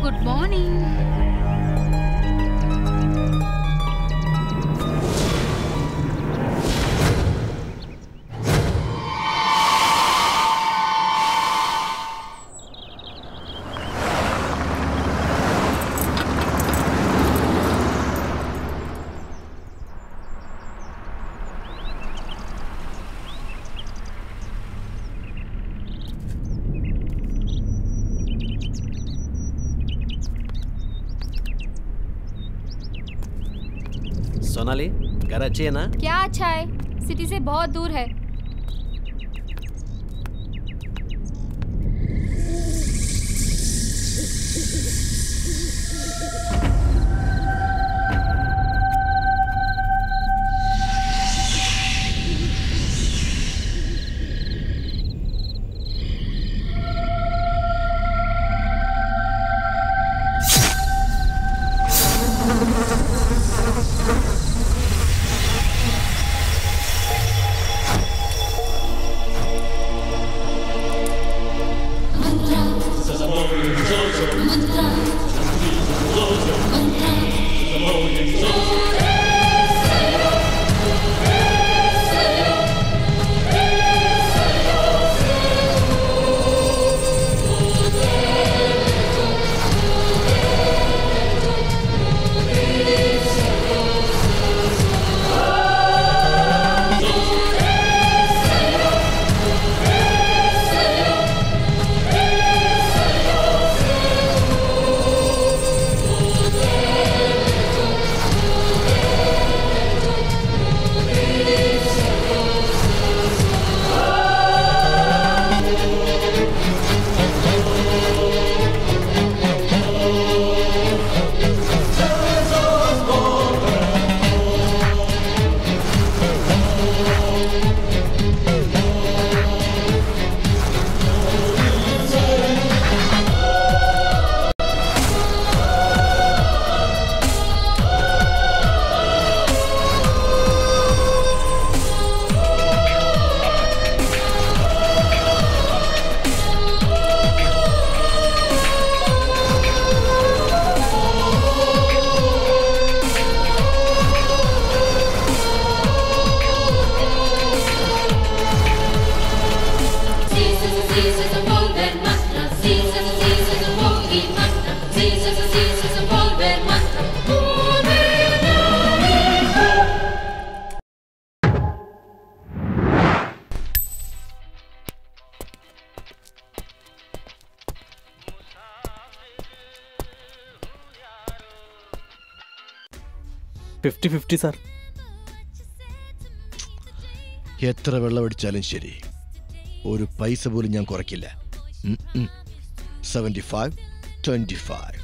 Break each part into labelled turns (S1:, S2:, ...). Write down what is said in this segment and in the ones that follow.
S1: Good morning
S2: Sonali घर अच्छी है ना
S3: क्या अच्छा है सिटी से बहुत दूर है
S4: ഫിഫ്റ്റി ഫിഫ്റ്റി സാർ
S5: എത്ര വെള്ളമടിച്ചാലും ശരി ഒരു പൈസ പോലും ഞാൻ കുറയ്ക്കില്ല seventy five twenty five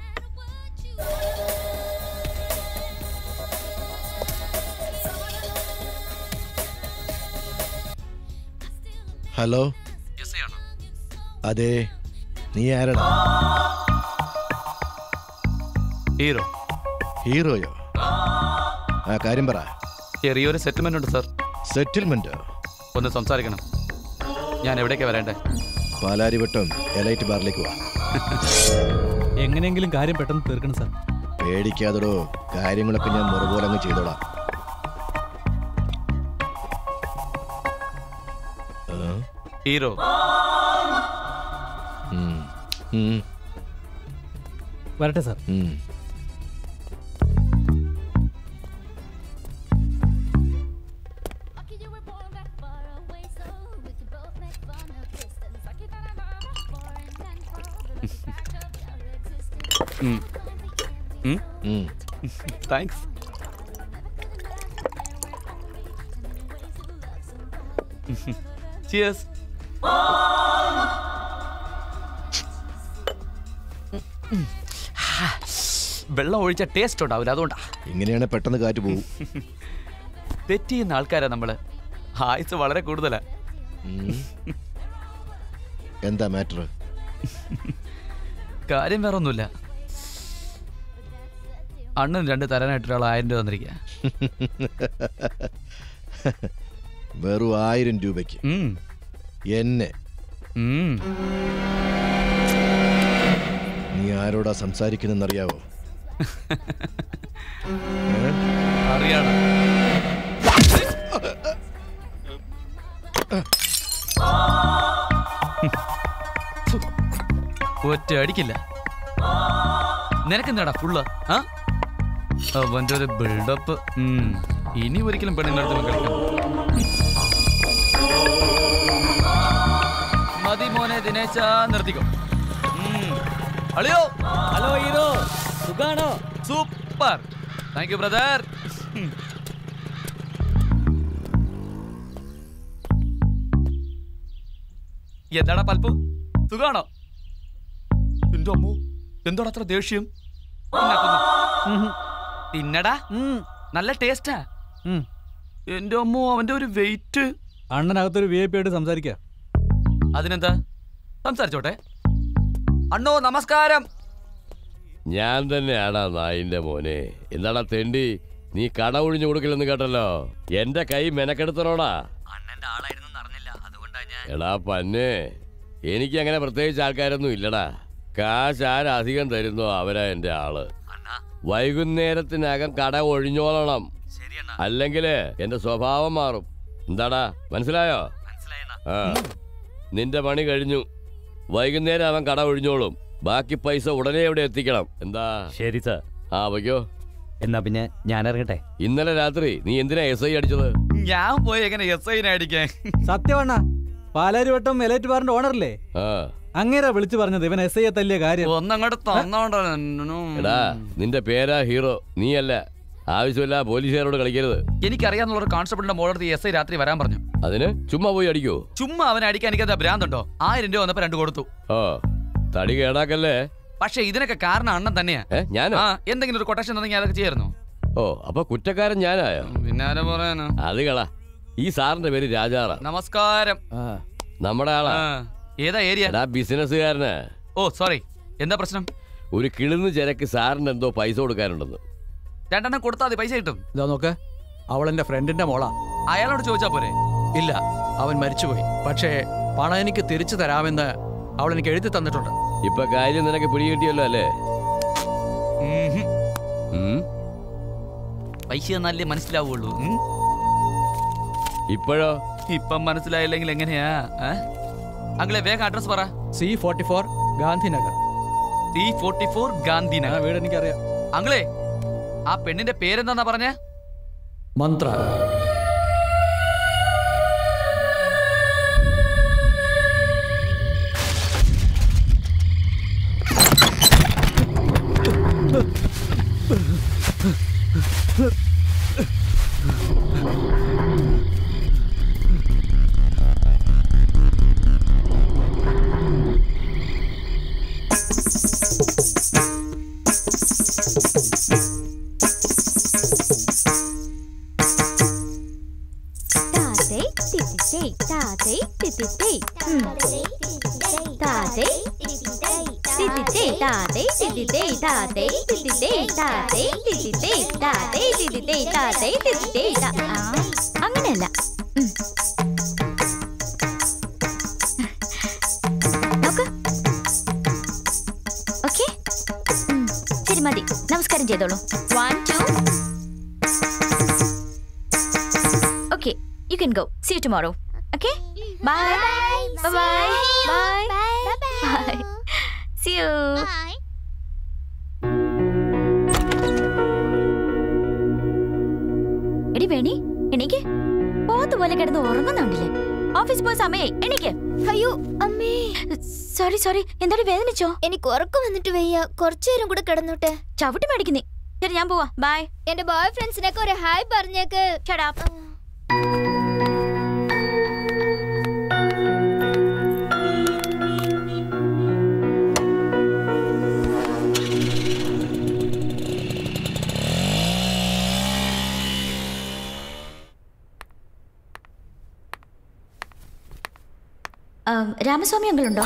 S5: hello അതെ നീ ആരടാ
S6: ഹീറോ
S5: ഹീറോയോ ആ കാര്യം പറ
S6: ചെറിയൊരു സെറ്റിൽമെന്റ് ഉണ്ട് സാർ
S5: സെറ്റിൽമെന്റ്
S6: ഒന്ന് സംസാരിക്കണം ഞാൻ എവിടേക്കാ വരേണ്ടേ
S5: പാലാരിവട്ടം എലൈറ്റ് ബാറിലേക്ക് വാ
S4: എങ്ങനെയെങ്കിലും കാര്യം പെട്ടെന്ന് തീർക്കണം സാർ
S5: പേടിക്കാതെടോ കാര്യങ്ങളൊക്കെ ഞാൻ മുറപോലെ അങ്ങ് ചെയ്തോളാം ആ?
S6: ഹീറോ
S5: ഉം. ഉം.
S4: വരട്ടെ സാർ
S5: ഉം. ഉം.
S6: താങ്ക്സ് ചിയേഴ്സ് വെള്ളം ഒഴിച്ച ടേസ്റ്റ് ഉണ്ടാവില്ല അതുകൊണ്ടാ
S5: ഇങ്ങനെയാണ് പെട്ടെന്ന് കാറ്റ് പോകും
S6: തെറ്റ് ചെയ്യുന്ന ആൾക്കാരാ നമ്മള് ആയുസ് വളരെ കൂടുതലാ
S5: ഉം. എന്താ മാറ്റർ
S6: കാര്യം വേറെ ഒന്നുമില്ല അണ്ണൻ രണ്ട് തരാനായിട്ട് ഒരാൾ ആയിരം രൂപ തന്നിരിക്കുക
S5: വെറും ആയിരം രൂപയ്ക്ക്
S6: ഉം.
S5: എന്നെ
S6: ഉം.
S5: നീ ആരോടാ സംസാരിക്കുന്നറിയാവോ
S6: അറിയാടാ ഒറ്റ അടിക്കില്ല നിനക്കെന്താടാ ഫുള്ള് ആ അവന്റെ ഒരു ബിൽഡപ്പ് ഇനി ഒരിക്കലും പെണ്ണിന്റെ അടുത്ത് കളിക്കാം മതി മോനെ ദിനേശ നിർത്തിക്കോ ഉം. അളിയോ
S4: ഹലോ ഹീറോ സുഖാണോ
S6: സൂപ്പർ താങ്ക് യു ബ്രദർ എന്താടാ പൽപ്പു സുഖാണോ എന്റെ അമ്മോ എന്താടാ അത്ര ദേഷ്യം ഉണ്ടാക്കുന്നു. തിന്നടാ നല്ല ടേസ്റ്റാ എന്റെ അമ്മോ അവന്റെ ഒരു വെയിറ്റ്
S4: അണ്ണനകത്തൊരു വി ഐ പി ആയിട്ട് സംസാരിക്കാം
S6: അതിനെന്താ സംസാരിച്ചോട്ടെ അണ്ണോ നമസ്കാരം
S1: ഞാൻ തന്നെയാടാ നായിന്റെ മോനെ എന്താടാ തെണ്ടി നീ കട ഒഴിഞ്ഞു കൊടുക്കില്ലെന്ന് കേട്ടല്ലോ എന്റെ കൈ മെനക്കെടുത്തണോടാ
S6: അണ്ണന്റെ ആളായിരുന്നു അറിഞ്ഞില്ല അതുകൊണ്ടാ ഞാൻ
S1: എടാ പന്നെ എനിക്ക് അങ്ങനെ പ്രത്യേകിച്ച് ആൾക്കാരൊന്നും ഇല്ലടാ കാശ് ആരധികം തരുന്നോ അവരാ എന്റെ ആള്
S6: അണ്ണാ
S1: വൈകുന്നേരത്തിനകം കട ഒഴിഞ്ഞോളണം
S6: ശരിയണ്ണ
S1: അല്ലെങ്കില് എന്റെ സ്വഭാവം മാറും എന്താടാ മനസ്സിലായോ
S6: മനസ്സിലായണ്ണ
S1: ആ നിന്റെ പണി കഴിഞ്ഞു വൈകുന്നേരം അവൻ കട ഒഴിഞ്ഞോളും ബാക്കി പൈസ ഉടനെ ഇവിടെ എത്തിക്കണം എന്താ
S2: ശരി സാർ
S1: ആ വയ്ക്കോ
S2: എന്നാ പിന്നെ ഞാൻ ഇറങ്ങട്ടെ
S1: ഇന്നലെ രാത്രി നീ എന്തിനാ എസ് ഐ അടിച്ചത്
S6: ഞാൻ പോയി എങ്ങനെ എസ് ഐനെ അടിക്കാൻ
S4: സത്യവണ്ണ പാലാരിവട്ടം എലൈറ്റ് ബാറിന്റെ ഓണറല്ലേ
S1: ആ
S4: അങ്ങേരാ വിളിച്ചു പറഞ്ഞത് ഇവൻ എസ് ഐയെ തല്ലിയ കാര്യം
S6: ഒന്നങ്ങോട്ട് തന്നോണ്ടോ
S1: എടാ നിന്റെ പേരാ ഹീറോ നീയല്ല ആവശ്യമില്ല പോലീസുകാരോട് കളിക്കരുത്
S6: എനിക്കറിയാന്നുള്ള ഒരു കോൺസ്റ്റബിളിന്റെ മോളടുത്ത് എസ് ഐ രാത്രി വരാൻ പറഞ്ഞു
S1: അതിന് ചുമ്മാ പോയി അടിക്കോ
S6: ചുമ്മാ അവനെ അടിക്കാൻ എനിക്കെന്താ ഭ്രാന്തുണ്ടോ ആയിരം രൂപ വന്നപ്പോ രണ്ട് കൊടുത്തു
S1: ഓ തടി കേടാക്കല്ലേ
S6: പക്ഷെ ഇതിനൊക്കെ കാരണം അണ്ണൻ തന്നെയാ
S1: ഏ ഞാനോ
S6: ആ എന്തെങ്കിലും ഒരു കൊട്ടേഷൻ തന്നെങ്കിൽ അതൊക്കെ ചെയ്യായിരുന്നു
S1: ഓ അപ്പൊ കുറ്റക്കാരൻ ഞാനായോ
S6: പിന്നാലെ പറയാനോ
S1: അത് കള ഈ സാറിന്റെ പേര് രാജാറാ
S6: നമസ്കാരം
S1: നമ്മുടെ ആളാ
S6: ആ, ഏതാ ഏരിയ
S1: എടാ ബിസിനസ്സുകാരന്
S6: ഓ സോറി എന്താ പ്രശ്നം
S1: ഒരു കിളിന്ന് ചരക്ക് സാറിന് എന്തോ പൈസ കൊടുക്കാനുണ്ടെന്ന്
S6: രണ്ടെണ്ണം കൊടുത്താൽ മതി പൈസ കിട്ടും
S7: ഇതാ നോക്ക് അവൾ എന്റെ ഫ്രണ്ടിന്റെ മോളാ
S6: അയാളോട് ചോദിച്ചാ പോരെ
S7: ഇല്ല അവൻ മരിച്ചുപോയി പക്ഷേ പണം എനിക്ക് തിരിച്ചു തരാമെന്ന് അവൾ എനിക്ക് എഴുതി തന്നിട്ടുണ്ട്
S1: ഇപ്പൊ കാര്യം നിനക്ക് പിടികിട്ടിയല്ലോ അല്ലേ
S6: ഉംഹും.
S1: ഉം?
S6: പൈസ തന്നാലേ മനസ്സിലാവുള്ളൂ ഉം.
S1: ഇപ്പോഴോ
S6: ഇപ്പം മനസ്സിലായില്ലെങ്കിൽ എങ്ങനെയാ അങ്ങളെ വേഗം അഡ്രസ് പറ
S7: C forty four Gandhinagar
S6: T forty four Gandhi
S4: ആ
S6: നഗർ
S4: വീട് എനിക്കറിയാം
S6: അങ്ങളെ ആ പെണ്ണിന്റെ പേരെന്താന്നാ പറഞ്ഞ
S7: മന്ത്ര
S8: താതേ തിത്തിത്തേ താതേ തിത്തിത്തേ ഉം. താതേ തിത്തിത്തേ താതേ തിത്തിത്തേ താതേ തിത്തിത്തേ താതേ തിത്തിത്തേ താതേ തിത്തിത്തേ താതേ തിത്തിത്തേ താ- ആ, അങ്ങനെയല്ല ഉം. നോക്ക് ഓക്കെ ശരി മതി നമസ്കാരം ചെയ്തോളൂ one two Okay, you can go. See you tomorrow. Okay? Bye. Bye. Bye. Bye. Bye. See you. എടി വേണി എണീക്ക് പോത്ത് പോലെ കിടന്ന് ഉറങ്ങുന്നുണ്ടല്ലേ ഓഫീസ് പോയ സമയേ എണീക്ക്
S9: അയ്യോ അമ്മേ
S8: സോറി സോറി എന്താടി വേദനിച്ചോ
S9: എനിക്ക് ഉറക്കം വന്നിട്ട് വയ്യ കുറച്ചു നേരം കൂടെ കിടന്നോട്ടെ
S8: ചവിട്ടി മേടിക്കുന്നേ ശരി ഞാൻ പോവാ ബൈ
S9: എന്റെ ബോയ് ഫ്രണ്ട്സിനൊക്കെ ഒരു ഹായ് പറഞ്ഞേക്ക്
S8: ഷടാപ്പ് രാമസ്വാമി അങ്കിളുണ്ടോ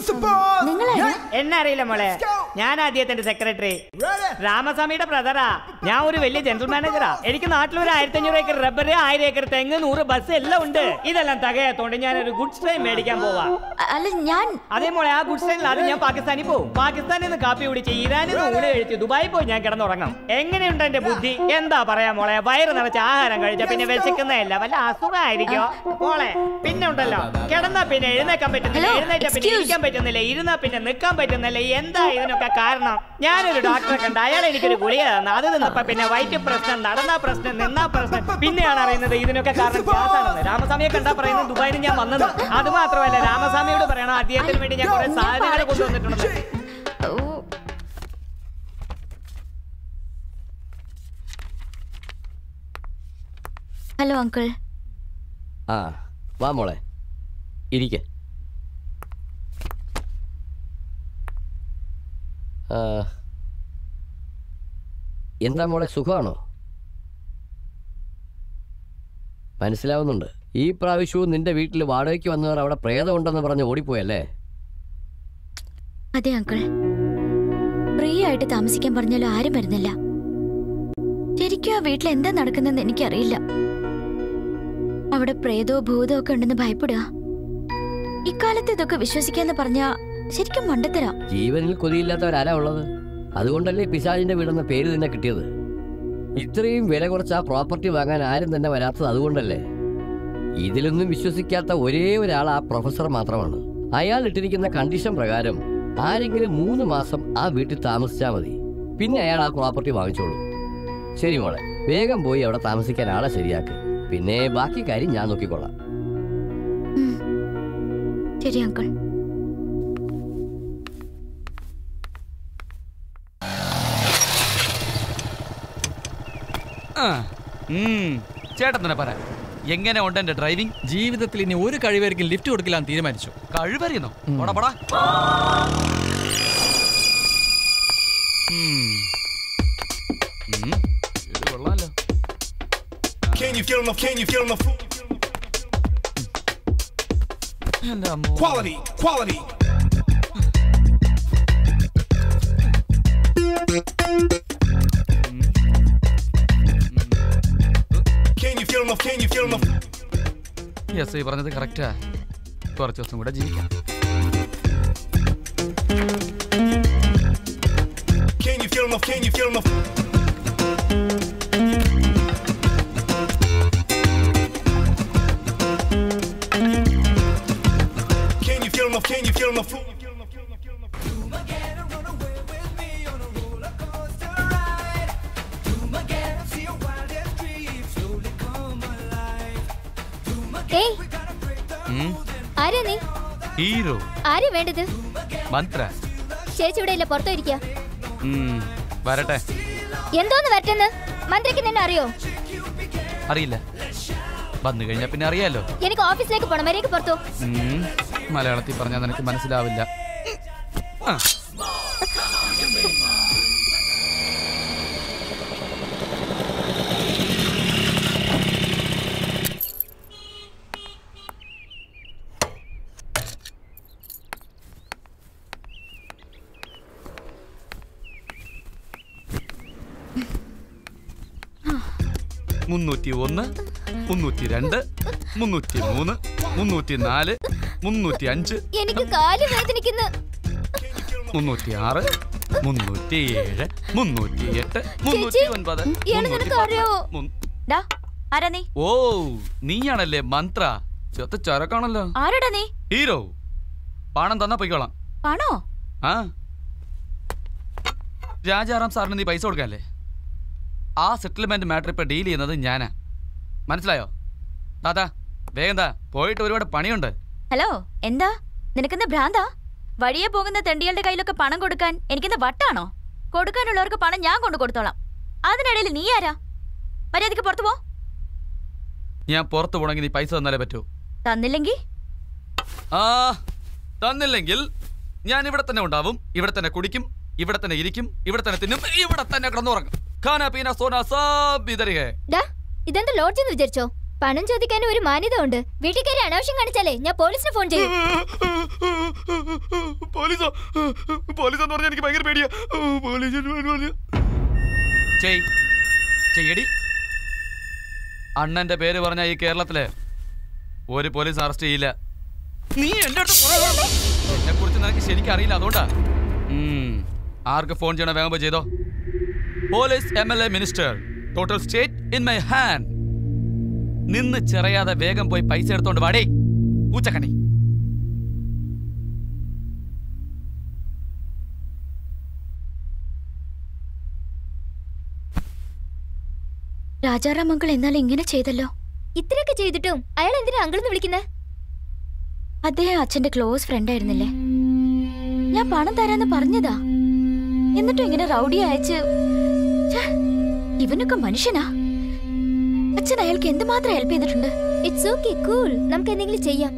S8: നിങ്ങളാണ്
S10: എന്നെ അറിയില്ല മോളെ ഞാൻ ആദ്യത്തിന്റെ സെക്രട്ടറി രാമസ്വാമിയുടെ ബ്രദറാ ഞാൻ ഒരു വലിയ ജനറൽ മാനേജറാ എനിക്ക് നാട്ടിൽ ഒരു ആയിരത്തി അഞ്ഞൂറ് ഏക്കർ റബ്ബർ ആയിരം ഏക്കർ തെങ്ങ് നൂറ് ബസ് എല്ലാം ഉണ്ട് ഇതെല്ലാം തികയത്തോണ്ട് ഞാൻ ഒരു ഗുഡ്സ് ട്രെയിൻ മേടിക്കാൻ പോവാ
S8: അ- അല്ല ഞാൻ
S10: അതേ മോളെ ആ ഗുഡ്സ് ട്രെയിനിൽ അത് ഞാൻ പാകിസ്ഥാനിൽ പോകും പാകിസ്ഥാനിൽ നിന്ന് കാപ്പി കുടിച്ച് ഇറാനിൽ നിന്ന് ഊണ് കഴിച്ച് ദുബായിൽ പോയി ഞാൻ കിടന്നുറങ്ങും എങ്ങനെയുണ്ട് എന്റെ ബുദ്ധി എന്താ പറയാ മോളെ വയറ് നിറച്ച് ആഹാരം കഴിച്ച പിന്നെ വിശക്കുന്നതല്ല വല്ല അസുഖമായിരിക്കോ മോളെ പിന്നെ ഉണ്ടല്ലോ കിടന്നാ പിന്നെ എഴുന്നേക്കാൻ പറ്റുന്നില്ല
S8: Hello,
S10: എഴുന്നേറ്റാ പിന്നെ
S8: excuse.
S10: ഇരിക്കാൻ പറ്റുന്നില്ല ഇരുന്നാ പിന്നെ നിൽക്കാൻ പറ്റുന്നില്ല എന്താ ഇതിനൊക്കെ കാരണം ഞാനൊരു ഡോക്ടറെ കണ്ട് അയാൾ എനിക്കൊരു ഗുളിക തന്നു അത് നിന്നപ്പോ പിന്നെ വയറ്റ് പ്രശ്നം നടന്നാ പ്രശ്നം നിന്നാ പ്രശ്നം പിന്നെയാണ് അറിയുന്നത് ഇതിനൊക്കെ കാരണം ഗ്യാസ് ആണെന്ന് രാമസ്വാമിയെ കണ്ടാ പറയുന്നത് ദുബായിൽ ഞാൻ വന്നത് അത് മാത്രമല്ല രാമസ്വാമിയോട് പറയണം അദ്ദേഹത്തിന് വേണ്ടി ഞാൻ കുറെ സാധനങ്ങൾ കൊണ്ടുവന്നിട്ടുണ്ട്
S8: ഓ ഹലോ അങ്കിൾ
S1: ആ വാ മോളെ ഇരിക്കെ ആ, എന്താ മോളെ സുഖമാണോ മനസ്സിലാവുന്നുണ്ട് ഈ പ്രാവശ്യവും നിന്റെ വീട്ടിൽ വാടകയ്ക്ക് വന്നവർ അവിടെ പ്രേതമുണ്ടെന്ന് പറഞ്ഞ് ഓടിപ്പോയല്ലേ
S8: അതെ അങ്കിൾ ഫ്രീ ആയിട്ട് താമസിക്കാൻ പറഞ്ഞാലും ആരും വരുന്നില്ല ശരിക്കും ആ വീട്ടിൽ എന്താ നടക്കുന്നതെന്ന് എനിക്കറിയില്ല അവിടെ പ്രേതോ ഭൂതോ ഒക്കെ ഉണ്ടെന്ന് ഭയപ്പെടുക ഇക്കാലത്ത് ഇതൊക്കെ വിശ്വസിക്കാന്ന് പറഞ്ഞാ ശരിക്കും മണ്ടത്തരാ
S1: ജീവനിൽ കൊതിയില്ലാത്തവരാരാ ഉള്ളത് അതുകൊണ്ടല്ലേ പിശാചിന്റെ വീടെന്ന പേര് തന്നെ കിട്ടിയത് ഇത്രയും വില കുറച്ച് ആ പ്രോപ്പർട്ടി വാങ്ങാൻ ആരും തന്നെ വരാത്തത് അതുകൊണ്ടല്ലേ ഇതിലൊന്നും വിശ്വസിക്കാത്ത ഒരേ ഒരാൾ ആ പ്രൊഫസർ മാത്രമാണ് അയാൾ ഇട്ടിരിക്കുന്ന കണ്ടീഷൻ പ്രകാരം ആരെങ്കിലും മൂന്ന് മാസം ആ വീട്ടിൽ താമസിച്ചാൽ മതി പിന്നെ അയാൾ ആ പ്രോപ്പർട്ടി വാങ്ങിച്ചോളൂ ശരി മോളെ വേഗം പോയി അവിടെ താമസിക്കാൻ ആളെ ശരിയാക്ക് പിന്നെ ബാക്കി കാര്യം ഞാൻ നോക്കിക്കൊള്ളാം
S8: ഉം. ശരി അങ്കിൾ
S6: ആ. ഉം. ചേട്ടൻ തന്നെ പറ എങ്ങനെ ഉണ്ട് എന്റെ ഡ്രൈവിംഗ്
S7: ജീവിതത്തിൽ ഇനി ഒരു കഴിവായിരിക്കും ലിഫ്റ്റ് കൊടുക്കില്ല തീരുമാനിച്ചു
S6: കഴിവറിയുന്നോ പോടാ പോടാ ഉം. ഉം. ഇത് കൊള്ളാലോ
S11: Can you feel my, can you feel my
S6: എന്റെ അമ്മോ.
S11: quality, quality? Can you feel my, can you feel my
S6: S I പറഞ്ഞത് കറക്റ്റാ കുറച്ച് ദിവസം കൂടെ ജീവിക്കാം
S11: Can you feel my, can you feel my Can you feel my, can you feel my
S9: ഏയ് ആരാ നീ
S6: ഹീറോ
S9: ആരാ വേണ്ടത്
S6: മന്ത്ര
S9: ചേച്ചി ഇവിടെ ഇല്ല പുറത്തു ഇരിക്കുക
S6: ഉം. വരട്ടെ
S9: എന്തോന്ന് വരട്ടെന്ന് മന്ത്രിക്ക് നിന്നെ അറിയോ
S6: അറിയില്ല വന്നു കഴിഞ്ഞാ പിന്നെ അറിയാലോ
S9: എനിക്ക് ഓഫീസിലേക്ക് പോണം വരേക്ക് പുറത്തു
S6: ഉം. മലയാളത്തിൽ പറഞ്ഞാൽ നിനക്ക് മനസ്സിലാവില്ല ആ. മുന്നൂറ്റി ഒന്ന് മുന്നൂറ്റി രണ്ട് മുന്നൂറ്റി മൂന്ന് മുന്നൂറ്റി നാല് മുന്നൂറ്റി അഞ്ച്
S9: എനിക്ക് കാല് വേദനിക്കുന്നു
S6: മുന്നൂറ്റി ആറ് മുന്നൂറ്റി ഏഴ് മുന്നൂറ്റി എട്ട് മുന്നൂറ്റി ഒൻപത്
S9: ഇയാള്
S6: മുന്നൂറ്റി
S9: നിനക്ക്
S6: പത്ത്,
S9: അറിയാവോ?
S6: മുൻ-
S8: ഡാ ആരാ നീ
S6: ഓ നീയാണല്ലേ മന്ത്ര ചെത്ത ചരക്കാണല്ലോ
S8: ആരാടാ നീ
S6: ഹീറോ പണം തന്നാ പൊയ്ക്കോളാം
S8: പണോ
S6: ആ രാജാറാം സാറിന് നീ പൈസ കൊടുക്കാല്ലേ ആ സെറ്റിൽമെന്റ് മാറ്റർ ഇപ്പൊ ഡീൽ ചെയ്യുന്നത് ഞാനാ മനസ്സിലായോ താത്താ വേഗം താ പോയിട്ട് ഒരുപാട് പണിയുണ്ട്
S8: ഹലോ എന്താ നിനക്കെന്താ ഭ്രാന്താ വഴിയെ പോകുന്ന തെണ്ടികളുടെ കയ്യിലൊക്കെ പണം കൊടുക്കാൻ എനിക്കെന്താ വട്ടാണോ കൊടുക്കാനുള്ളവർക്ക് പണം ഞാൻ കൊണ്ടു കൊടുത്തോളാം അതിനിടയിൽ നീ ആരാ മര്യാദക്ക് പുറത്തു പോ
S6: ഞാൻ പുറത്തു പോണെങ്കിൽ നീ പൈസ തന്നാലേ പറ്റൂ
S8: തന്നില്ലെങ്കി
S6: ആ തന്നില്ലെങ്കിൽ ഞാൻ ഇവിടെ തന്നെ ഉണ്ടാവും ഇവിടെ തന്നെ കുടിക്കും ഇവിടെ തന്നെ ഇരിക്കും ഇവിടെ തന്നെ തിന്നും ഇവിടെ തന്നെ കിടന്നുറങ്ങും ഖാന പീന സോന സാബ് ഇതർ ഹേ
S9: ഡാ ഇതെന്താ ലോഡ്ജ് എന്ന് വിചാരിച്ചോ പണം ചോദിക്കാനും ഒരു മാന്യത ഉണ്ട് വീട്ടിൽ കയറി അനാവശ്യം കാണിച്ചാലേ ഞാൻ പോലീസിന് ഫോൺ ചെയ്യും
S6: പോലീസോ പോലീസ് എന്ന് പറഞ്ഞാൽ എനിക്ക് ഭയങ്കര പേടിയാ പോലീസ് ചെയ് ചെയ്യടി അണ്ണന്റെ പേര് പറഞ്ഞ ഈ കേരളത്തില് ഒരു പോലീസ് അറസ്റ്റ് ചെയ്യില്ല നീ എന്റെ അടുത്ത് എന്നെ കുറിച്ച് നിനക്ക് ശരിക്കും അറിയില്ല അതുകൊണ്ടാ ഉം. ആർക്ക് ഫോൺ ചെയ്യണോ വേഗം പോയി ചെയ്തോ police M L A minister total state in my hand നിന്ന് ചെറിയാതെ വേഗം പോയി പൈസ എടുത്തോണ്ട് വാടേ പൂച്ചക്കണി
S8: രാജാറാം അങ്കിൾ എന്നാൽ ഇങ്ങനെ ചെയ്തല്ലോ
S9: ഇത്രയൊക്കെ ചെയ്തിട്ടും അയാൾ എന്തിനാ അങ്കിളെന്ന് വിളിക്കുന്നത്
S8: അദ്ദേഹം അച്ഛന്റെ ക്ലോസ് ഫ്രണ്ട് ആയിരുന്നില്ലേ ഞാൻ പണം തരാന്ന് പറഞ്ഞതാ എന്നിട്ടും ഇങ്ങനെ റൗഡി അയച്ച് ഛെ, ഇവനൊക്കെ മനുഷ്യനാ അച്ഛൻ അയാൾക്ക് എന്തുമാത്രം ഹെൽപ്പ് ചെയ്തിട്ടുണ്ട്
S9: ഇറ്റ്സ് ഓക്കെ കൂൾ നമുക്ക് എന്തെങ്കിലും ചെയ്യാം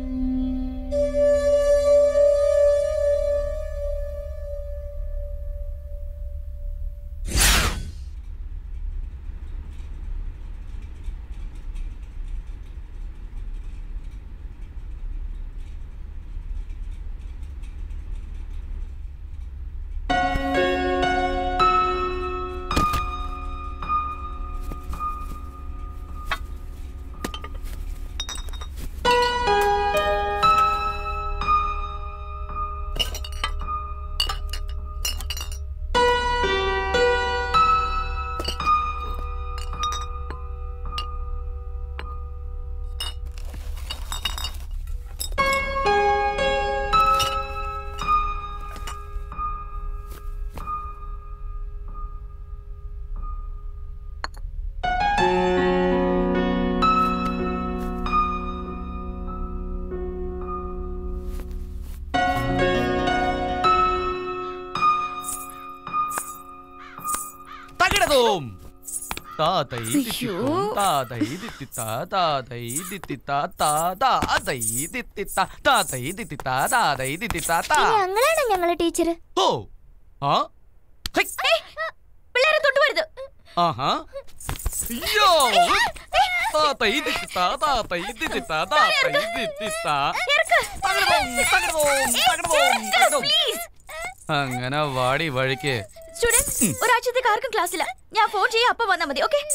S6: തകിടതോം താതൈ
S8: അയ്യോ.
S6: ദിത്തിത്തോം താതൈ ദിത്തിത്താ താതൈ ദിത്തിത്താ താ താതൈ ദിത്തിത്താ താതൈ ദിത്തിത്താ താതൈ ദിത്തിത്താ താ
S9: ഇനി അങ്ങളാണോ ഞങ്ങളെ ടീച്ചർ
S6: ഓ ആ ഹൈ.
S8: പിള്ളേരെ തൊട്ടുവരുത്
S6: ആഹാ അയ്യോ താതൈ ദിത്തിത്താ താതൈ ദിത്തിത്താ താതൈ ദിത്തിത്താ തകിടതോം തകിടതോം തകിടതോം തകിടതോം അങ്ങനെ വാടി വഴിക്ക്
S8: സ്റ്റുഡൻസ് ഒരാഴ്ചത്തേക്ക് ആർക്കും ക്ലാസ്സില്ല ഞാൻ ഫോൺ ചെയ്യാം അപ്പൊ വന്നാ മതി ഓക്കെ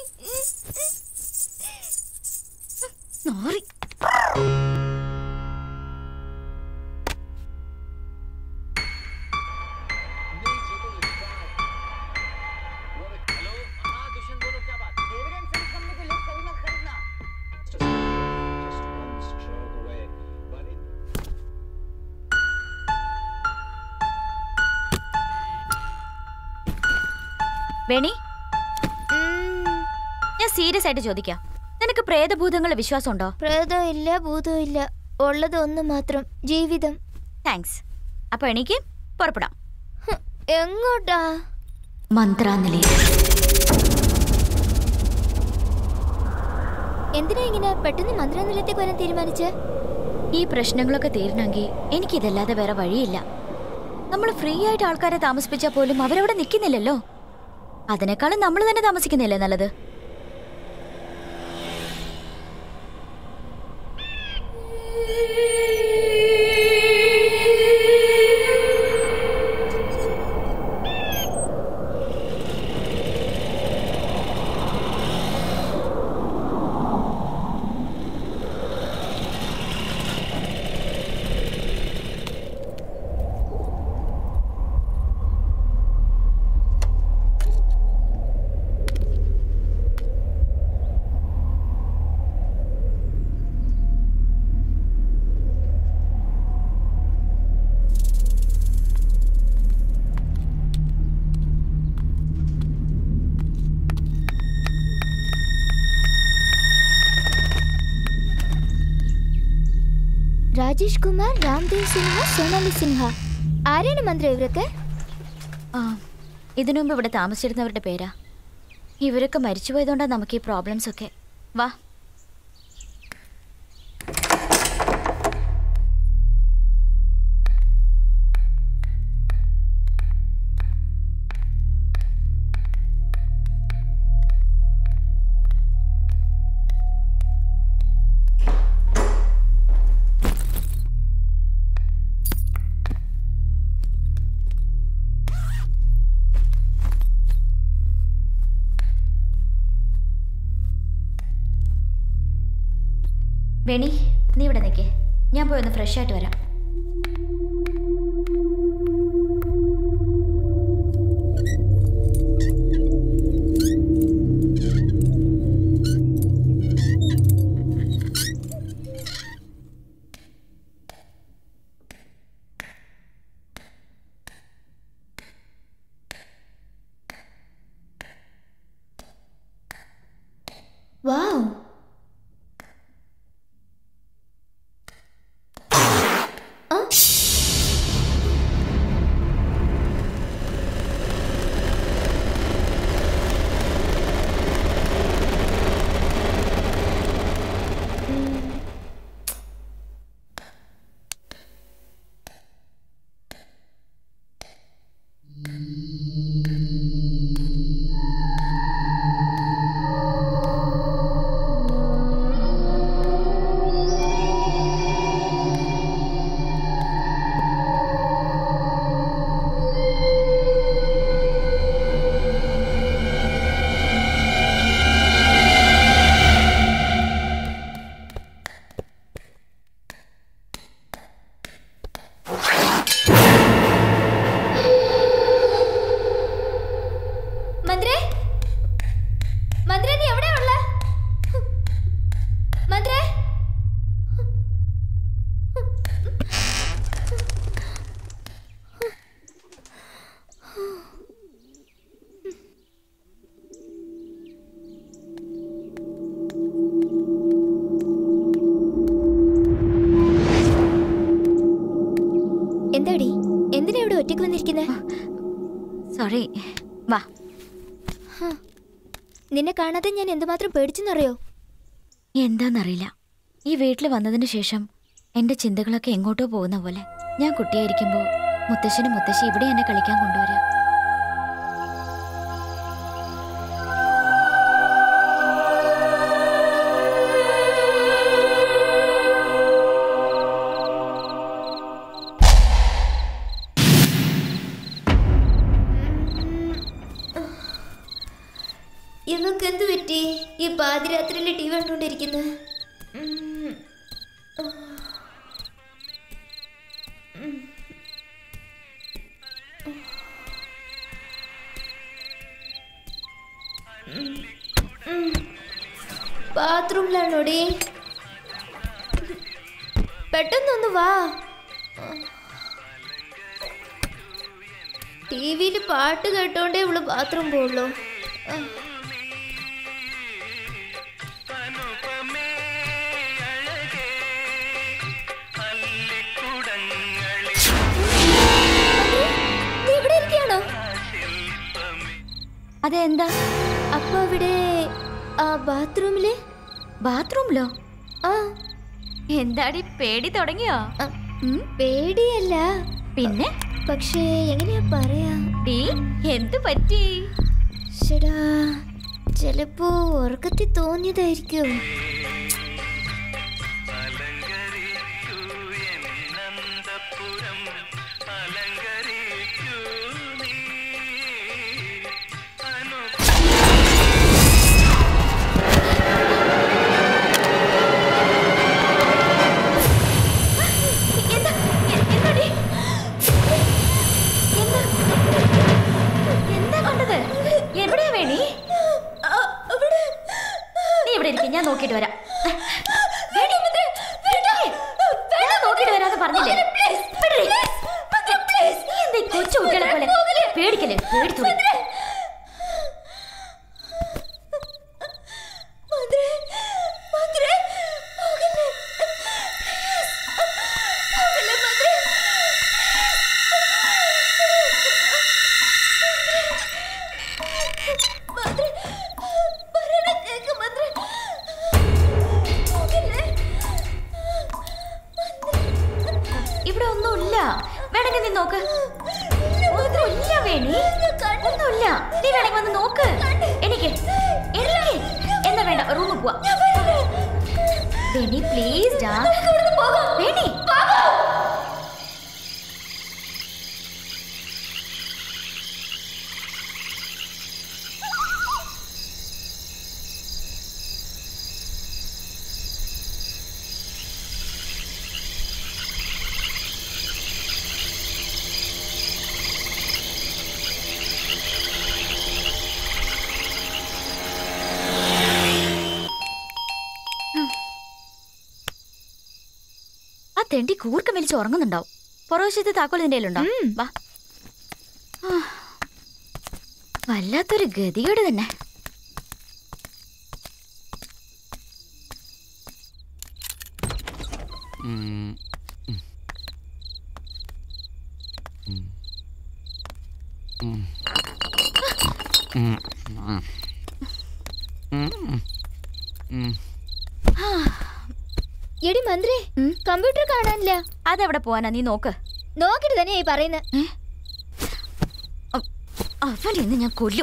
S8: നോറി വേണി ഞാൻ സീരിയസ് ആയിട്ട് ചോദിക്കാം നിനക്ക് പ്രേതഭൂതങ്ങളെ വിശ്വാസമുണ്ടോ
S9: പ്രേതം ഇല്ല ഭൂതവും ഇല്ല ഉള്ളത് ഒന്ന് മാത്രം ജീവിതം
S8: താങ്ക്സ് അപ്പൊ എനിക്ക് പുറപ്പെടാം
S9: ഹ്, എങ്ങോട്ടാ
S8: മന്ത്രാനിലയം
S9: എന്തിനാ ഇങ്ങനെ പെട്ടെന്ന് മന്ത്രാനിലയത്തേക്ക് വരാൻ തീരുമാനിച്ചേ
S8: ഈ പ്രശ്നങ്ങളൊക്കെ തീരണമെങ്കിൽ എനിക്കിതല്ലാതെ വേറെ വഴിയില്ല നമ്മൾ ഫ്രീ ആയിട്ട് ആൾക്കാരെ താമസിപ്പിച്ചാൽ പോലും അവരവിടെ നിൽക്കുന്നില്ലല്ലോ അതിനേക്കാളും നമ്മൾ തന്നെ താമസിക്കുന്നില്ലേ നല്ലത്
S9: രാജേഷ് കുമാർ രാംദേവ് സിൻഹ സോനാലി സിൻഹ ആരാണ് മന്ത്രി ഇവരൊക്കെ
S8: ആ ഇതിനു മുമ്പ് ഇവിടെ താമസിച്ചിരുന്നവരുടെ പേരാ ഇവരൊക്കെ മരിച്ചുപോയതുകൊണ്ടാണ് നമുക്ക് ഈ പ്രോബ്ലംസ് ഒക്കെ വാ വേണി നീ ഇവിടെ നിൽക്കേ ഞാൻ പോയി ഒന്ന് ഫ്രഷ് ആയിട്ട് വരാം വാവ്
S9: മന്ത്രേ മന്ത്രേ നീ എവിടെയാ ഉള്ള മന്ത്രേ എന്താടി എന്തിനാ ഇവിടെ ഒറ്റയ്ക്ക് വന്നിരിക്കുന്നത്
S8: സോറി വാ
S9: നിന്നെ കാണാതെ ഞാൻ എന്തുമാത്രം പേടിച്ചെന്നറിയോ
S8: എന്താന്നറിയില്ല ഈ വീട്ടിൽ വന്നതിന് ശേഷം എൻ്റെ ചിന്തകളൊക്കെ എങ്ങോട്ടോ പോകുന്ന പോലെ ഞാൻ കുട്ടിയായിരിക്കുമ്പോൾ മുത്തശ്ശനും മുത്തശ്ശി ഇവിടെ എന്നെ കളിക്കാൻ കൊണ്ടുവരിക
S9: ഇവക്ക് എന്ത് പറ്റി ഈ പാതിരാത്രിയിൽ ടി വി കണ്ടുകൊണ്ടിരിക്കുന്നത് ബാത്റൂമിലാണോടി പെട്ടെന്നൊന്ന് വാ ടി വിയിൽ പാട്ട് കേട്ടോണ്ടേ ഇവള് ബാത്റൂം പോകുള്ളൂ ആ. നീ ഇവിടെ ഇരിക്കുകയാണോ
S8: അതെന്താ
S9: അപ്പൊ അവിടെ ആ ബാത്റൂമില്
S8: ബാത്റൂമിലോ
S9: ആ
S8: എന്താടി പേടി തുടങ്ങിയോ
S9: ആ, ഉം, പേടിയല്ല
S8: പിന്നെ
S9: പക്ഷേ എങ്ങനെയാ പറയാ
S8: ഡീ എന്ത് പറ്റി
S9: ശടാ ചിലപ്പോ ഉറക്കത്തിൽ തോന്നിയതായിരിക്കും
S8: എന്താ എ- എന്താടി എന്താ എന്താ കണ്ടത് എവിടെയാ വേണി നീ ഇവിടെ ഇരിക്കും ഞാൻ നോക്കിയിട്ട് വരാം വേണി, വേണി, ഞാൻ നോക്കിയിട്ട് വരാന്ന് പറഞ്ഞില്ലേ വിടറി. നീ എന്താ ഈ കൊച്ചു കുട്ടികളെ പോലെ പേടിക്കല്ലേ പേടിച്ചു ഇവിടെ ഒന്നുമില്ല വേണമെങ്കിൽ നീ നോക്ക് ഒന്നുമില്ല വേണി ഒന്നുമില്ല നീ വേണമെങ്കിൽ വന്ന് നോക്ക് എനിക്ക് എനിക്ക് എന്നാ വേണ്ട റൂമിൽ പോവാ വേണി പ്ലീസ് ഡാ വേണി തെണ്ടി കൂർക്കം വലിച്ച് ഉറങ്ങുന്നുണ്ടാവും പുറവശത്ത് താക്കോൽ നിന്റെ കയ്യിലുണ്ടോ വാ ആ. വല്ലാത്തൊരു ഗതികേട് തന്നെ
S6: ഉം. ഉം. ഉം. ഉം. ഉം. ഉം. ഉം. ഉം. ഉം.
S9: എടി മന്ത്രി കമ്പ്യൂട്ടർ കാണാനില്ല
S8: അതെവിടെ പോവാനാ നീ നോക്ക്
S9: നോക്കിട്ട് തന്നെയായി പറയുന്നത്
S8: അവൻ ഇന്ന് ഞാൻ കൊല്ലും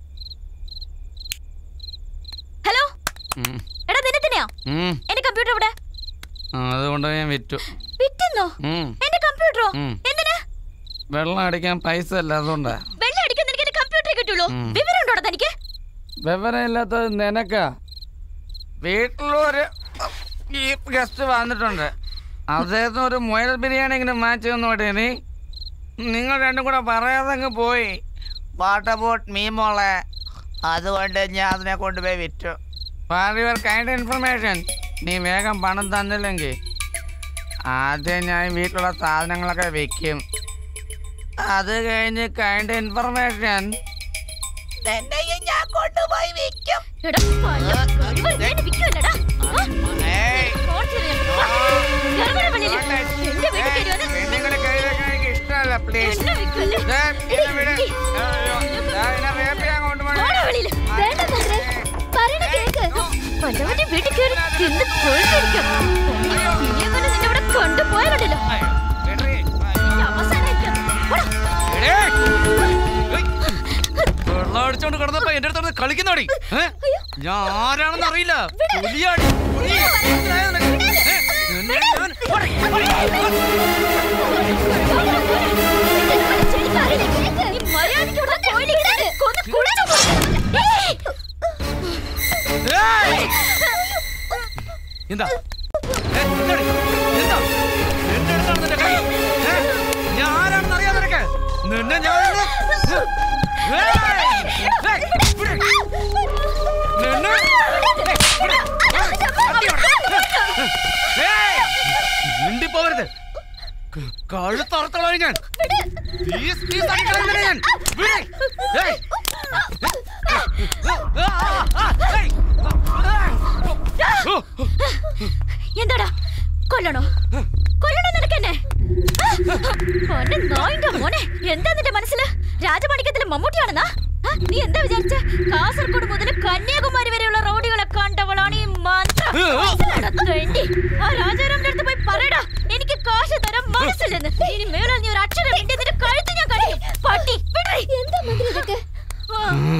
S8: ഹലോ
S6: ഉം.
S8: എടാ നിന്നെ തന്നെയാ
S6: ഉം.
S8: എന്റെ കമ്പ്യൂട്ടർ എവിടെ
S6: ആ, അതുകൊണ്ട് ഞാൻ വിറ്റു
S8: വിറ്റെന്നോ
S6: ഉം.
S8: എന്റെ കമ്പ്യൂട്ടറോ
S6: ഉം.
S8: എന്തിന്
S6: വെള്ളം അടിക്കാൻ പൈസ അല്ല അതുകൊണ്ടാ
S8: വെള്ളം അടിക്കാൻ നിനക്ക് എന്റെ കമ്പ്യൂട്ടറെ കിട്ടുള്ളൂ
S6: ഉം.
S8: വിവരം ഉണ്ടോ തനിക്ക്
S6: വിവരമില്ലാത്തത് നിനക്കാ വീട്ടിലൊരു ഈ ഗസ്റ്റ് വന്നിട്ടുണ്ട് അദ്ദേഹത്തിന് ഒരു മുയൽ ബിരിയാണി ഇങ്ങനെ മാറ്റി തന്നോട്ടെ നീ നിങ്ങൾ രണ്ടും കൂടെ പറയാതെ അങ്ങ് പോയി വാട്ട് അബൌട്ട് മീ മോളെ അതുകൊണ്ട് ഞാൻ അതിനെ കൊണ്ടുപോയി വിറ്റു ഫോർ യുവർ കൈൻഡ് ഇൻഫർമേഷൻ നീ വേഗം പണം തന്നില്ലെങ്കിൽ ആദ്യം ഞാൻ വീട്ടിലുള്ള സാധനങ്ങളൊക്കെ വിൽക്കും അത് കഴിഞ്ഞ് കൈൻഡ് ഇൻഫർമേഷൻ നിന്നെയും ഞാൻ കൊണ്ടുപോയി വിൽക്കും
S8: എടാ, പല്ല കഴിവ് എന്നെ വിൽക്കുവല്ലേടാ? ആ?
S6: ഏയ്.
S8: കുറച്ച് നേരം. ആ, ഇറങ്ങടാ വെളിയില്. എന്റെ വീട്ടിൽ കയറി വന്ന്
S6: പെണ്ണുങ്ങളെ കൈ വെക്കാൻ എനിക്ക് ഇഷ്ടമല്ല പ്ലീസ്
S8: എന്നെ വിൽക്കുവല്ലേ? പോടാ വെളിയില്.
S9: വേണ്ട മന്ത്രി പറയണ കേക്ക്
S8: വല്ലവന്റെ വീട്ടിൽ കയറി തിന്ന് കൊഴുത്തിരിക്കും. ഇനിയെ കൊണ്ട് നിന്നെ ഇവിടെ കൊണ്ടുപോയാലുണ്ടല്ലോ. നിന്റെ അവസാനായിരിക്കും. പോടാ.
S6: വെള്ളം അടിച്ചോണ്ട് കിടന്നപ്പോ എന്റെ അടുത്ത് കിടന്ന് കളിക്കുന്നോടി ഏ? ഞാൻ ആരാണെന്ന് അറിയില്ല പുലിയാടി പുലി. മനസ്സിലായോ നിനക്ക്? ഏ? നിന്നെ ഞാൻ- ഓടി, ഓടി, ഓടി.
S8: നീ മര്യാദയ്ക്ക് ഇവിടെ പോയില്ലെങ്കിൽ കൊന്ന് കുഴിച്ചു കൊല്ലും. ഏയ്.
S6: ഏയ്! എന്താ ഏ, എന്താടി? എന്താ എന്റെ അടുത്താണ് നിന്റെ കളി ഏ? ഞാൻ ആരാണെന്ന് അറിയാം നിനക്ക് നിന്നെ ഞാൻ ഇന്ന്- ഏയ്! ഏയ്! ഇവിടെ. നിന്നെ ഏയ്! മിണ്ടിപ്പോവരുത് ക- കഴുത്തറുത്തോളാം ഞാൻ പീസ് പീസ് ആക്കി കളയും നിന്നെ ഞാൻ വിട്. ഏയ്! ആ, ആ, ആ, ഏയ്!
S8: എന്താടാ കൊല്ലണോ കൊല്ലണോ നിനക്ക് എന്നെ മോനെ നായിന്റെ മോനെ എന്താ നിന്റെ മനസ്സില് രാജമാണിക്യത്തിലെ മമ്മൂട്ടിയാണെന്നാ ആ, നീ എന്താ വിചാരിച്ച കാസർഗോഡ് മുതൽ കന്യാകുമാരി വരെയുള്ള റോഡുകളെ കണ്ടവളാണ് ഈ മന്ത്ര മനസ്സിലാടാ, തെണ്ടി. ആ രാജാറാമിന്റെ അടുത്ത് പോയി പറയടാ എനിക്ക് കാശ് തരാൻ മനസ്സില്ലെന്ന് ഇനി മേളിൽ നീ ഒരു അക്ഷരം വേണ്ടി നിന്റെ കഴുത്ത് ഞാൻ കടിക്കും പട്ടി വിടറി.
S9: എന്താ മന്ത്രി ഇതൊക്കെ
S8: ആ.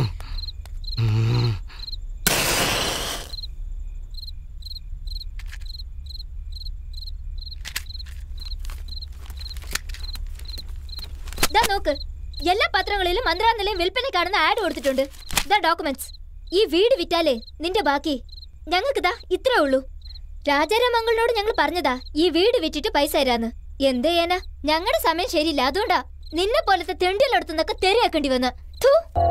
S9: ദാ നോക്ക് എല്ലാ പത്രങ്ങളിലും മന്ത്രാലയം വിൽപ്പനയ്ക്കാണെന്ന് ആഡ് കൊടുത്തിട്ടുണ്ട് ദാ ഡോക്യുമെന്റ്സ് ഈ വീട് വിറ്റാലേ നിന്റെ ബാക്കി ഞങ്ങൾക്ക് ദാ ഇത്രേ ഉള്ളൂ രാജാരാമംഗളിനോട് ഞങ്ങൾ പറഞ്ഞതാ ഈ വീട് വിറ്റിട്ട് പൈസ തരാന്ന് എന്ത് ചെയ്യാനാ ഞങ്ങളുടെ സമയം ശരിയില്ല അതുകൊണ്ടാ നിന്നെ പോലത്തെ തെണ്ടിയിലടുത്തുനിന്നൊക്കെ തെരയാക്കേണ്ടി വന്ന് ഥു.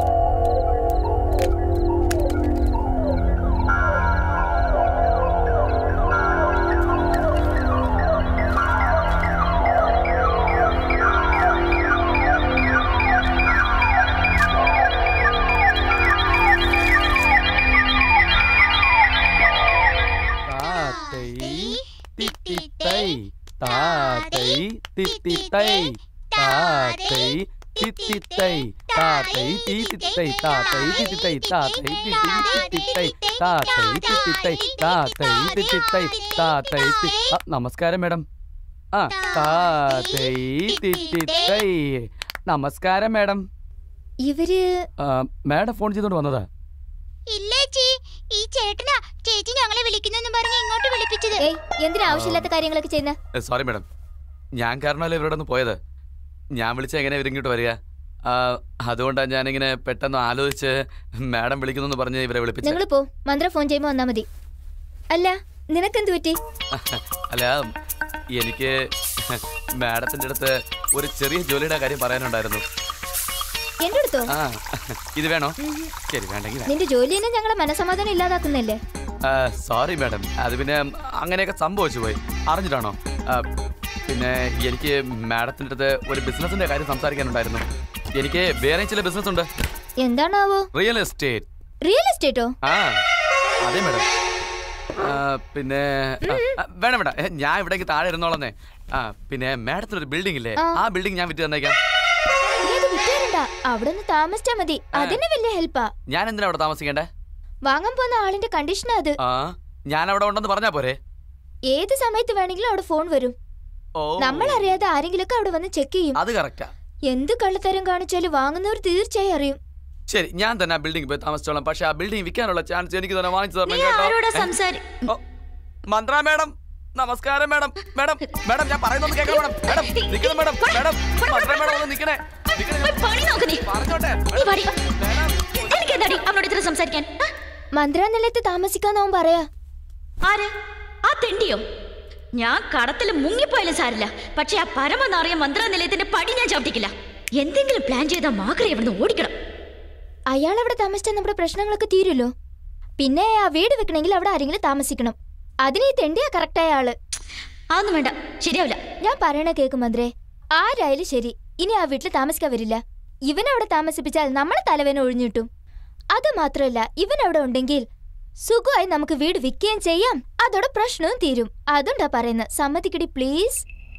S2: താത്തൈ തിത്തിത്തൈ താത്തൈ തിത്തിത്തൈ താത്തൈ തിത്തിത്തൈ താത്തൈ തിത്തിത്തൈ താത്തൈ തിത്തിത്തൈ താത്തൈ തിത്തിത്തൈ താത്തൈ തിത്തിത്തൈ താത്തൈ തിത്തിത്തൈ താത്തൈ തി- ആ, നമസ്കാരം മാഡം ആ താത്തൈ തിത്തിത്തൈ നമസ്കാരം മാഡം
S9: ഇവര്
S2: ആ, മാഡം ഫോൺ ചെയ്തോണ്ട് വന്നതാ
S12: ഇല്ലേച്ചി ഈ ചേട്ടനാ ചേച്ചി ഞങ്ങളെ വിളിക്കുന്നെന്ന് പറഞ്ഞ് ഇങ്ങോട്ട് വിളിപ്പിച്ചത്
S9: ഏയ് എന്തിനാ ആവശ്യമില്ലാത്ത കാര്യങ്ങളൊക്കെ ചെയ്യുന്ന
S6: സോറി മാഡം ഞാൻ കാരണമല്ലേ ഇവരോട് ഒന്ന് പോയത് ഞാൻ വിളിച്ച എങ്ങനെ ഇവരിങ്ങോട്ട് വരിക ആ, അതുകൊണ്ടാണ് ഞാനിങ്ങനെ പെട്ടെന്ന് ആലോചിച്ച് മാഡം വിളിക്കുന്നു പറഞ്ഞ് ഇവരെ വിളിപ്പിച്ചത്
S9: നിങ്ങൾ പോ മന്ത്ര ഫോൺ ചെയ്യുമ്പോ വന്നാ മതി അല്ല നിനക്കെന്ത് പറ്റി
S6: അല്ല എനിക്ക് മാഡത്തിന്റെ അടുത്ത് ഒരു ചെറിയ ജോലിയുടെ കാര്യം പറയാനുണ്ടായിരുന്നു
S9: എന്റെ അടുത്തോ
S6: ആ ഇത് വേണോ ശരി വേണ്ടെങ്കിൽ വേണ്ട.
S9: നിന്റെ ജോലി തന്നെ ഞങ്ങളെ മനസമാധാനം ഇല്ലാതാക്കുന്നല്ലേ
S6: ആ, സോറി മാഡം അത് പിന്നെ അങ്ങനെയൊക്കെ സംഭവിച്ചു പോയി അറിഞ്ഞിട്ടാണോ ആ, പിന്നെ എനിക്ക് മാഡത്തിൻ്റെ അടുത്ത് ഒരു ബിസിനസിന്റെ കാര്യം സംസാരിക്കാനുണ്ടായിരുന്നു എനിക്ക് വേറെ ചില ബിസിനസ് ഉണ്ട്
S9: എന്താണാവോ
S6: റിയൽ എസ്റ്റേറ്റ്
S9: റിയൽ എസ്റ്റേറ്റോ
S6: ആ അതെ മാഡം ആ, പിന്നെ ആ, ആ, വേണം വേണ്ട ഏ, ഞാൻ ഇവിടേക്ക് താഴെ ഇരുന്നോളന്നേ ആ പിന്നെ മാഡത്തിന് ഒരു ബിൽഡിംഗ് ഇല്ലേ
S9: ആ.
S6: ആ ബിൽഡിംഗ് ഞാൻ വിറ്റ് തന്നേക്കാം
S9: ഇത് വിട്ടുതരണ്ട അവിടെ നിന്ന് താമസിച്ചാ മതി അതിന് വലിയ ഹെൽപ്പാ
S6: ഞാൻ എന്തിനാ അവിടെ താമസിക്കണ്ടേ
S9: വാങ്ങാൻ പോകുന്ന ആളിന്റെ കണ്ടീഷനാ അത്
S6: ആ ഞാൻ അവിടെ ഉണ്ടെന്ന് പറഞ്ഞാ പോരെ
S9: ഏത് സമയത്ത് വേണമെങ്കിലും അവിടെ ഫോൺ വരും
S6: ഓ
S9: നമ്മൾ അറിയാതെ ആരെങ്കിലൊക്കെ അവിടെ വന്ന് ചെക്ക് ചെയ്യും
S6: അത് കറക്റ്റാ
S9: എന്ത് കള്ളത്തരം കാണിച്ചാലും വാങ്ങുന്നവർ തീർച്ചയായും അറിയും
S6: ശരി ഞാൻ തന്നെ ആ ബിൽഡിംഗ് പോയി താമസിച്ചോളാം പക്ഷെ ആ ബിൽഡിംഗ് വിൽക്കാനുള്ള ചാൻസ് എനിക്ക് തന്നെ വാങ്ങിച്ചു തരണം
S8: ആരോടാ
S6: കേട്ടോ
S8: സംസാരി
S6: ഓ, മന്ത്ര മാഡം നമസ്കാരം മാഡം മാഡം മാഡം ഞാൻ പറയുന്നത് കേൾക്കണം മാഡം മാഡം നിൽക്കണം മാഡം മാഡം മന്ത്ര മാഡം ഒന്ന് നിൽക്കണേ
S8: പണി നോക്ക് നീ
S6: പറഞ്ഞോട്ടെ
S8: നീ പാടി എനിക്ക് എന്താടി അവനോട് ഇത്ര സംസാരിക്കാൻ ആ?
S9: മന്ത്രാനിലയത്ത് താമസിക്കാന്നവൻ പറയാ
S8: ആര് ആ തെണ്ടിയോ ഞാൻ കടത്തിൽ മുങ്ങിപ്പോയാലും സാരില്ല പക്ഷെ ആ പരമനാറിയ മന്ത്രാനിലയത്തിന്റെ പടി ഞാൻ ചവിട്ടിക്കില്ല എന്തെങ്കിലും പ്ലാൻ ചെയ്താൽ മാത്രമേ ഇവിടുന്ന് ഓടിക്കണം
S9: അയാൾ അവിടെ താമസിച്ചാൽ നമ്മുടെ പ്രശ്നങ്ങളൊക്കെ തീരുമല്ലോ പിന്നെ ആ വീട് വെക്കണമെങ്കിൽ അവിടെ ആരെങ്കിലും താമസിക്കണം അതിന് ഈ തെണ്ടിയാ കറക്റ്റായ ആള്
S8: അതൊന്നും വേണ്ട ശരിയാവില്ല
S9: ഞാൻ പറയണ കേക്ക് മന്ത്രേ ആരായാലും ശരി ഇനി ആ വീട്ടിൽ താമസിക്കാൻ വരില്ല ഇവൻ അവിടെ താമസിപ്പിച്ചാൽ നമ്മളെ തലവേന ഒഴിഞ്ഞിട്ടും അത് മാത്രമല്ല ഇവൻ അവിടെ ഉണ്ടെങ്കിൽ സുഖമായി നമുക്ക് വീട് വിൽക്കുകയും ചെയ്യാം അതോടെ പ്രശ്നവും തീരും അതുണ്ടാ പറയുന്നത് സമ്മതിക്കടി പ്ലീസ്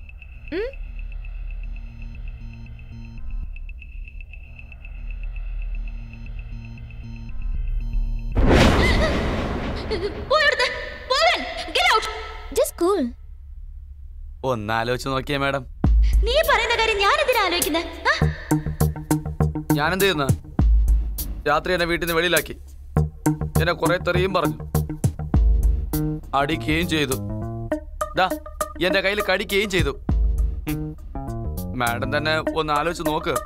S8: പോയവിടുന്ന്. പോകാൻ. Get out.
S9: ജസ്റ്റ് കൂൾ
S6: ഒന്നാലോചിച്ച് നോക്കിയേ മാഡം
S8: നീ പറയുന്ന കാര്യം ഞാൻ എന്തിനാ ആലോചിക്കുന്നത്
S6: ഞാൻ എന്ത് ചെയ്യുന്ന രാത്രി എന്നെ വീട്ടിൽ നിന്ന് വെളിയിലാക്കി എന്നെ കുറെ തെറിയും പറഞ്ഞു അടിക്കുകയും ചെയ്തു ദാ എന്റെ കയ്യിൽ കടിക്കുകയും ചെയ്തു ഉം. മാഡം തന്നെ ഒന്ന് ആലോചിച്ച് നോക്ക്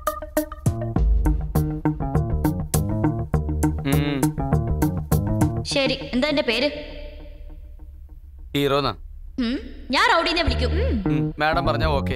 S6: ഉം.
S8: ശരി എന്താ എന്റെ പേര്
S6: ഹീറോന്നാ
S8: ഉം, ഞാൻ റൗഡീനെ വിളിക്കും
S6: ഉം. മാഡം പറഞ്ഞ ഓക്കെ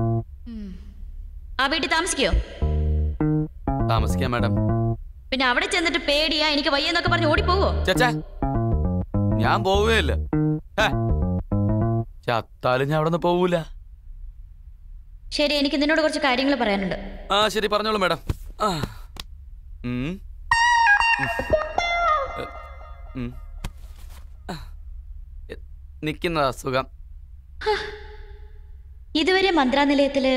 S8: ആ വീട്ടിൽ താമസിക്കോ
S6: താമസിക്കാം മാഡം
S8: പിന്നെ അവിടെ ചെന്നിട്ട് പേടിയാ എനിക്ക് വയ്യെന്നൊക്കെ പറഞ്ഞ് ഓടിപ്പോവോ
S6: ചച്ചാ ഞാൻ പോവുകയില്ല ഹേ. ചത്താലും ഞാൻ അവിടെ നിന്ന് പോവൂല
S8: ശരി എനിക്ക് നിന്നോട് കുറച്ച് കാര്യങ്ങൾ പറയാനുണ്ട്
S6: ആ ശരി പറഞ്ഞോളൂ മാഡം ആ. ഉം. ഉം. എ, ഉം. ആ. എ, നിക്കുന്നതാ സുഖം
S8: ഇതുവരെ മന്ത്രാനിലയത്തില്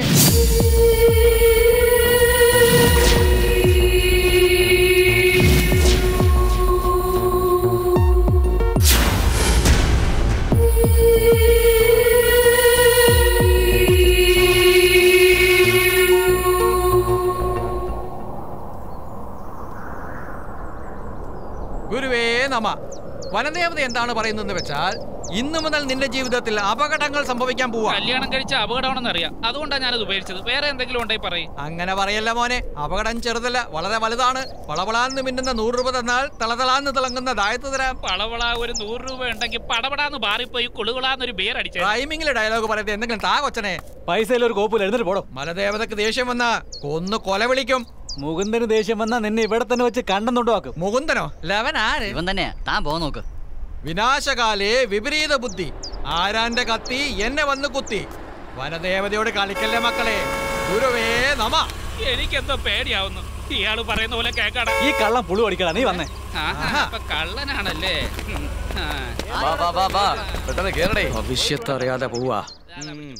S7: ഗുരുവേ നമ വനദേവത എന്താണ് പറയുന്നതെന്ന് വെച്ചാൽ ഇന്നു മുതൽ നിന്റെ ജീവിതത്തിൽ അപകടങ്ങൾ സംഭവിക്കാൻ പോവാ
S13: കല്യാണം കഴിച്ച അപകടമാണെന്ന് അറിയാം അതുകൊണ്ടാണ് ഞാനത് ഉപേക്ഷിച്ചത് വേറെ എന്തെങ്കിലും ഉണ്ടെങ്കിൽ പറയും
S7: അങ്ങനെ പറയല്ല മോനെ അപകടം ചെറുതല്ല വളരെ വലുതാണ് വളവളാന്ന് മിന്നുന്ന നൂറ് രൂപ തന്നാൽ തളതളാന്ന് തിളങ്ങുന്ന ദായത്ത് തരാം
S13: പളവള ഒരു നൂറ് രൂപ ഉണ്ടെങ്കിൽ പടപടാന്ന് ബാറിപ്പോയി കുളുകുളാന്നൊരു ബിയർ അടിച്ചേ
S7: ടൈമിങ്ങിലെ ഡയലോഗ് പറയുന്നത് എന്തെങ്കിലും താ കൊച്ചനെ
S4: പൈസയിൽ ഒരു കോപ്പിൽ എഴുന്നേറ്റ് പോടോ
S7: മലദേവതക്ക് ദേഷ്യം വന്ന കൊന്ന് കൊല വിളിക്കും
S4: മുകുന്ദന് ദേഷ്യം വന്നാ നിന്നെ ഇവിടെ തന്നെ വെച്ച് കണ്ടെന്നുണ്ടാക്കും
S7: മുകുന്ദനോ ലവൻ ആര്
S14: ഇവൻ തന്നെയാ താൻ പോ നോക്ക്
S7: വിനാശകാലേ വിപരീത ബുദ്ധി ആരാന്റെ കത്തി എന്നെ വന്ന് കുത്തി വനദേവതയോട് കളിക്കല്ലേ മക്കളെ ഗുരുവേ നമ
S13: എനിക്കെന്തോ പേടിയാവുന്നു ഇയാള് പറയുന്ന പോലെ കേക്കാടാ
S4: ഈ കള്ളം പുളു അടിക്കടാ നീ വന്നേ
S13: ആഹാ, അപ്പൊ കള്ളനാണല്ലേ ഉം, ആ.
S6: വാ വാ വാ വാ പെട്ടെന്ന് കേറടേ
S7: ഭവിഷ്യത്ത് അറിയാതെ പോവാ
S6: ഉം.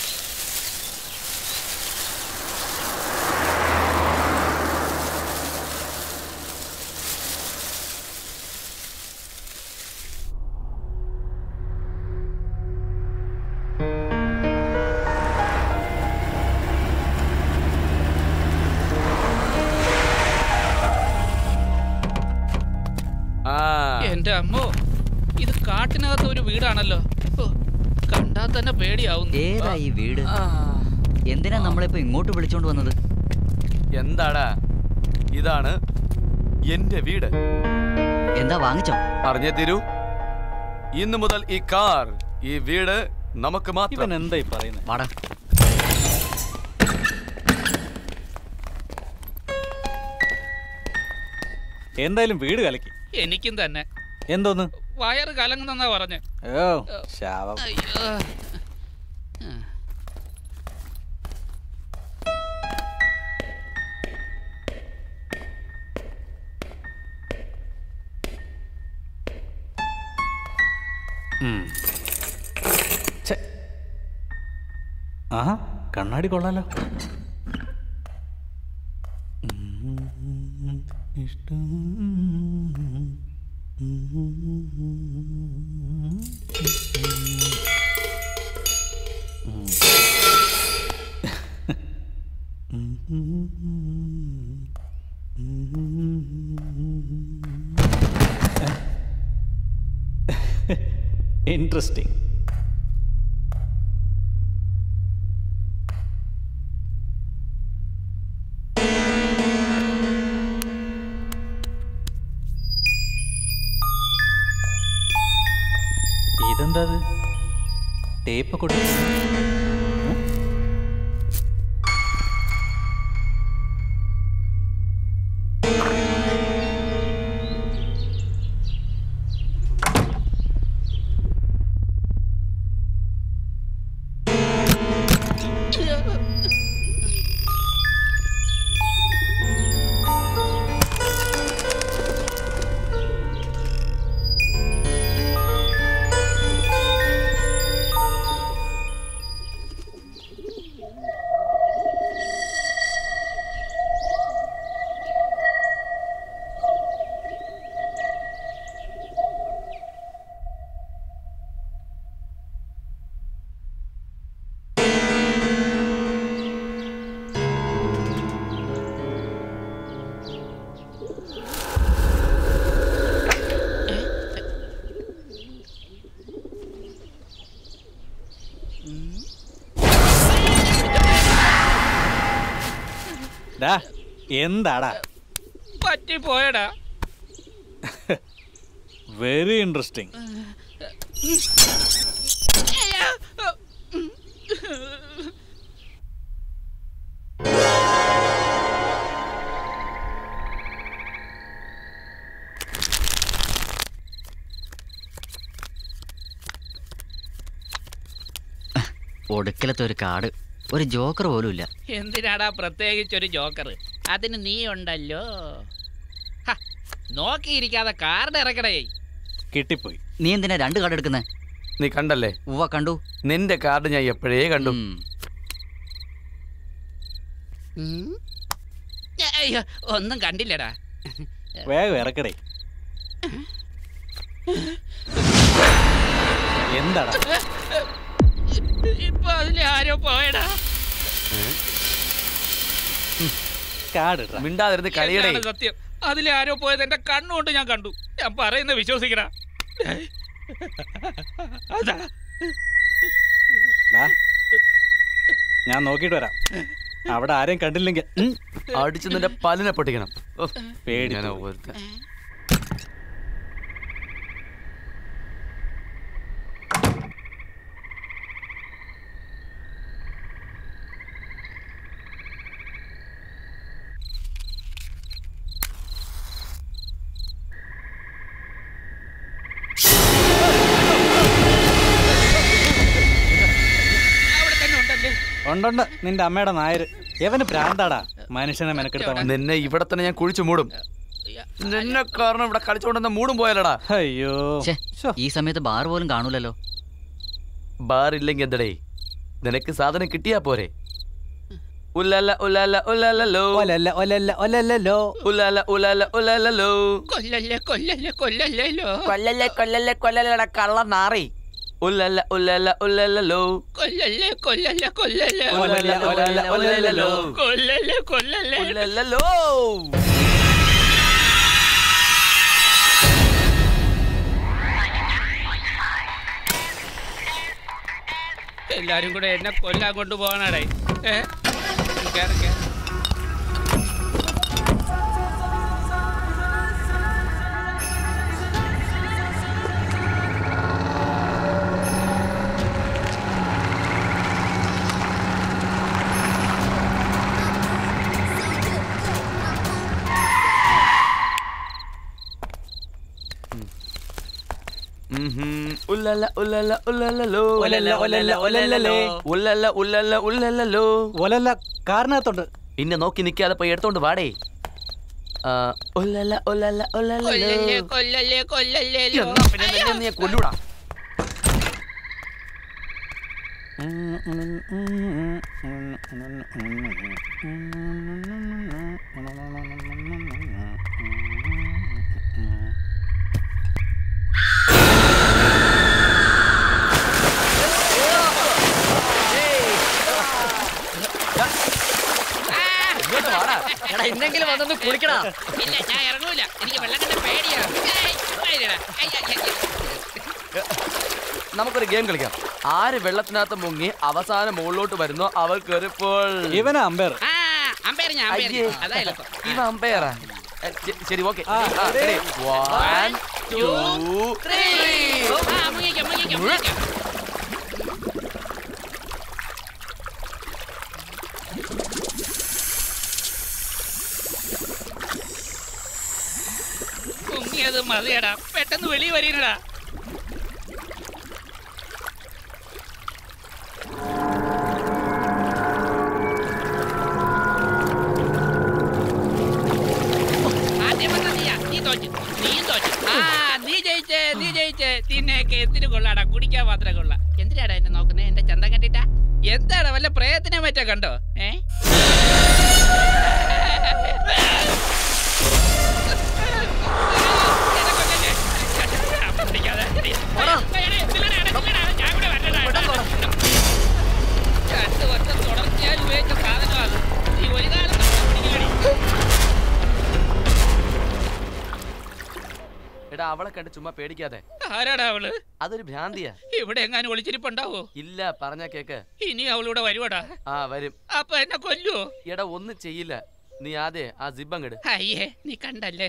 S6: ആ
S13: എന്റെ അമ്മോ ഇത് കാട്ടിനകത്ത് ഒരു വീടാണല്ലോ ഓ, കണ്ടാ തന്നെ പേടിയാവുന്നു
S14: ഏതാ ഈ വീട് എന്തിനാ നമ്മളിപ്പോ ഇങ്ങോട്ട് വിളിച്ചോണ്ട് വന്നത്
S6: എന്താടാ ഇതാണ് എന്റെ വീട്
S14: എന്താ വാങ്ങിച്ചോ
S6: അറിഞ്ഞേ തീരൂ ഇന്നു മുതൽ ഈ കാർ ഈ വീട് നമുക്ക്
S4: ഇവൻ
S6: മാത്രം
S4: എന്താ ഈ പറയുന്നത്
S14: വാടാ
S4: എന്തായാലും വീട് കലക്കി
S13: എനിക്കും തന്നെ
S4: എന്തോന്ന്
S13: വയറ് കലങ്ങുന്നെന്നാ പറഞ്ഞ്
S4: ഓ ശാപം
S13: അയ്യോ
S4: ഉം. ഛെ. ആഹാ കണ്ണാടി കൊള്ളാലോ ഉം, ഇഷ്ടം. ഇൻട്രസ്റ്റിംഗ് ഇതെന്താ ടേപ്പ് കൊടുക്കുന്നു ഡാ എന്താടാ
S13: പറ്റിപ്പോയടാ
S4: വെരി ഇൻട്രസ്റ്റിംഗ്
S14: ഒടുക്കലത്തെ ഒരു കാർഡ് ഒരു ജോക്കർ പോലും ഇല്ല
S13: എന്തിനാടാ പ്രത്യേകിച്ച് ഒരു ജോക്കർ അതിന് നീ ഉണ്ടല്ലോ ഹ, നോക്കിയിരിക്കാതെ കാർഡ് ഇറക്കടേ
S4: കിട്ടിപ്പോയി
S14: നീ എന്തിനാ രണ്ട് കാർഡ് എടുക്കുന്നേ
S6: നീ കണ്ടല്ലേ
S14: ഉവ്വ കണ്ടു
S6: നിന്റെ കാർഡ് ഞാൻ എപ്പോഴേ കണ്ടു
S13: അയ്യോ ഒന്നും കണ്ടില്ലടാ
S4: വേഗം ഇറക്കടേ എന്താടാ
S13: ഇപ്പൊ അതിലെ ആരോ പോയടാ
S4: കാർഡ് ഇടറാ.
S6: മിണ്ടാതിരുന്ന് കളിയടേ
S13: എന്താണ് സത്യം അതിലെ ആരോ പോയത് എന്റെ കണ്ണുകൊണ്ട് ഞാൻ കണ്ടു ഞാൻ പറയുന്ന വിശ്വസിക്കണ അതാ
S4: ഡാ, ഞാൻ നോക്കിയിട്ട് വരാം അവിടെ ആരെയും കണ്ടില്ലെങ്കിൽ ഉം,
S6: അടിച്ച് നിന്റെ പല്ലിനെ പൊട്ടിക്കണം ഓ,
S4: പേടി
S6: ഞാൻ ഒരുത്തൻ.
S13: അവിടെ തന്നെ ഉണ്ടല്ലേ
S4: ഉണ്ടുണ്ട് നിന്റെ അമ്മയുടെ നായര് എവന് ഭ്രാന്താടാ മനുഷ്യനെ മെനക്കെടുത്ത
S6: നിന്നെ ഇവിടെ തന്നെ ഞാൻ കുഴിച്ചു മൂടും നിന്നെ കാരണം ഇവിടെ കളിച്ചോണ്ടെന്ന മൂടും പോയാലടാ
S4: അയ്യോ
S14: ഛെ, ഈ സമയത്ത് ബാർ പോലും കാണൂലല്ലോ
S6: ബാർ ഇല്ലെങ്കിൽ എന്തടേ നിനക്ക് സാധനം കിട്ടിയാ പോരെ ഉല്ലല്ല ഉല്ലല്ല ഉല്ലല്ലോ
S4: ഒലല്ല ഒലല്ല ഒലല്ലോ
S6: ഉല്ലല്ല ഉല്ലല്ല ഉല്ലല്ലോ
S13: കൊല്ലല്ലേ കൊല്ലല്ലേ കൊല്ലല്ലേലോ
S6: കൊല്ലല്ലേ കൊല്ലല്ലേ കൊല്ലല്ലട കള്ള നാറി ഉല്ലല്ല ഉല്ലല്ല ഉല്ലല്ലോ
S13: കൊല്ലല്ലേ കൊല്ലല്ലേ കൊല്ലല്ലേ
S6: ഉല്ലല്ല ഉല്ലല്ല ഉല്ലല്ലോ
S13: കൊല്ലല്ലേ കൊല്ലല്ലേ
S6: ഉല്ലല്ലോ
S13: എല്ലാരും കൂടെ എന്നെ കൊല്ലാൻ കൊണ്ടുപോകാനാടേ ഏ കേറ്, കേറ്.
S6: ഉല്ലല്ല ഉല്ലല്ല ഉല്ലല്ലോ
S4: ഉല്ലല്ല, ഉല്ലല്ല, ഉല്ലല്ലലേ.
S6: ഉല്ലല്ല ഉല്ലല്ല ഉല്ലല്ലോ
S4: ഒലല്ല കാറിനകത്തുണ്ട്
S6: ഇന്നെ നോക്കി നിൽക്കാതെ പോയി എടുത്തോണ്ട് വാടേ ആ, ഉല്ലല്ല ഉല്ലല്ല ഉല്ലല്ലോ
S13: കൊല്ലല്ലേ കൊല്ലല്ലേ കൊല്ലല്ലേലോ
S6: എന്നാ പിന്നെ നിന്നെ നീ കൊല്ലൂടാ
S1: എടാ ഇന്നെങ്കിലും വന്നൊന്ന് കുളിക്കടാ
S13: ഇല്ല ഞാൻ ഇറങ്ങൂല എനിക്ക് വെള്ളം കണ്ട പേടിയാണ് ഏയ്, വൈകിടാ. ഐ, ഐ, ഐ, ഐ.
S2: നമുക്കൊരു ഗെയിം കളിക്കാം ആര് വെള്ളത്തിനകത്ത് മുങ്ങി അവസാനം മുകളിലോട്ട് വരുന്നോ അവർക്ക് ഇപ്പോൾ
S4: ഇവനാ അമ്പയർ
S13: ആ അമ്പയർ ഞാൻ അമ്പയർ
S2: അയ്യേ.
S13: അതാ എളുപ്പം
S2: ഇവ അമ്പയറാ ശരി ഓക്കെ
S4: ആ, ready?
S2: വൺ ടു
S13: ആ മുങ്ങിക്കാം മുങ്ങിക്കാം മുങ്ങിക്കാം മുങ്ങിയത് മതിയടാ പെട്ടെന്ന് വെളി വരീനടാ ആദ്യം വന്ന നീയാ നീ തോച്ചു നീയും തോച്ചു ആ നീ ജയിച്ചേ നീ ജയിച്ചേ നിന്നെയൊക്കെ എന്തിനു കൊള്ളാടാ കുടിക്കാൻ മാത്രമേ കൊള്ളാം എന്തിനാടാ എന്നെ നോക്കുന്നേ എന്റെ ചന്തം കണ്ടിട്ടാ എന്താടാ വല്ല പ്രയത്നം മറ്റോ കണ്ടോ ഏ രണ്ട് വർഷം തുടർച്ചയായി ഉപയോഗിച്ച സാധനമാണ് നീ ഒരു കാലം നമ്മളെ പിടിക്കലടി.
S2: എടാ അവളെ കണ്ട് ചുമ്മാ പേടിക്കാതെ
S13: ആരാടാ അവള്
S2: അതൊരു ഭ്രാന്തിയാ
S13: ഇവിടെ എങ്ങാനും ഒളിച്ചിരിപ്പുണ്ടാവോ
S2: ഇല്ല പറഞ്ഞ കേക്ക്
S13: ഇനി അവളിവിടെ വരുവാടാ
S2: ആ വരും
S13: അപ്പൊ എന്നെ കൊല്ലുവോ
S2: എടാ ഒന്നും ചെയ്യില്ല നീ ആദ്യേ ആ സിബങ്ങട്
S13: അയ്യേ നീ കണ്ടല്ലേ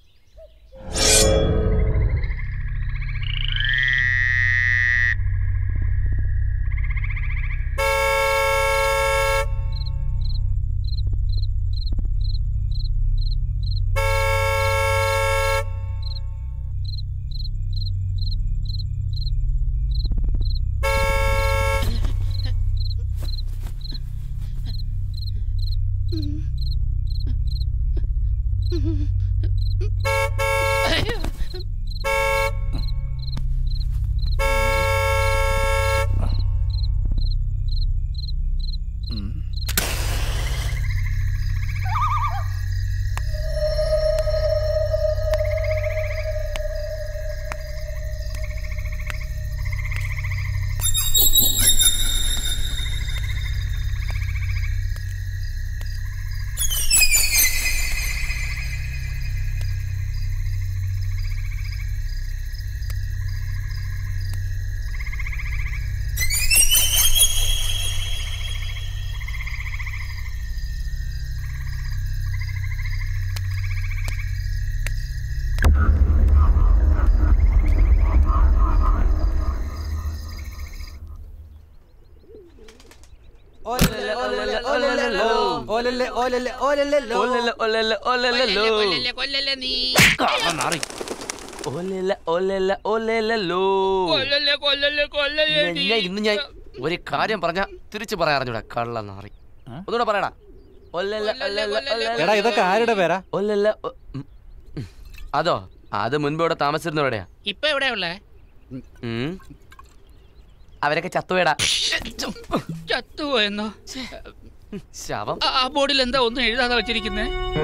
S4: ഓലല്ലേ ഓലല്ലേ ഓലല്ലേ
S2: ഒല്ലല്ല, ഒല്ലല്ല, ഒല്ലല്ലല്ലോ.
S13: കൊല്ലല്ലേ കൊല്ലല്ലേ നീ
S2: കള്ള നാറി. ഒല്ലല്ല, ഒല്ലല്ല, ഒല്ലല്ലല്ലോ.
S13: കൊല്ലല്ലേ കൊല്ലല്ലേ കൊല്ലല്ലേ നീ
S2: ഞാൻ ഇന്ന് ഞാൻ ഒരു കാര്യം പറഞ്ഞ തിരിച്ചു പറയാ അറിഞ്ഞൂടാ കള്ള നാറി ഒന്നുകൂടെ പറയടാ ഒല്ലല്ല, ഒല്ലല്ല, ഒല്ലല്ല.
S4: എടാ ഇതൊക്കെ ആരുടെ പേരാ
S2: ഒല്ലല്ല, ഒ- ഉം. ഉം. അതോ അത് മുൻപ് ഇവിടെ താമസിച്ചിരുന്നവടെയാ
S13: ഇപ്പൊ എവിടെയാ ഉള്ളേ
S2: ഉം. അവരൊക്കെ ചത്തുവേടാ
S13: ചത്തുപോയെന്നോ
S2: ശവം
S13: ആ- ആ ബോർഡിൽ എന്താ ഒന്നും എഴുതാതെ വെച്ചിരിക്കുന്നേ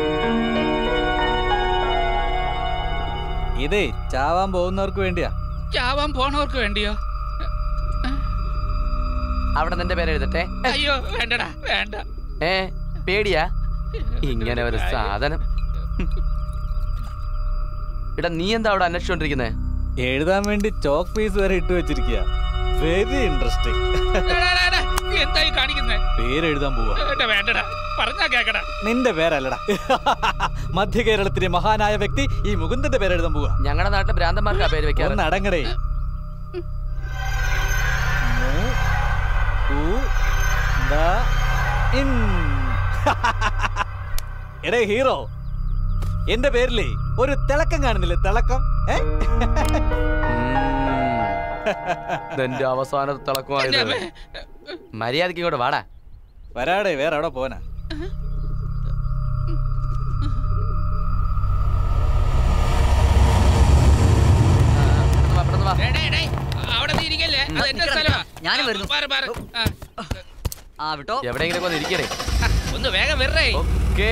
S4: ഇതേ ചാവാൻ പോകുന്നവർക്ക് വേണ്ടിയാ
S13: ചാവാൻ പോണവർക്ക് വേണ്ടിയോ
S2: അവിടെ നിന്റെ പേര് എഴുതട്ടെ
S13: അയ്യോ വേണ്ടടാ വേണ്ട
S2: ഏ പേടിയാ ഇങ്ങനെ ഒരു സാധനം എടാ നീ എന്താ അവിടെ അന്വേഷിച്ചോണ്ടിരിക്കുന്നേ
S4: എഴുതാൻ വേണ്ടി ചോക്ക് പീസ് വരെ ഇട്ട് വെച്ചിരിക്കുക വെരി ഇൻട്രസ്റ്റിംഗ്
S13: എടാ, എടാ, എടാ, നീ എന്തായി കാണിക്കുന്നേ
S4: പേര് എഴുതാൻ പോവാ
S13: ഏട്ടാ, വേണ്ടടാ പറഞ്ഞാ കേക്കടാ
S4: നിന്റെ പേരല്ലടാ മധ്യ കേരളത്തിലെ മഹാനായ വ്യക്തി ഈ മുകുന്ദന്റെ പേര് എഴുതാൻ പോവാ
S2: ഞങ്ങളുടെ നാട്ടിലെ ഭ്രാന്തന്മാർക്കാ പേര് വെക്കാറ്
S4: ഒന്ന് അടങ്ങടേ മു, കു, ദ, ഇൻ. എടേ ഹീറോ എന്റെ പേരിലേ ഒരു തിളക്കം കാണുന്നില്ലേ തിളക്കം ഏ?
S2: നിന്റെ അവസാനത്തെ തിളക്കമായത് മര്യാദക്ക് ഇങ്ങോട്ട് വാടാ
S4: വരാടേ വേറെ അവിടെ പോനാ
S13: എടേ, എടേ, അവിടെ നീ ഇരിക്കല്ലേ അത് എന്റെ സ്ഥലമാ
S14: ഞാനും വരുന്നു
S13: മാറ്, മാറ്. ആ,
S14: ആ വിട്ടോ
S2: എവിടെയെങ്കിലും ഒന്ന് ഇരിക്കണേ
S13: ഒന്ന് വേഗം വരേ
S2: ഓക്കേ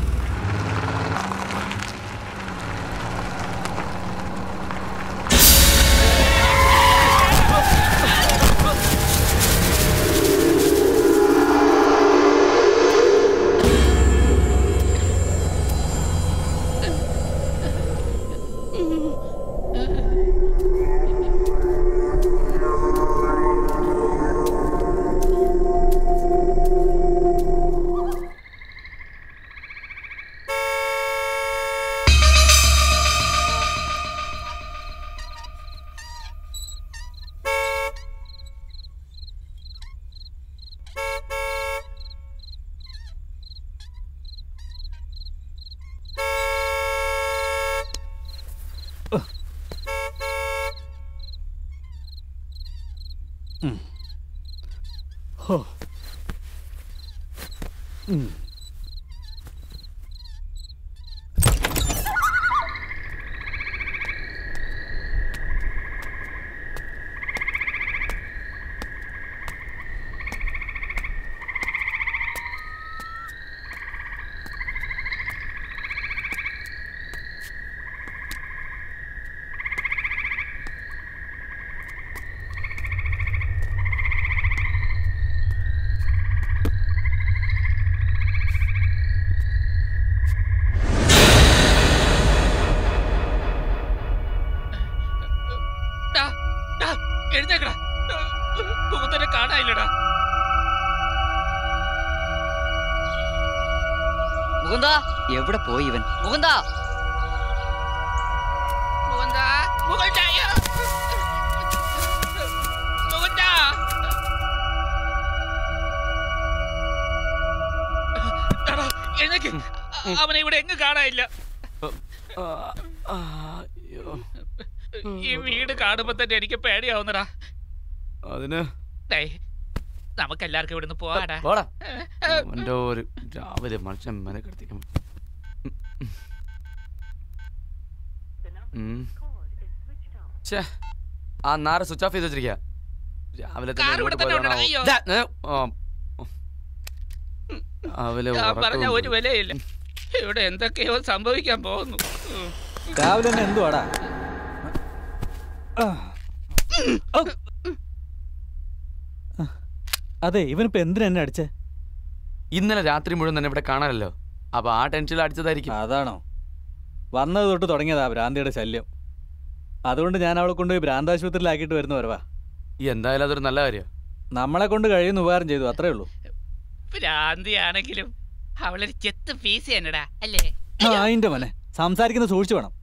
S4: ഹോ ഉം.
S13: ഡാ, ഡാ, എഴുന്നേക്കടാ മുകുന്ദനെ കാണാനില്ലടാ
S14: മുകുന്ദ എവിടെ പോയി ഇവൻ മുകുന്ദ
S13: മുകുന്ദ മുകുന്ദ അയ്യോ. മുകുന്ദ എടാ, എഴുന്നേക്ക് അവനെ ഇവിടെ എങ്ങും കാണാനില്ല ഈ വീട് കാണുമ്പോ തന്നെ എനിക്ക് പേടിയാവുന്നടാ
S6: അതിന്
S13: ഡേയ്, നമുക്കെല്ലാവർക്കും ഇവിടുന്ന് പോവാടാ
S2: പോടാ
S6: അവന്റെ ഒരു രാവിലെ മനുഷ്യൻ മെനക്കെടുത്തിക്കും ഛേ ആ നാറ് സ്വിച്ച് ഓഫ് ചെയ്ത് വെച്ചിരിക്കുക രാവിലെ തന്നെ
S13: കാർ ഇവിടെ
S6: എങ്ങോട്ട്
S13: തന്നെ
S6: പോയതാണാവോ?
S13: ഉണ്ടെടാ, അയ്യോ.
S6: ദാ, ഏ, ആ, രാവിലെ
S13: ഞാൻ പറഞ്ഞ
S6: ഉറക്കവും
S13: ഒരു വിലയില്ല ഇവിടെ എന്തൊക്കെയോ സംഭവിക്കാൻ പോകുന്നു ഉം.
S4: രാവിലെ തന്നെ എന്തുവാടാ ആ. ഔ. അതെ ഇവനിപ്പോ എന്തിനാ എന്നെ അടിച്ചേ
S6: ഇന്നലെ രാത്രി മുഴുവൻ തന്നെ ഇവിടെ കാണാനല്ലോ അപ്പൊ ആ ടെൻഷനിൽ അടിച്ചതായിരിക്കും
S4: അതാണോ വന്നത് തൊട്ട് തുടങ്ങിയതാ ഭ്രാന്തിയുടെ ശല്യം അതുകൊണ്ട് ഞാൻ അവളെ കൊണ്ടുപോയി ഭ്രാന്താശുപത്രിയിലാക്കിയിട്ട് വരുന്ന വരവാ
S6: എന്തായാലും അതൊരു നല്ല കാര്യം
S4: നമ്മളെ കൊണ്ട് കഴിയുന്ന ഉപകാരം ചെയ്തു അത്രേ ഉള്ളൂ
S13: ഭ്രാന്തിയാണെങ്കിലും അവളൊരു ചെത്ത് പീസ് തന്നെടാ അല്ലേ
S4: ആ അതിന്റെ മോനെ സംസാരിക്കുന്ന സൂക്ഷിച്ചു വേണം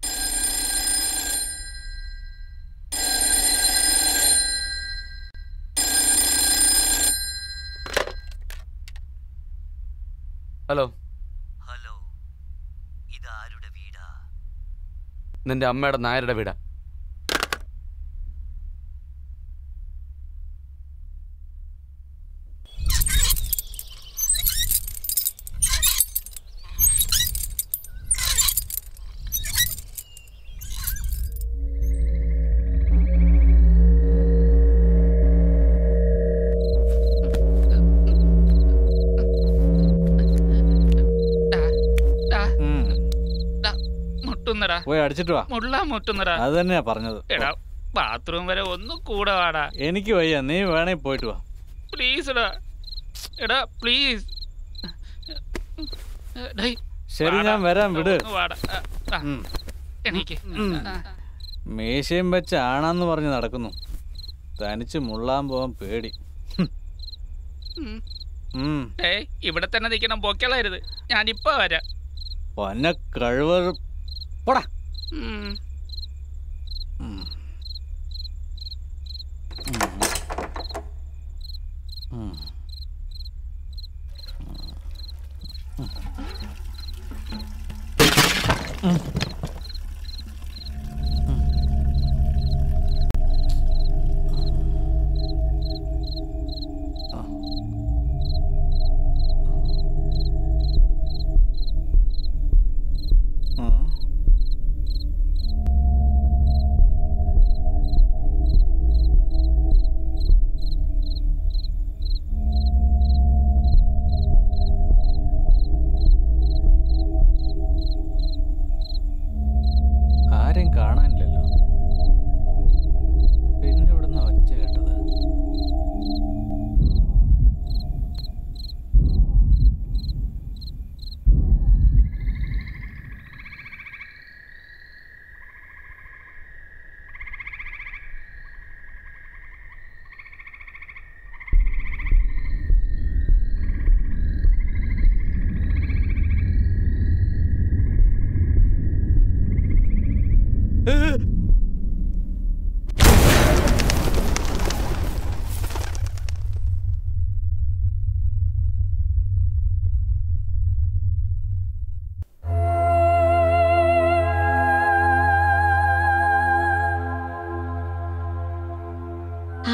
S6: ഹലോ
S14: ഹലോ ഇതാരുടെ വീടാ
S6: നിന്റെ അമ്മയുടെ നായരുടെ വീടാ
S13: ഡാ,
S4: ഉം.
S13: ഡാ, മുട്ടുന്നടാ
S4: പോയി അടിച്ചിട്ട് വാ
S13: മുള്ള മുട്ടുന്നടാ
S4: അത് തന്നെയാ പറഞ്ഞത്
S13: എടാ ബാത്റൂം വരെ ഒന്നും കൂടെ വാടാ
S4: എനിക്ക് വയ്യ നീ വേണേ പോയിട്ട് വാ
S13: പ്ലീസ് എടാ എടാ പ്ലീസ് ഡേയ്,
S4: ശരി
S13: വാടാ.
S4: ഞാൻ വരാം വിട്
S13: ഒന്ന് വാടാ ആ, ആ,
S4: ഉം.
S13: എണീക്ക്
S4: ഉം.
S13: ആ,
S4: മീശയും വെച്ച് ആണാന്ന് പറഞ്ഞ് നടക്കുന്നു തനിച്ച് മുള്ളാൻ പോവാൻ പേടി
S13: ഉം.
S4: ഉം.
S13: ഏയ് ഇവിടെ തന്നെ നിൽക്കണം പൊക്കളരുത് ഞാനിപ്പോ വരാം
S4: പൊന്ന കഴിവർ പോടാ
S13: ഉം.
S4: ഉം. ഉം. ഉം. ഉം.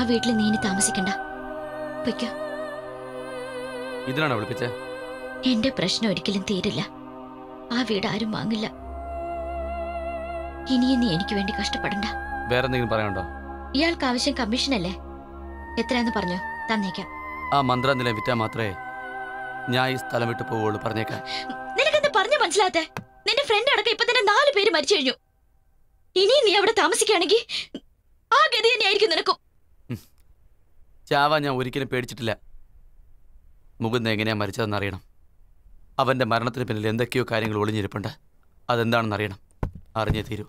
S8: വീട്ടിൽ നീ ഇനി താമസിക്കണ്ട പൊയ്ക്കോ
S6: ഇതിനാണോ വിളിപ്പിച്ചേ
S8: എന്റെ പ്രശ്നം ഒരിക്കലും തീരില്ല ആ വീട് ആരും വാങ്ങില്ല ഇനിയും നീ എനിക്ക് വേണ്ടി കഷ്ടപ്പെടണ്ട
S6: വേറെ എന്തെങ്കിലും പറയാനുണ്ടോ
S8: ഇയാൾക്ക് ആവശ്യം കമ്മീഷനല്ലേ എത്രയാന്ന് പറഞ്ഞോ തന്നേക്കാം
S6: ആ മന്ത്രനിലയം വിറ്റാൽ മാത്രമേ ഞാൻ ഈ സ്ഥലം വിട്ടു പോവുള്ളൂ പറഞ്ഞേക്കാം
S8: നിനക്കെന്താ പറഞ്ഞു മനസ്സിലാത്തെ നിന്റെ ഫ്രണ്ട് അടക്കം ഇപ്പൊ തന്നെ നാല് പേര് മരിച്ചു കഴിഞ്ഞു ഇനിയും നീ അവിടെ താമസിക്കുകയാണെങ്കിൽ ആ ഗതി തന്നെയായിരിക്കും നിനക്കും
S6: ചാവാൻ ഞാൻ ഒരിക്കലും പേടിച്ചിട്ടില്ല മുകുന്ദ എങ്ങനെയാ മരിച്ചതെന്ന് അറിയണം അവന്റെ മരണത്തിന് പിന്നിൽ എന്തൊക്കെയോ കാര്യങ്ങൾ ഒളിഞ്ഞിരിപ്പുണ്ട് അതെന്താണെന്ന് അറിയണം അറിഞ്ഞേ തീരൂ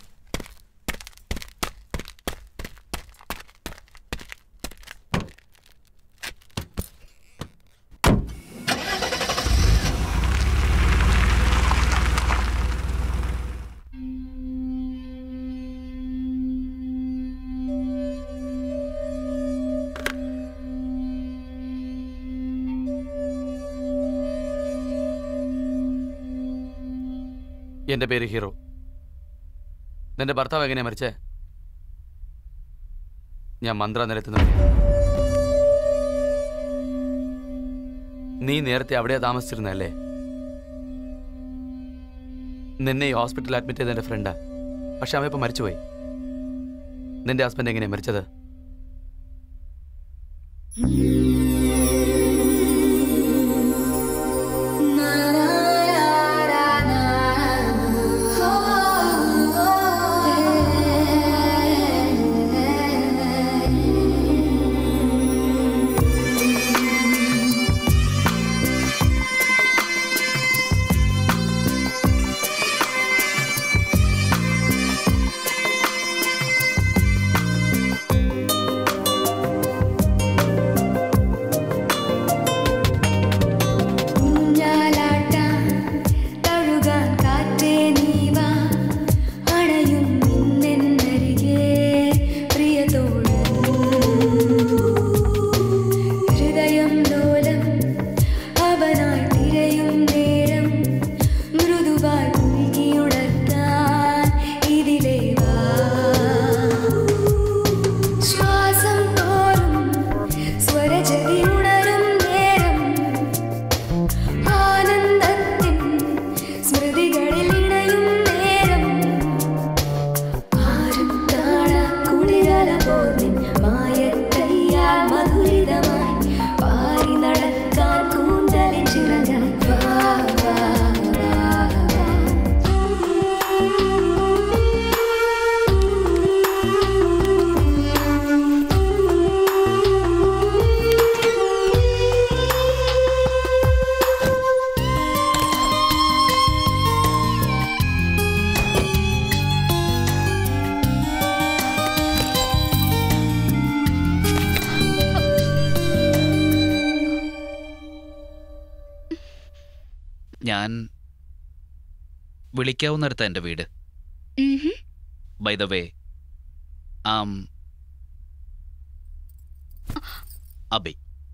S6: എന്റെ പേര് ഹീറോ നിന്റെ ഭർത്താവ് എങ്ങനെയാ മരിച്ചേ ഞാൻ മന്ത്രനിലയത്തിൽ നിന്ന് നീ നേരത്തെ അവിടെയാ താമസിച്ചിരുന്നല്ലേ നിന്നെ ഈ ഹോസ്പിറ്റലിൽ അഡ്മിറ്റ് ചെയ്ത എന്റെ ഫ്രണ്ടാ പക്ഷെ അവൻ ഇപ്പൊ മരിച്ചുപോയി നിന്റെ ഹസ്ബൻഡ് എങ്ങനെയാ മരിച്ചത്
S15: തഴുകാൻ കാറ്റേ നീവാ അണയും നിന്നെന്നരികെ പ്രിയതോഴൻ ഹൃദയം ലോലം അവനായി തിരയും നേരം മൃദുവായി കുലുക്കിയുണർത്താൻ ഇതിലേ വാ ശ്വാസം തോറും സ്വരജതി ഉണരും നേരം ആനന്ദത്തിൻ സ്മൃതികളിൽ ഇണയും നേരം ആരും കാണാ കുളിരല പോന്നിൻ മായക്കയ്യാൽ മധുരിതമായി പാറി നടക്കാൻ കൂന്തലിൻ ചിറകായി വാ വാ വാ
S13: ഞാൻ വിളിക്കാവുന്നിടത്ത എൻ്റെ വീട് by the way am Abhi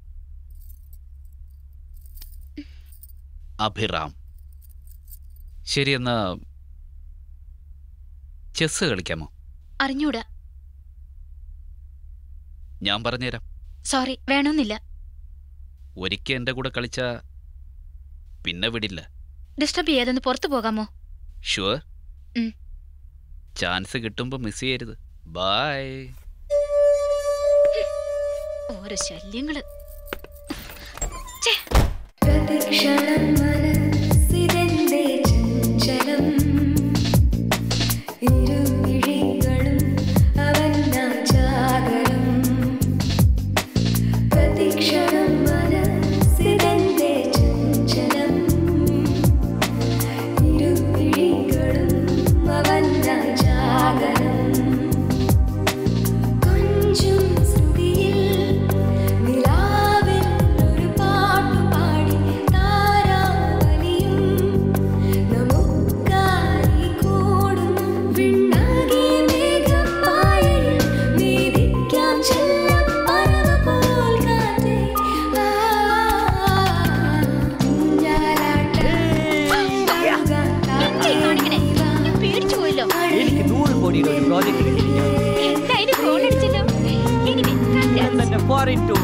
S13: Abhiram ശരി എന്നാ ചെസ് കളിക്കാമോ
S8: അറിഞ്ഞൂടാ
S13: ഞാൻ പറഞ്ഞുതരാം
S8: സോറി വേണമെന്നില്ല
S13: ഒരിക്കൽ എൻ്റെ കൂടെ കളിച്ച പിന്നെ വിടില്ല
S8: ഡിസ്റ്റർബ് ചെയ്യാതൊന്ന് പുറത്തു പോകാമോ
S13: ഷുവർ
S8: ഉം.
S13: ചാൻസ് കിട്ടുമ്പോൾ മിസ് ചെയ്യരുത് ബൈ
S8: ഓരോ ശല്യങ്ങള്
S15: പ്രതിക്ഷണം മനസ്സിതെന്തേ ചഞ്ചലം ഇരുമിഴികളും അവന്നാചാകരം പ്രതിക്ഷണം മനസ്സിതെന്തേ ചഞ്ചലം ഇരുമിഴികളും അവന്നാചാകരം കൊഞ്ചും ശ്രുതിയിൽ നിലാവിൽ ഒരു പാട്ടു പാടി താരാ
S10: ഫോറിൻ ടൂർ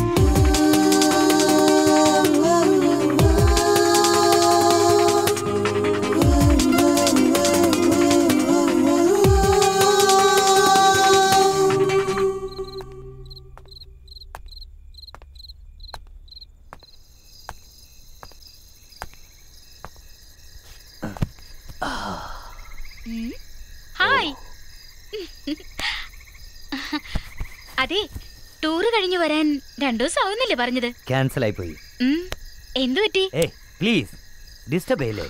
S12: ഹായ് അതെ ടൂറ് കഴിഞ്ഞു വരാൻ രണ്ടു ദിവസം ആവുന്നില്ലേ പറഞ്ഞത്
S16: ക്യാൻസൽ ആയിപ്പോയി
S12: ഉം, എന്തു പറ്റി
S16: ഏ പ്ലീസ് ഡിസ്റ്റർബ് ചെയ്യല്ലേ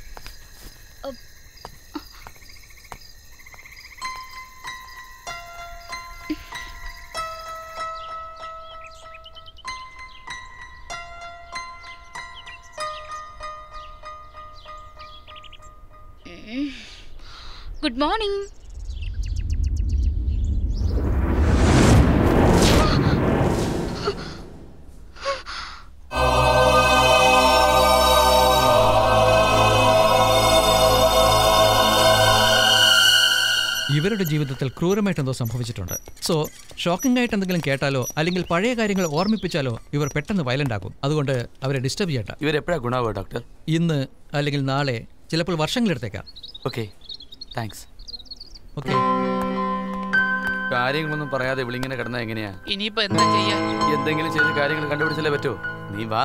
S12: ഗുഡ് മോർണിംഗ്
S7: ഇവരുടെ ജീവിതത്തിൽ ക്രൂരമായിട്ട് എന്തോ സംഭവിച്ചിട്ടുണ്ട് സോ ഷോക്കിംഗ് ആയിട്ട് എന്തെങ്കിലും കേട്ടാലോ അല്ലെങ്കിൽ പഴയ കാര്യങ്ങൾ ഓർമ്മിപ്പിച്ചാലോ ഇവർ പെട്ടെന്ന് വയലന്റ് ആകും അതുകൊണ്ട് അവരെ ഡിസ്റ്റർബ് ചെയ്യണ്ട
S6: ഇവരെപ്പോഴാ ഗുണാവുക ഡോക്ടർ
S7: ഇന്ന് അല്ലെങ്കിൽ നാളെ ചിലപ്പോൾ വർഷങ്ങളെടുത്തേക്കാം
S6: ഓക്കെ താങ്ക്സ്
S7: ഓക്കെ
S6: കാര്യങ്ങളൊന്നും പറയാതെ ഇവളിങ്ങനെ കിടന്നാ എങ്ങനെയാ
S13: ഇനിയിപ്പോ എന്താ ചെയ്യാ
S6: എന്തെങ്കിലും ചെയ്ത് കാര്യങ്ങൾ കണ്ടുപിടിച്ചല്ലേ പറ്റൂ നീ വാ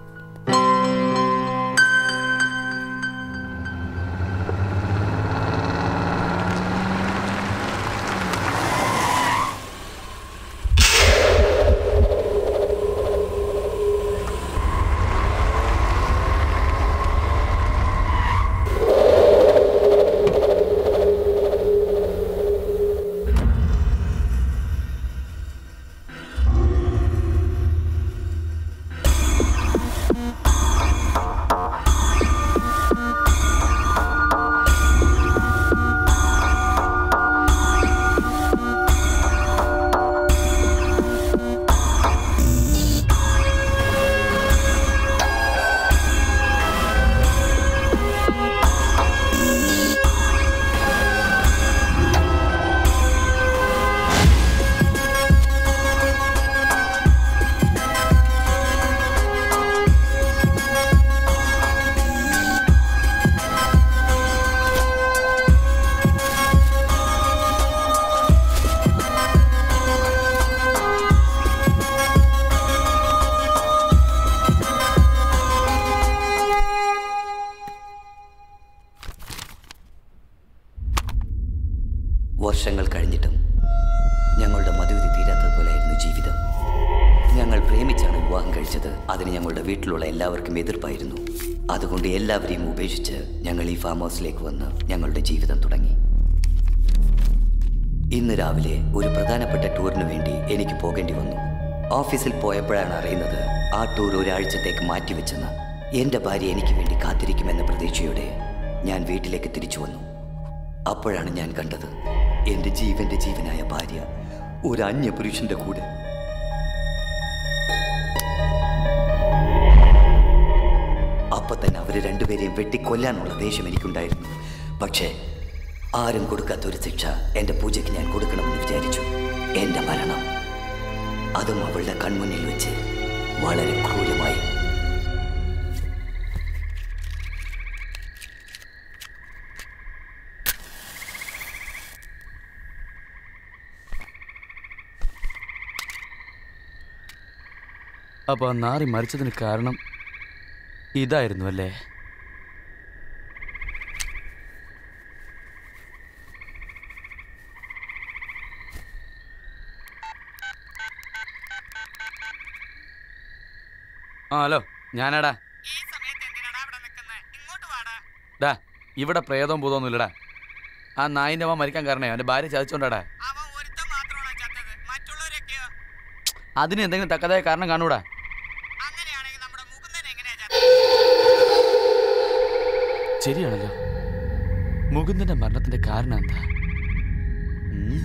S17: വർഷങ്ങൾ കഴിഞ്ഞിട്ടും ഞങ്ങളുടെ മധുവിധി തീരാത്തതുപോലെയായിരുന്നു ജീവിതം ഞങ്ങൾ പ്രേമിച്ചാണ് വിവാഹം കഴിച്ചത് അതിന് ഞങ്ങളുടെ വീട്ടിലുള്ള എല്ലാവർക്കും എതിർപ്പായിരുന്നു അതുകൊണ്ട് എല്ലാവരെയും ഉപേക്ഷിച്ച് ഞങ്ങൾ ഈ ഫാം ഹൗസിലേക്ക് വന്ന് ഞങ്ങളുടെ ജീവിതം തുടങ്ങി ഇന്ന് രാവിലെ ഒരു പ്രധാനപ്പെട്ട ടൂറിന് വേണ്ടി എനിക്ക് പോകേണ്ടി വന്നു ഓഫീസിൽ പോയപ്പോഴാണ് അറിയുന്നത് ആ ടൂർ ഒരാഴ്ചത്തേക്ക് മാറ്റിവെച്ചെന്ന് എൻ്റെ ഭാര്യ എനിക്ക് വേണ്ടി കാത്തിരിക്കുമെന്ന പ്രതീക്ഷയോടെ ഞാൻ വീട്ടിലേക്ക് തിരിച്ചു വന്നു അപ്പോഴാണ് ഞാൻ കണ്ടത് എൻ്റെ ജീവന്റെ ജീവനായ ഭാര്യ ഒരു അന്യപുരുഷന്റെ കൂടെ അപ്പൊ തന്നെ അവര് രണ്ടുപേരെയും വെട്ടിക്കൊല്ലാനുള്ള ദേഷ്യം എനിക്കുണ്ടായിരുന്നു പക്ഷേ ആരും കൊടുക്കാത്ത ഒരു ശിക്ഷ എൻ്റെ പൂജയ്ക്ക് ഞാൻ കൊടുക്കണമെന്ന് വിചാരിച്ചു എൻ്റെ മരണം അതും അവളുടെ കൺമുന്നിൽ വെച്ച് വളരെ ക്രൂരമായി
S6: അപ്പൊ ആ നാറി മരിച്ചതിന് കാരണം ഇതായിരുന്നു അല്ലേ ആ ഹലോ ഞാനാടാ ഡാ ഇവിടെ പ്രേതവും ഭൂതമൊന്നും ഇല്ലടാ ആ നായിൻ്റെ അമ്മ മരിക്കാൻ കാരണേ അവൻ്റെ ഭാര്യ ചതിച്ചോണ്ടാടാ അതിന് എന്തെങ്കിലും തക്കതായ കാരണം കാണൂടാ ശരിയാണല്ലോ മുകുന്ദന്റെ മരണത്തിന്റെ കാരണം എന്താ ഉം?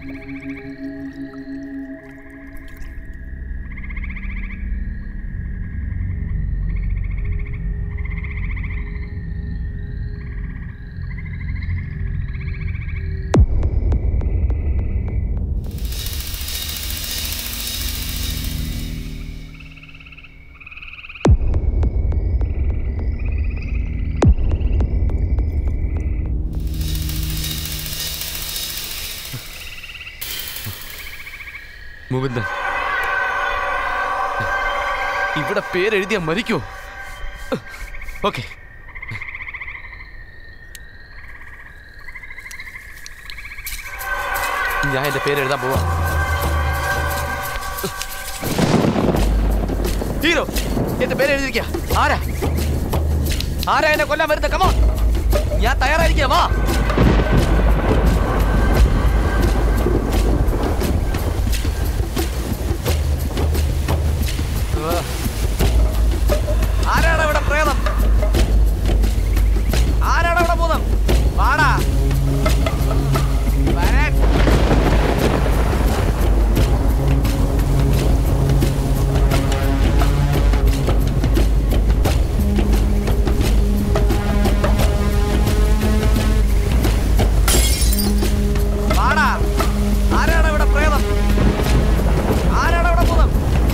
S2: മുകുന്ദൻ ഇവിടെ പേരെഴുതിയാ മരിക്കോ ഓക്കെ ഞാൻ എന്റെ പേര് എഴുതാൻ പോവാ ഹീറോ എന്റെ പേര് എഴുതിയിരിക്ക ആരാ ആരാ എന്നെ കൊല്ലാൻ വരുന്നത് കമോ ഞാൻ തയ്യാറായിരിക്കുക വാ ആരാണ് ഇവിടെ പ്രേതം ആരാണ് ഇവിടെ ഭൂതം വാടാ വരാൻ വാടാ ആരാണ് ഇവിടെ പ്രേതം ആരാണ് ഇവിടെ ഭൂതം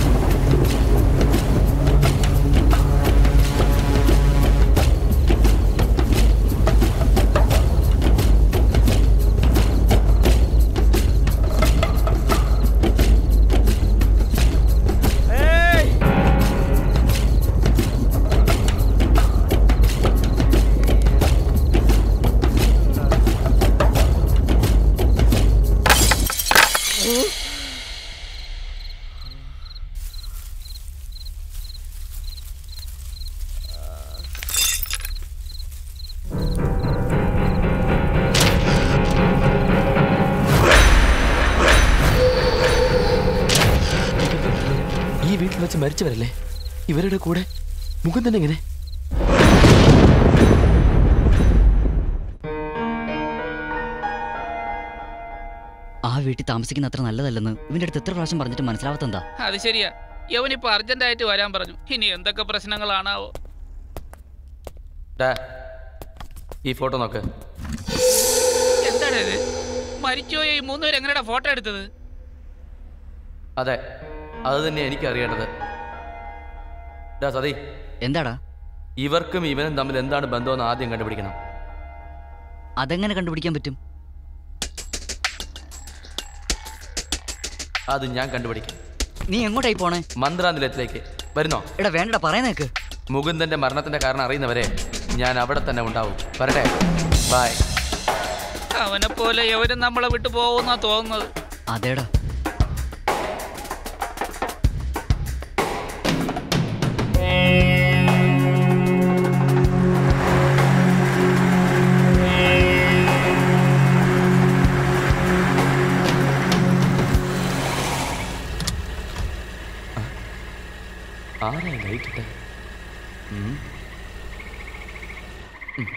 S2: ഏയ് ഈ വീട്ടിൽ വെച്ച് മരിച്ചവരല്ലേ ഇവരുടെ കൂടെ മുകുന്ദൻ എങ്ങനെ
S14: ആ വീട്ടിൽ താമസിക്കുന്ന അത്ര നല്ലതല്ലെന്ന് ഇവന്റെ അടുത്ത് എത്ര പ്രാവശ്യം പറഞ്ഞിട്ട് മനസ്സിലാവാത്തെന്താ
S13: അത് ശരിയാ യവനിപ്പോ അർജന്റായിട്ട് വരാൻ പറഞ്ഞു ഇനി എന്തൊക്കെ പ്രശ്നങ്ങളാണാവോ
S2: ഡാ, ഈ ഫോട്ടോ നോക്ക്
S13: എന്താണ് ഇത് മരിച്ചുപോയ ഈ മൂന്നുപേർ എങ്ങനെയാ ഫോട്ടോ എടുത്തത്
S2: അതെ അത് തന്നെ എനിക്ക് അറിയേണ്ടത് ഡാ സതി
S14: എന്താടാ
S2: ഇവർക്കും ഇവനും തമ്മിൽ എന്താണ് ബന്ധമെന്ന് ആദ്യം കണ്ടുപിടിക്കണം
S14: അതെങ്ങനെ കണ്ടുപിടിക്കാൻ പറ്റും
S2: അത് ഞാൻ കണ്ടുപിടിക്കും
S14: നീ എങ്ങോട്ടായി പോണേ
S2: മന്ത്രാനിലയത്തിലേക്ക് വരുന്നോ
S14: എടാ വേണ്ടടാ പറയുന്നേക്ക്
S2: മുകുന്ദന്റെ മരണത്തിന്റെ കാരണം അറിയുന്നവരെ ഞാൻ അവിടെ തന്നെ ഉണ്ടാവും വരട്ടെ ബൈ
S13: അവനെ പോലെ യവനും നമ്മളെ വിട്ടു പോകുന്നാ തോന്നുന്നത്
S14: അതേടാ
S2: ആരാ ലൈറ്റ് ഇട്ടെ ഉം. ഉം.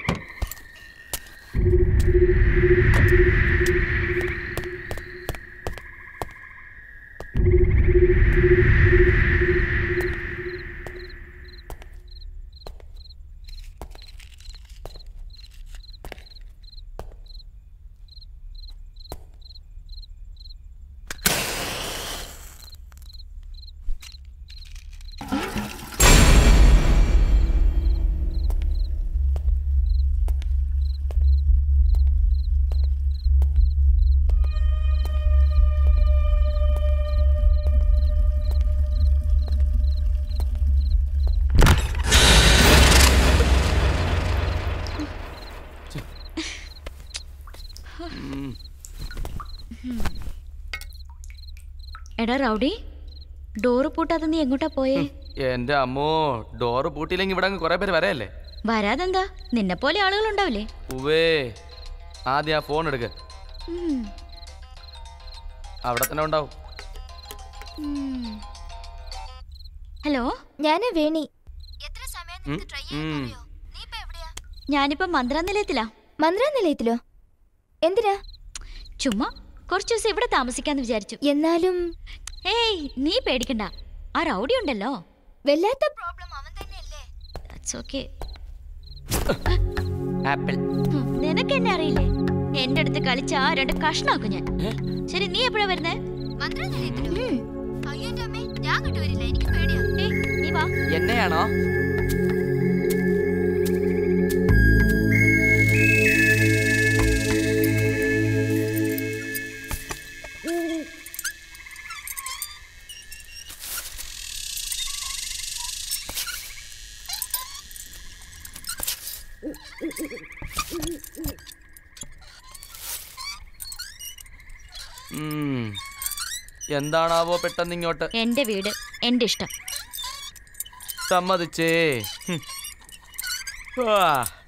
S8: എടാ റൗഡി ഡോറ് പൂട്ടാതെ നീ എങ്ങോട്ടാ പോയേ
S2: എന്റെ അമ്മോ ഡോറ് പൂട്ടിയില്ലെങ്കിൽ ഇവിടെ അങ്ങ് കുറെ പേര് വരയല്ലേ
S8: വരാതെന്താ നിന്നെ പോലെ ആളുകൾ ഉണ്ടാവില്ലേ
S2: ഉവേ ആദ്യം ആ ഫോൺ എടുക്ക്
S8: ഉം.
S2: അവിടെ തന്നെ ഉണ്ടാവും
S8: ഹലോ
S9: ഞാന് വേണി
S2: ഉം, ഉം.
S8: ഞാനിപ്പോ മന്ത്രാനിലയത്തിലാ
S9: മന്ത്രാനിലയത്തിലോ എന്തിനാ
S8: ചുമ്മാ കുറച്ചു ദിവസം ഇവിടെ താമസിക്കാന്ന് വിചാരിച്ചു
S9: എന്നാലും
S8: ഏയ് നീ പേടിക്കണ്ട ആ റൗഡി ഉണ്ടല്ലോ
S9: വല്ലാത്ത
S8: പ്രോബ്ലം അവൻ തന്നെയല്ലേ ദാറ്റ്സ് ഓക്കേ
S2: ആപ്പിൾ
S8: നിനക്ക് എന്നെ അറിയില്ലേ എന്റെ അടുത്ത് കളിച്ച ആ രണ്ട് കഷ്ണാക്കും ഞാൻ ശരി നീ എപ്പോഴാ വരുന്നേ അയ്യോ എന്റെ അമ്മേ ഞാൻ കണ്ടുവരില്ല എനിക്ക് പേടിയാ ഏയ് നീ വാ
S2: എന്നെയാണോ ഉം. എന്താണാവോ പെട്ടെന്ന് ഇങ്ങോട്ട്
S8: എന്റെ വീട് എന്റെ ഇഷ്ടം
S2: സമ്മതിച്ചേ ഹും. ആ.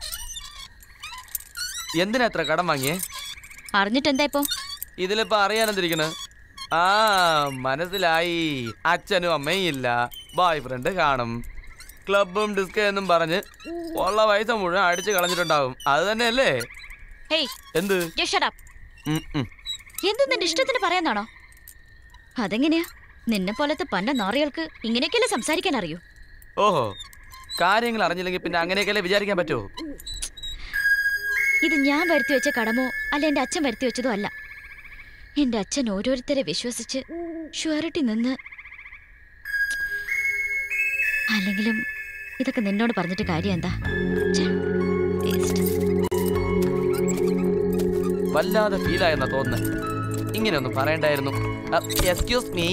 S2: എന്തിനാ എത്ര കടം വാങ്ങിയേ
S8: അറിഞ്ഞിട്ട് എന്താ ഇപ്പോ
S2: ഇതിലിപ്പോ അറിയാനെന്തിരിക്കണ് ആ മനസ്സിലായി അച്ഛനും അമ്മയും ഇല്ല ബോയ് ഫ്രണ്ട് കാണും ക്ലബും ഡിസ്കോ എന്നും പറഞ്ഞ് ഉള്ള പൈസ മുഴുവൻ അടിച്ചു കളഞ്ഞിട്ടുണ്ടാവും അത് തന്നെയല്ലേ
S8: ഹേയ്
S2: എന്ത്
S8: just shut up.
S2: ഉം, ഉം.
S8: എന്ത് നിന്റെ ഇഷ്ടത്തിന് പറയാന്നാണോ അതെങ്ങനെയാ നിന്നെ പോലത്തെ പന്ന നാറികൾക്ക് ഇങ്ങനെയൊക്കെയല്ലേ സംസാരിക്കാൻ അറിയൂ
S2: ഓഹോ കാര്യങ്ങൾ അറിഞ്ഞില്ലെങ്കിൽ പിന്നെ അങ്ങനെയൊക്കെയല്ലേ വിചാരിക്കാൻ പറ്റുമോ
S8: ഇത് ഞാൻ വരുത്തി വെച്ച കടമോ അല്ല എന്റെ അച്ഛൻ വരുത്തി വെച്ചതോ അല്ല എന്റെ അച്ഛൻ ഓരോരുത്തരെ വിശ്വസിച്ച് ഷുവറിറ്റി നിന്ന് അല്ലെങ്കിലും ഇതൊക്കെ നിന്നോട് പറഞ്ഞിട്ട് കാര്യം എന്താ ഛെ, waste.
S2: വല്ലാതെ ഫീലായെന്നാ തോന്നുന്നത് ഇങ്ങനെയൊന്നും പറയണ്ടായിരുന്നു excuse me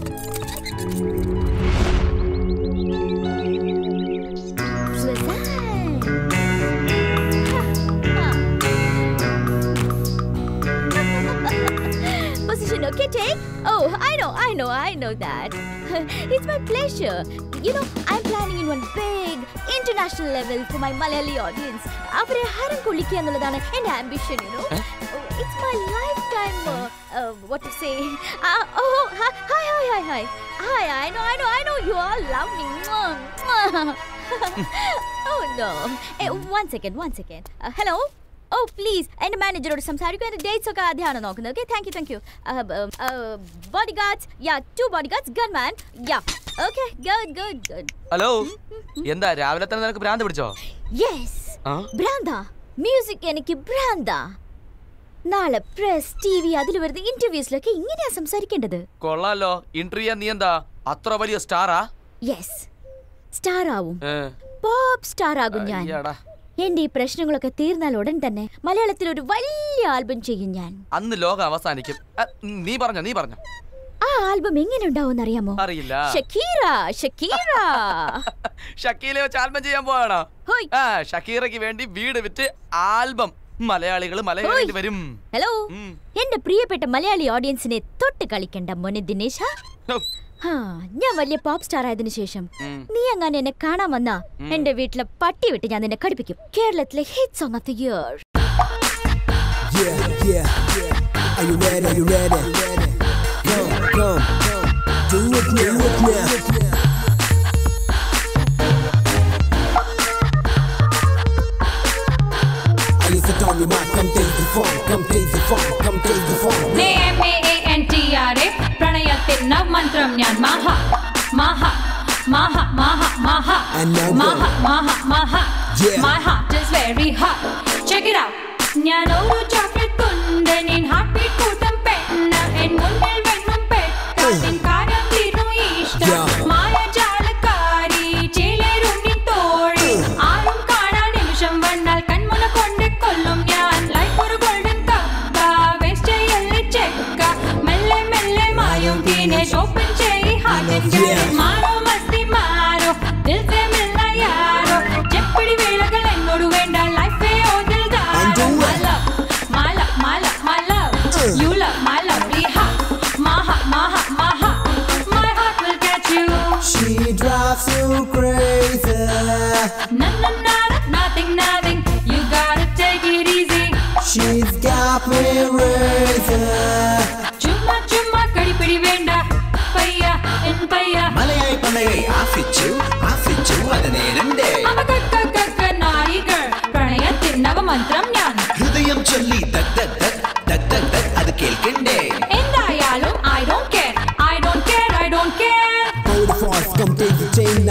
S9: Position okay, take? Oh, I know, I know, I know that. it's my pleasure. You know, I'm planning in one big international level for my Malayali audience. അവരെ ഹരം കൊള്ളിക്കുക എന്നുള്ളതാണ് എൻ്റെ ambition, you know. It's my lifetime, uh, uh, what to say. Uh, oh, hi, hi, hi, hi, hi. Hi, I know, I know, I know you all love me. Mwah, mwah. oh, no. Hey, one second, one second. Uh, hello? ഓ please എൻ്റെ മാനേജറോട് സംസാരിക്കും എൻ്റെ dates ഒക്കെ ആദ്യമാണ് നോക്കുന്നത് okay thank you thank you body guards yeah two body guards gun man yeah okay good good good
S2: hello എന്താ രാവിലെ തന്നെ നിനക്ക് ഭ്രാന്ത് പിടിച്ചോ
S9: യെസ്
S2: ആ
S9: ഭ്രാന്ത മ്യൂസിക് എനിക്ക് ഭ്രാന്ത നാളെ പ്രസ് ടി വി അതിൽ വരുന്ന ഇന്റർവ്യൂസിലൊക്കെ ഇങ്ങനെയാ സംസാരിക്കേണ്ടത്
S2: കൊള്ളാലോ ഇന്റർവ്യൂ നീ എന്താ അത്ര വലിയ സ്റ്റാറാ
S9: യെസ് സ്റ്റാർ ആവും
S2: ഏ,
S9: പോപ്പ് സ്റ്റാർ ആകും ഞാൻ
S2: അയ്യടാ.
S9: എന്റെ ഈ പ്രശ്നങ്ങളൊക്കെ തീർന്നാൽ ഉടൻ തന്നെ മലയാളത്തിൽ ഒരു വലിയ ആൽബം ചെയ്യും ഞാൻ
S2: അന്ന് ലോകം അവസാനിക്കും അ, നീ പറഞ്ഞോ നീ പറഞ്ഞോ
S9: ആ ആൽബം എങ്ങനെ ഉണ്ടാവും അറിയാമോ
S2: അറിയില്ല
S9: ഷക്കീറ ഷക്കീറ
S2: ഷക്കീലെ വെച്ച് ആൽബം ചെയ്യാൻ പോവാണോ ആ ഷക്കീറയ്ക്ക് വേണ്ടി വീട് വിറ്റ് ആൽബം മലയാളികൾ മലയാളി വരും
S9: ഹലോ എന്റെ പ്രിയപ്പെട്ട മലയാളി ഓഡിയൻസിനെ തൊട്ട് കളിക്കണ്ട മോനെ ദിനേശ
S2: ഹോ.
S9: ഹാ, ഞാൻ വലിയ പോപ്പ് സ്റ്റാർ ആയതിനു ശേഷം
S2: ഉം.
S9: നീ അങ്ങനെ എന്നെ കാണാൻ വന്നാ
S2: ഉം.
S9: എന്റെ വീട്ടിലെ പട്ടി വിട്ട് ഞാൻ നിന്നെ കടിപ്പിക്കും കേരളത്തിലെ hit song of the year
S18: Yeah, yeah, yeah. Are you ready? Are you ready? Come, come, do it, do it now. I used to tell me, man, come take the phone, come take the phone, come take the phone.
S15: എ പ്രണയത്തിൻ നവമന്ത്രം ഞാൻ മഹ മഹ മഹ മഹ മഹ
S18: And now go.
S15: Maha Maha Maha
S18: Yeah.
S15: My heart is very hot Check it out ഞാൻ ഒരു chocolate കുന്തനിൻ heart beat കൂട്ടം പെണ്ണ് N മുന്നിൽ വെണ്ണും പെട്ടാലിൻ കാര്യം തീർന്നു ഇഷ്ടം
S18: Yeah.
S15: മായജാലക്കാരി ചേലേരുണ്ണി തോഴി ആരും കാണാൻ നിമിഷം വന്നാൽ കൺമുന കൊണ്ട് കൊല്ലും ഞാൻ ലൈഫ് ഒരു ഗോൾഡൻ കപ്പ വേസ്റ്റ് ചെയ്യല്ലേ ചെക്ക മെല്ലെ മെല്ലെ മായും തീനെ ഷോപ്പിംഗ് ചെയ് ഹാജൻ മാറോ മസ്തി മാറോ ദിൽ സെ മിൽന യാരോ ചെപ്പടി വേളകൾ എന്നോട് വേണ്ട ലൈഫേ ഓ ദിൽദാർ
S18: And do it.
S15: My love, my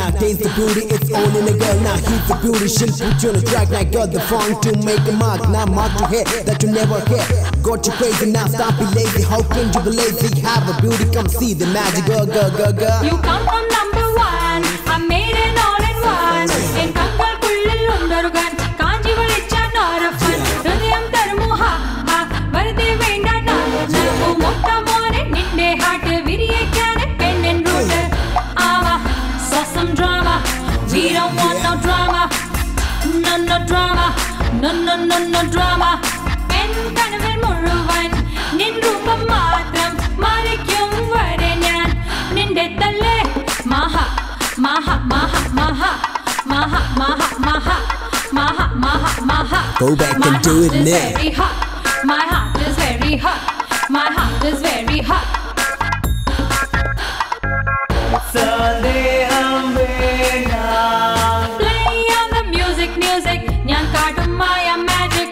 S18: Now taste the beauty, it's all in the girl. Now he's the beauty, she'll put you on the track. Now got the funk to make a mark. Now mark your head that you never had. Got you crazy, now stop be lazy. How can you be lazy? Have a beauty, come see the magic. Go, go, go, go.
S15: You come from number one. I made an all in one. എൻ കങ്ങൾക്കുള്ളിൽ ഉണ്ടൊരുകൻ കാഞ്ചി വിളിച്ചാൻ ഒരഫൻ ഹൃദയം തരുമോ ഹാ ഹാ വെറുതെ വേണ്ട മൊത്ത മോനെ നിന്റെ ഹാർട്ട് വിരിയിക്കാൻ പെണ്ണൻ റൂട്ട് ആവാ സ്വസം drama We don't want no drama No no drama No no no no drama എൻ കനവിൽ മുഴുവൻ നിൻ രൂപം മാത്രം മറിക്കും വരെ ഞാൻ നിന്റെ തല്ലേ മഹ മഹ മഹ മഹ മഹ മഹ മഹ മഹ മഹ മഹ
S18: Go back
S15: My
S18: and do
S15: heart
S18: it
S15: is
S18: now.
S15: very hot My heart is very hot My heart is very hot Play on the music, music ഞാൻ കാട്ടും മായ magic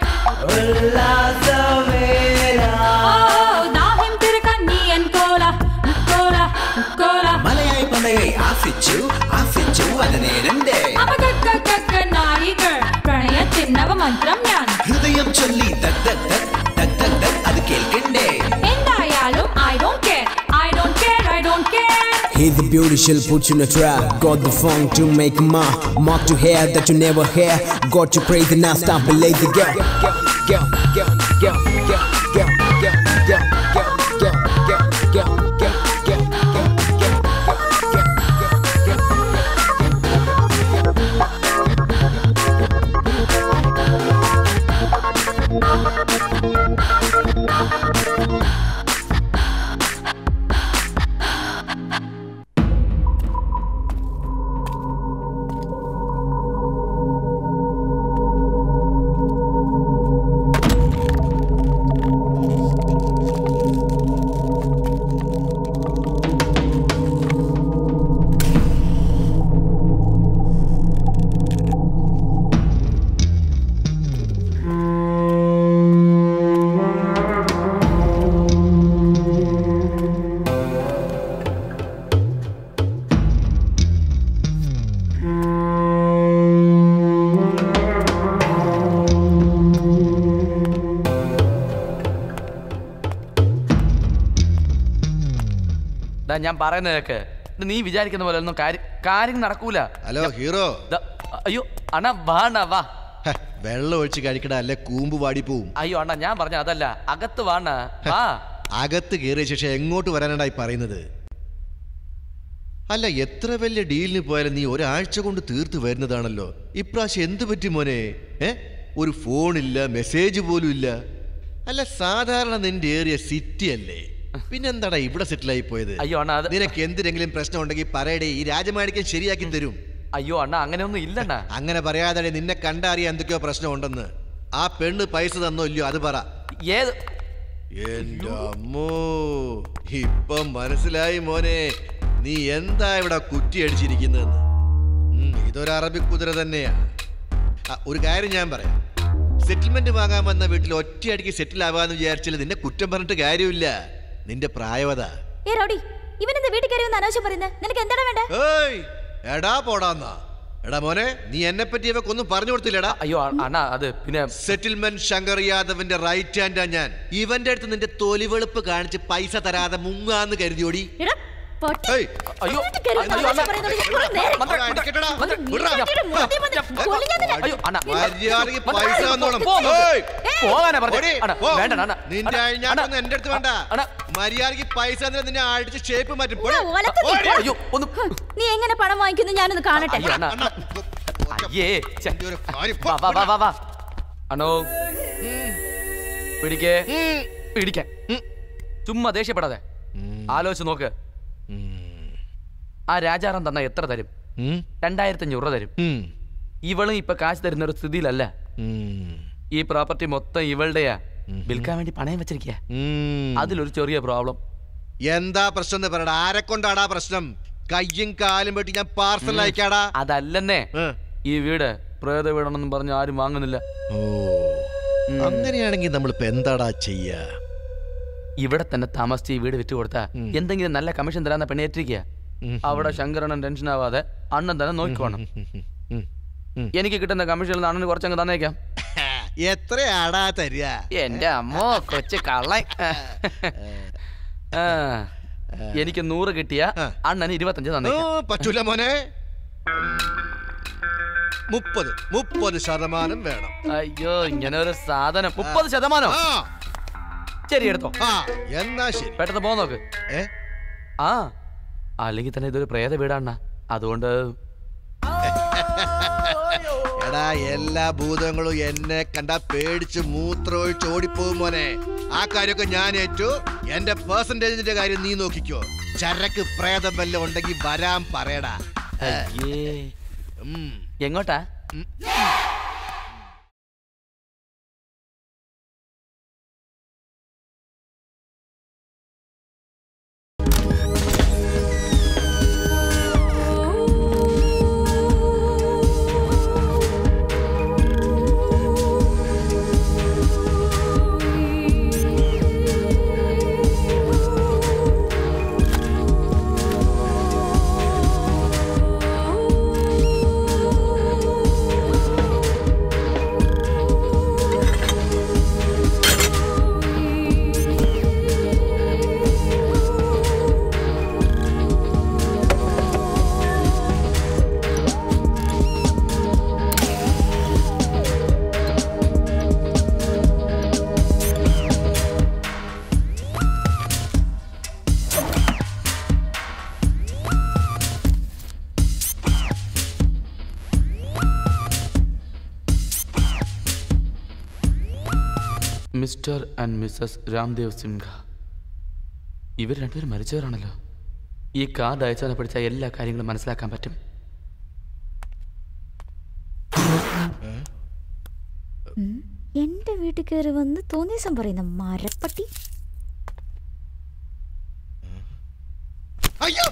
S15: Oh, ദാഹം തീർക്കാൻ നീ എൻ കോല കോല കോല
S19: മലയായി പലയായി ആഫിച്ചു ആഫിച്ചു അതിനേരന്റെ
S15: അപകക്ക നായികൾ പ്രണയത്തിൻ നവമന്ത്രം ഞാൻ
S19: ഹൃദയം ചൊല്ലി ദഗ് ദഗ് ദഗ് ദഗ് ദഗ് ദഗ് അത് കേൾക്കണ്ടേ
S15: എന്തായാലും I don't care I don't care I don't care
S18: He's the beauty, she'll put you in a trap. Got the funk to make a mark. Mark to hair that you never had. Got you crazy, now stop be lazy. Go, go, go, go, go, go, go, go, go, go, go, go, go, go, go,
S2: ദാ ഞാൻ പറയുന്നത് cake ഇത് നീ വിചാരിക്കുന്ന പോലെ ഒന്നും കാര്യം കാര്യം നടക്കൂല
S5: ഹലോ ഹീറോ
S2: ദാ, അയ്യോ അണ്ണാ വാ അണ്ണാ വാ
S5: വെള്ളം ഒഴിച്ച് കഴിക്കട അല്ലെ കൂമ്പ് വാടി പോവും
S2: അയ്യോ അണ്ണാ ഞാൻ പറഞ്ഞ അതല്ല അകത്ത് വാ അണ്ണാ വാ
S5: അകത്ത് കയറിയ ശേഷം എങ്ങോട്ട് വരാനായി പറയുന്നത് അല്ല എത്ര വലിയ ഡീലിന് പോയാലും നീ ഒരാഴ്ച കൊണ്ട് തീർത്ത് വരുന്നതാണല്ലോ ഇപ്രാവശ്യം എന്ത് പറ്റി മോനെ ഏ ഒരു ഫോണില്ല മെസ്സേജ് പോലും ഇല്ല അല്ല സാധാരണ നിന്റെ ഏറിയ സിറ്റി അല്ലേ പിന്നെന്താടാ ഇവിടെ സെറ്റിലായി പോയത്
S2: അയ്യോ അണ്ണാ അത്
S5: നിനക്ക് എന്തിനെങ്കിലും പ്രശ്നം ഉണ്ടെങ്കിൽ പറയടേ ഈ രാജമാണിക്യം ശരിയാക്കി തരും
S2: അയ്യോ അണ്ണാ അങ്ങനെയൊന്നും ഇല്ലണ്ണാ
S5: അങ്ങനെ പറയാതെ നിന്നെ കണ്ടറിയാൻ എന്തൊക്കെയോ പ്രശ്നമുണ്ടെന്ന് ആ പെണ്ണ് പൈസ തന്നോ ഇല്ലയോ അത് പറ
S2: ഏത്
S5: എന്റെ അമ്മോ ഇപ്പൊ മനസ്സിലായി മോനെ നീ എന്താ ഇവിടെ കുറ്റി അടിച്ചിരിക്കുന്നതെന്ന് ഉം, ഇതൊരു അറബി കുതിര തന്നെയാ ആ, ഒരു കാര്യം ഞാൻ പറയാം സെറ്റിൽമെന്റ് വാങ്ങാൻ വന്ന വീട്ടിൽ ഒറ്റയടിക്ക് സെറ്റിൽ ആവാന്ന് വിചാരിച്ചാൽ നിന്നെ കുറ്റം പറഞ്ഞിട്ട് കാര്യമില്ല നിന്റെ പ്രായവത
S9: ഏ റൗഡി ഇവനെന്താ വീട്ടിൽ കയറി വന്ന് അനാവശ്യം പറയുന്നത് നിനക്ക് എന്താണ് വേണ്ടേ
S5: ഏയ് എടാ പോടാന്നാ എടാ മോനെ നീ എന്നെ പറ്റി ഇവക്കൊന്നും പറഞ്ഞു കൊടുത്തില്ലടാ
S2: അയ്യോ അണ്ണാ അത് പിന്നെ
S5: സെറ്റിൽമെന്റ് ശങ്കർ യാദവിന്റെ റൈറ്റ് ഹാൻഡാ ഞാൻ ഇവന്റെ അടുത്ത് നിന്റെ തൊലിവെളുപ്പ് കാണിച്ച് പൈസ തരാതെ മുങ്ങാന്ന് കരുതിയോടി
S9: എടാ, പൊട്ടി.
S5: ഏയ്,
S2: അയ്യോ
S9: വീട്ടിൽ കയറി വന്ന്
S2: അയ്യോ,
S9: അനാവശ്യം
S2: അണ്ണാ.
S9: പറയുന്നത് ഞാൻ കുറെ നേരം-
S5: മന്ത്രം അടിക്കട്ടെടാ. വിട്രാ.
S9: വീട്ടിൽ മതി, മതി. കൊല്ലും ഞാൻ നിന്നെ.
S2: അയ്യോ അണ്ണാ
S5: മര്യാദയ്ക്ക്
S2: മന്ത്രം
S5: പൈസ
S2: പോ,
S5: തന്നോണം.
S2: പോ, പോ.
S5: ഏയ്.
S2: പോകാനാ പറഞ്ഞത്.
S5: ഓടി,
S2: അണ്ണാ,
S5: പോ.
S2: വേണ്ട, അണ്ണാ.
S5: നിന്റെ
S2: അണ്ണാ,
S5: അഴിഞ്ഞാട്ടൊന്നും എന്റെ അടുത്ത് വേണ്ട മര്യാദയ്ക്ക് പൈസ തന്നിട്ട് നിന്നെ അടിച്ച് ഷേപ്പ് മാറ്റും പോടി.
S9: ഇതാ, ഒലത്ത് നീ
S5: ഓടി.
S9: പോ.
S2: അയ്യോ ഒന്ന്
S9: നീ എങ്ങനെ പണം വാങ്ങിക്കുന്നു ഞാനൊന്ന് കാണട്ടെ
S2: അയ്യോ അണ്ണാ അയ്യേ ഛെ. വാ വാ വാ വാ വാ അണ്ണോ പിടിക്കേ പിടിക്കാൻ ചുമ്മാ ദേഷ്യപ്പെടാതെ ആലോചിച്ച് നോക്ക് ആ രാജാറാം തന്ന എത്ര തരും രണ്ടായിരത്തി അഞ്ഞൂറ് രൂപ തരും ഇവളും ഇപ്പൊ കാശ് തരുന്ന ഒരു സ്ഥിതിയിലല്ല ഈ പ്രോപ്പർട്ടി മൊത്തം ഇവളുടെയാ വിൽക്കാൻ വേണ്ടി പണയം വെച്ചിരിക്കുക അതിലൊരു ചെറിയ പ്രോബ്ലം
S5: എന്താ പ്രശ്നം എന്ന് പറയടാ ആരെ കൊണ്ടാടാ പ്രശ്നം കയ്യും കാലും വെട്ടി ഞാൻ പാർസൽ അയക്കാടാ
S2: അതല്ലെന്നേ ഈ വീട് പ്രേത വീടാണെന്നും പറഞ്ഞ് ആരും വാങ്ങുന്നില്ല
S5: അങ്ങനെയാണെങ്കിൽ നമ്മളിപ്പോ എന്താടാ ചെയ്യാ
S2: ഇവിടെ തന്നെ താമസിച്ച് ഈ വീട് വിറ്റ് കൊടുത്താ എന്തെങ്കിലും നല്ല കമ്മീഷൻ തരാന്ന പെണ്ണേറ്റിരിക്കുക അവിടെ ശങ്കരണ്ണൻ ടെൻഷൻ ആവാതെ അണ്ണൻ തന്നെ നോക്കിക്കോണം എനിക്ക് കിട്ടുന്ന കമ്മീഷനിൽ നിന്ന് അണ്ണന് കുറച്ചങ്ങ് തന്നേക്കാം
S5: എത്രയാടാ തരിക
S2: എന്റെ അമ്മോ കൊച്ചു കള്ളൻ ആ, എനിക്ക് നൂറ് കിട്ടിയ അണ്ണന് ഇരുപത്തഞ്ച്
S5: ഓ,
S2: തന്നേക്കാം
S5: പറ്റൂല മോനെ മുപ്പത് മുപ്പത് ശതമാനം വേണം
S2: അയ്യോ ഇങ്ങനെ ഒരു സാധനം മുപ്പത് ശതമാനോ ശരി എടുത്തോ
S5: എന്നാ ശരി
S2: പെട്ടെന്ന് പോ നോക്ക് ആ അല്ലെങ്കിൽ തന്നെ ഇതൊരു പ്രേത വീടാണ്ണ അതുകൊണ്ട്
S5: എടാ എല്ലാ ഭൂതങ്ങളും എന്നെ കണ്ട പേടിച്ച് മൂത്രമൊഴിച്ച് ഓടിപ്പോകും മോനെ ആ കാര്യമൊക്കെ ഞാൻ ഏറ്റു എന്റെ പെർസെന്റേജിന്റെ കാര്യം നീ നോക്കിക്കോ ചരക്ക് പ്രേതം വല്ലതും ഉണ്ടെങ്കിൽ വരാൻ പറയടാ
S2: അയ്യേ എങ്ങോട്ടാ mister and missus Ramdev Sinha ഇവർ രണ്ടുപേരും മരിച്ചവരാണല്ലോ ഈ കാർഡ് അയച്ചാൽ പഠിച്ച എല്ലാ കാര്യങ്ങളും മനസ്സിലാക്കാൻ പറ്റും
S8: എന്റെ വീട്ടിൽ കയറി വന്ന് തോന്നിയസം പറയുന്ന മരപ്പട്ടി
S5: അയ്യോ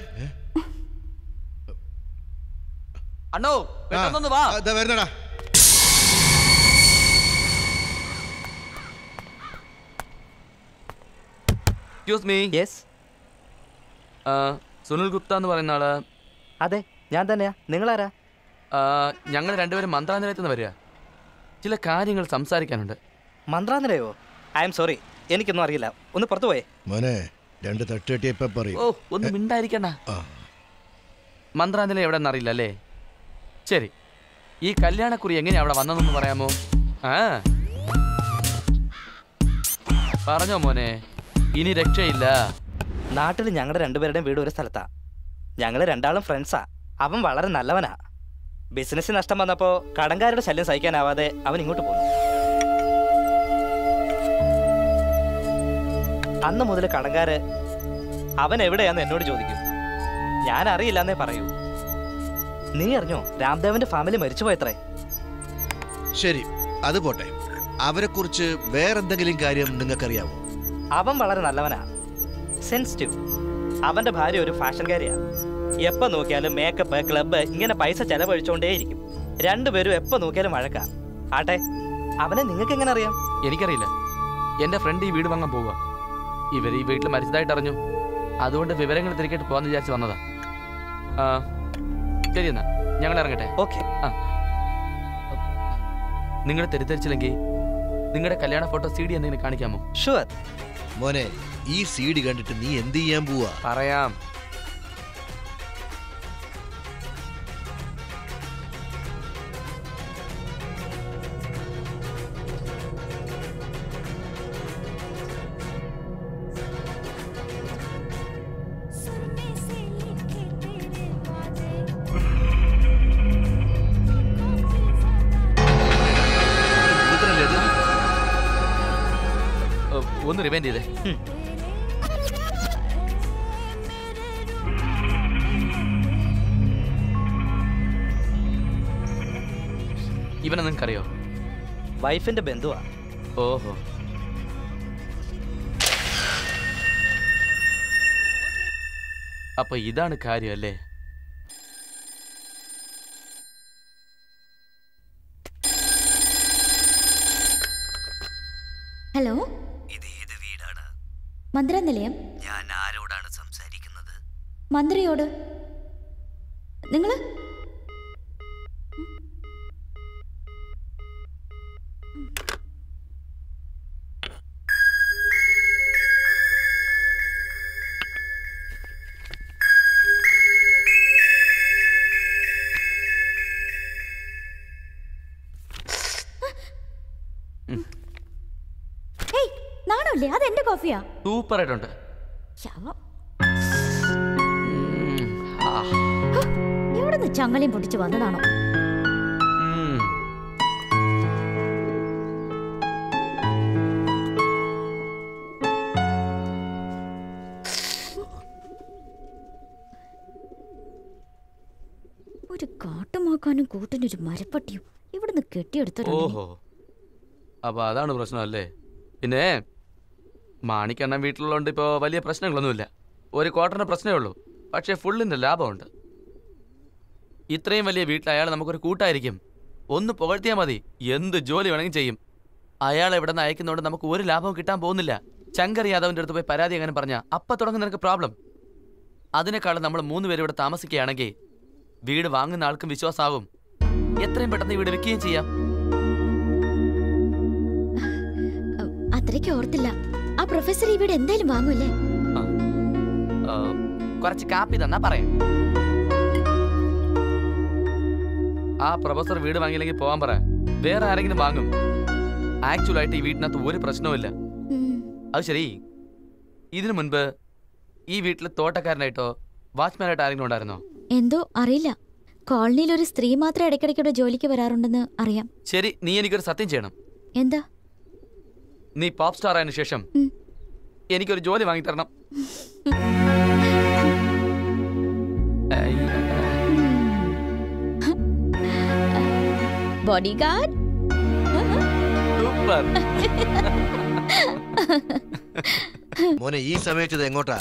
S2: അണ്ണോ പെട്ടെന്നൊന്ന് വാ
S5: വരുന്നടാ
S2: excuse me yes Sunil Gupta എന്ന് പറയുന്ന ആള്
S20: അതെ ഞാൻ തന്നെയാ നിങ്ങളാരാ
S2: ഞങ്ങൾ രണ്ടുപേരും മന്ത്രാലയത്തിൽ നിന്ന് വരിക ചില കാര്യങ്ങൾ സംസാരിക്കാനുണ്ട്
S20: മന്ത്രാന്തരയോ ഐ എം സോറി എനിക്കൊന്നും അറിയില്ല ഒന്ന് പുറത്തു പോയേ
S5: മോനെ രണ്ട് തട്ടുകെട്ടി ഇപ്പൊ പറയും
S2: ഓ ഒന്ന് മിണ്ടായിരിക്കണ്ട മന്ത്രാലയം എവിടെ അറിയില്ല അല്ലേ ശരി ഈ കല്യാണക്കുറി എങ്ങനെയാ അവിടെ വന്നതെന്ന് പറയാമോ ആ പറഞ്ഞോ മോനെ ഇനി രക്ഷയില്ല
S20: നാട്ടിൽ ഞങ്ങളുടെ രണ്ടുപേരുടെയും വീട് ഒരു സ്ഥലത്താ ഞങ്ങൾ രണ്ടാളും ഫ്രണ്ട്സാ അവൻ വളരെ നല്ലവനാ ബിസിനസ് നഷ്ടം വന്നപ്പോ കടങ്കാരുടെ ശല്യം സഹിക്കാനാവാതെ അവൻ ഇങ്ങോട്ട് പോന്നു അന്ന് മുതൽ കടങ്കാര് അവൻ എവിടെയാന്ന് എന്നോട് ചോദിക്കും ഞാൻ അറിയില്ലെന്നേ പറയൂ നീ അറിഞ്ഞോ രാംദേവന്റെ ഫാമിലി മരിച്ചുപോയത്രേ
S5: ശരി അത് പോട്ടെ അവരെ കുറിച്ച് വേറെന്തെങ്കിലും കാര്യം നിങ്ങൾക്കറിയാവോ
S20: അവൻ വളരെ നല്ലവനാ സെൻസിറ്റീവ് അവന്റെ ഭാര്യ ഒരു ഫാഷൻകാരിയാ എപ്പോ നോക്കിയാലും മേക്കപ്പ് ക്ലബ്ബ് ഇങ്ങനെ പൈസ ചെലവഴിച്ചോണ്ടേയിരിക്കും രണ്ടുപേരും എപ്പോ നോക്കിയാലും വഴക്ക ആട്ടെ അവനെ നിങ്ങൾക്ക് എങ്ങനെ അറിയാം
S2: എനിക്കറിയില്ല എന്റെ ഫ്രണ്ട് ഈ വീട് വാങ്ങാൻ പോവുക ഇവർ ഈ വീട്ടിൽ മരിച്ചതായിട്ട് അറിഞ്ഞു അതുകൊണ്ട് വിവരങ്ങൾ തിരികെട്ട് പോകാന്ന് വിചാരിച്ച് വന്നതാ ആ ശരി എന്നാ ഞങ്ങൾ ഇറങ്ങട്ടെ
S20: ഓക്കെ
S2: ആ നിങ്ങൾ തെറ്റിദ്ധരിച്ചില്ലെങ്കിൽ നിങ്ങളുടെ കല്യാണ ഫോട്ടോ സി ഡി എന്തെങ്കിലും കാണിക്കാമോ
S20: ഷുവർ
S5: മോനെ ഈ സീഡ് കണ്ടിട്ട് നീ എന്ത് ചെയ്യാൻ പോവാ
S2: പറയാം ഓ, ഒന്ന് റിവൈൻഡ് ചെയ്തേ ഇവനെ നിങ്ങൾക്കറിയോ
S20: വൈഫിന്റെ ബന്ധുവാ
S2: ഓഹോ അപ്പൊ ഇതാണ് കാര്യം അല്ലേ
S8: ഹലോ മന്ത്രാനിലയം
S17: ഞാൻ ആരോടാണ് സംസാരിക്കുന്നത്
S8: മന്ത്രിയോട് നിങ്ങൾ ഏയ് നാണല്ലേ അത് എന്റെ കോഫിയാ
S2: സൂപ്പർ ആയിട്ടുണ്ട്
S8: ശവം
S2: ഉം, ആ,
S8: എവിടെ നിന്ന് ചങ്ങലയും പൊട്ടിച്ച് വന്നതാണോ
S2: ഉം.
S8: ഒരു കാട്ടുമാക്കാനും കൂട്ടിനൊരു മരപ്പട്ടിയും ഇവിടുന്ന് കെട്ടിയെടുത്തോ
S2: ഓഹോ അപ്പൊ അതാണ് പ്രശ്നം അല്ലേ പിന്നെ മാണിക്കണ്ണൻ വീട്ടിലുള്ളതുകൊണ്ട് ഇപ്പോൾ വലിയ പ്രശ്നങ്ങളൊന്നുമില്ല ഒരു ക്വാർട്ടറിന് പ്രശ്നമേ ഉള്ളൂ പക്ഷേ ഫുള്ളിൻ്റെ ലാഭമുണ്ട് ഇത്രയും വലിയ വീട്ടിൽ അയാൾ നമുക്കൊരു കൂട്ടായിരിക്കും ഒന്ന് പുകഴ്ത്തിയാൽ മതി എന്ത് ജോലി വേണമെങ്കിൽ ചെയ്യും അയാൾ ഇവിടെ നിന്ന് അയക്കുന്നതുകൊണ്ട് നമുക്ക് ഒരു ലാഭവും കിട്ടാൻ പോകുന്നില്ല ശങ്കർ യാദവിൻ്റെ അടുത്ത് പോയി പരാതി അങ്ങനെ പറഞ്ഞാൽ അപ്പം തുടങ്ങും നിനക്ക് പ്രോബ്ലം അതിനേക്കാളും നമ്മൾ മൂന്ന് പേരും ഇവിടെ താമസിക്കുകയാണെങ്കിൽ വീട് വാങ്ങുന്ന ആൾക്കും വിശ്വാസമാവും എത്രയും പെട്ടെന്ന് ഈ വീട് വിൽക്കുകയും ചെയ്യാം
S8: അത്രയ്ക്ക് ഓർത്തില്ല ആ പ്രൊഫസർ ഈ വീട് എന്തായാലും വാങ്ങൂല്ലേ
S2: ആ, കുറച്ച് കാപ്പി തന്നാ പറയാം ആ പ്രൊഫസർ വീട് വാങ്ങിയില്ലെങ്കിൽ പോവാൻ പറ വേറെ ആരെങ്കിലും വാങ്ങും ആക്ച്വൽ ആയിട്ട് ഈ വീട്ടിനകത്ത് ഒരു പ്രശ്നവുമില്ല അത് ശരി ഇതിനു മുൻപ് ഈ വീട്ടിൽ തോട്ടക്കാരനായിട്ടോ വാച്ച്മാനായിട്ടോ ആരെങ്കിലും ഉണ്ടായിരുന്നോ
S8: എന്തോ അറിയില്ല കോളനിയിൽ ഒരു സ്ത്രീ മാത്രം ഇടയ്ക്കിടയ്ക്കൂടെ ജോലിക്ക് വരാറുണ്ടെന്ന് അറിയാം
S2: ശരി നീ എനിക്കൊരു സത്യം ചെയ്യണം
S8: എന്താ
S2: നീ പോപ്പ് സ്റ്റാർ ആയതിനു ശേഷം എനിക്കൊരു ജോലി വാങ്ങിത്തരണം
S8: ബോഡി ഗാർഡ്
S2: സൂപ്പർ
S5: മോനെ ഈ സമയത്ത് ഇത് എങ്ങോട്ടാ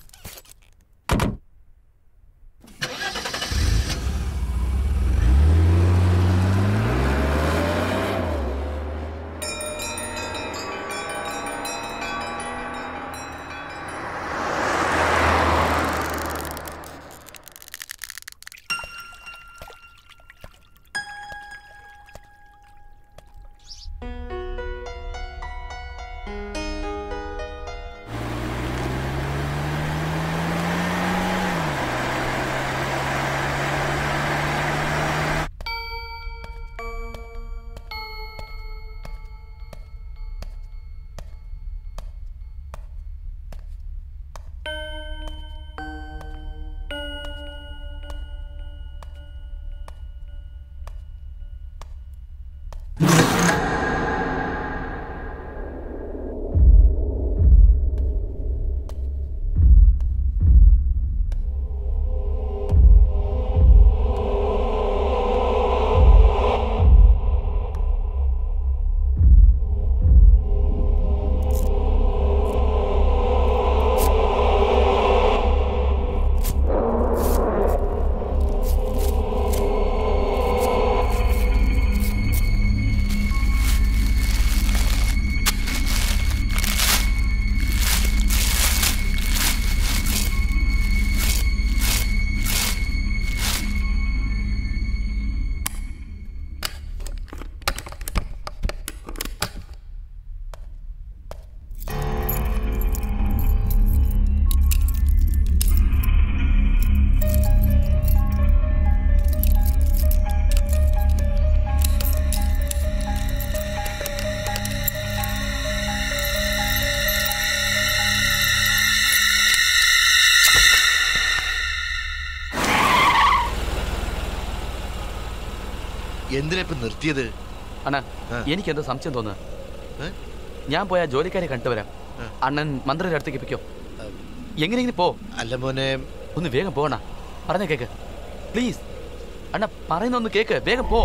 S5: എന്തിനാ ഇപ്പൊ നിർത്തിയത്
S2: അണ്ണാ എനിക്ക് എന്തോ സംശയം തോന്നുന്നു ഞാൻ പോയ ആ ജോലിക്കാരെ കണ്ടുവരാം അണ്ണൻ മന്ത്രിയുടെ അടുത്തേക്ക് പിക്കോ എങ്ങനെയെങ്കിലും പോ
S5: അല്ല മോനെ
S2: ഒന്ന് വേഗം പോകണ പറഞ്ഞ കേക്ക് പ്ലീസ് അണ്ണ പറയുന്ന ഒന്ന് കേക്ക് വേഗം പോ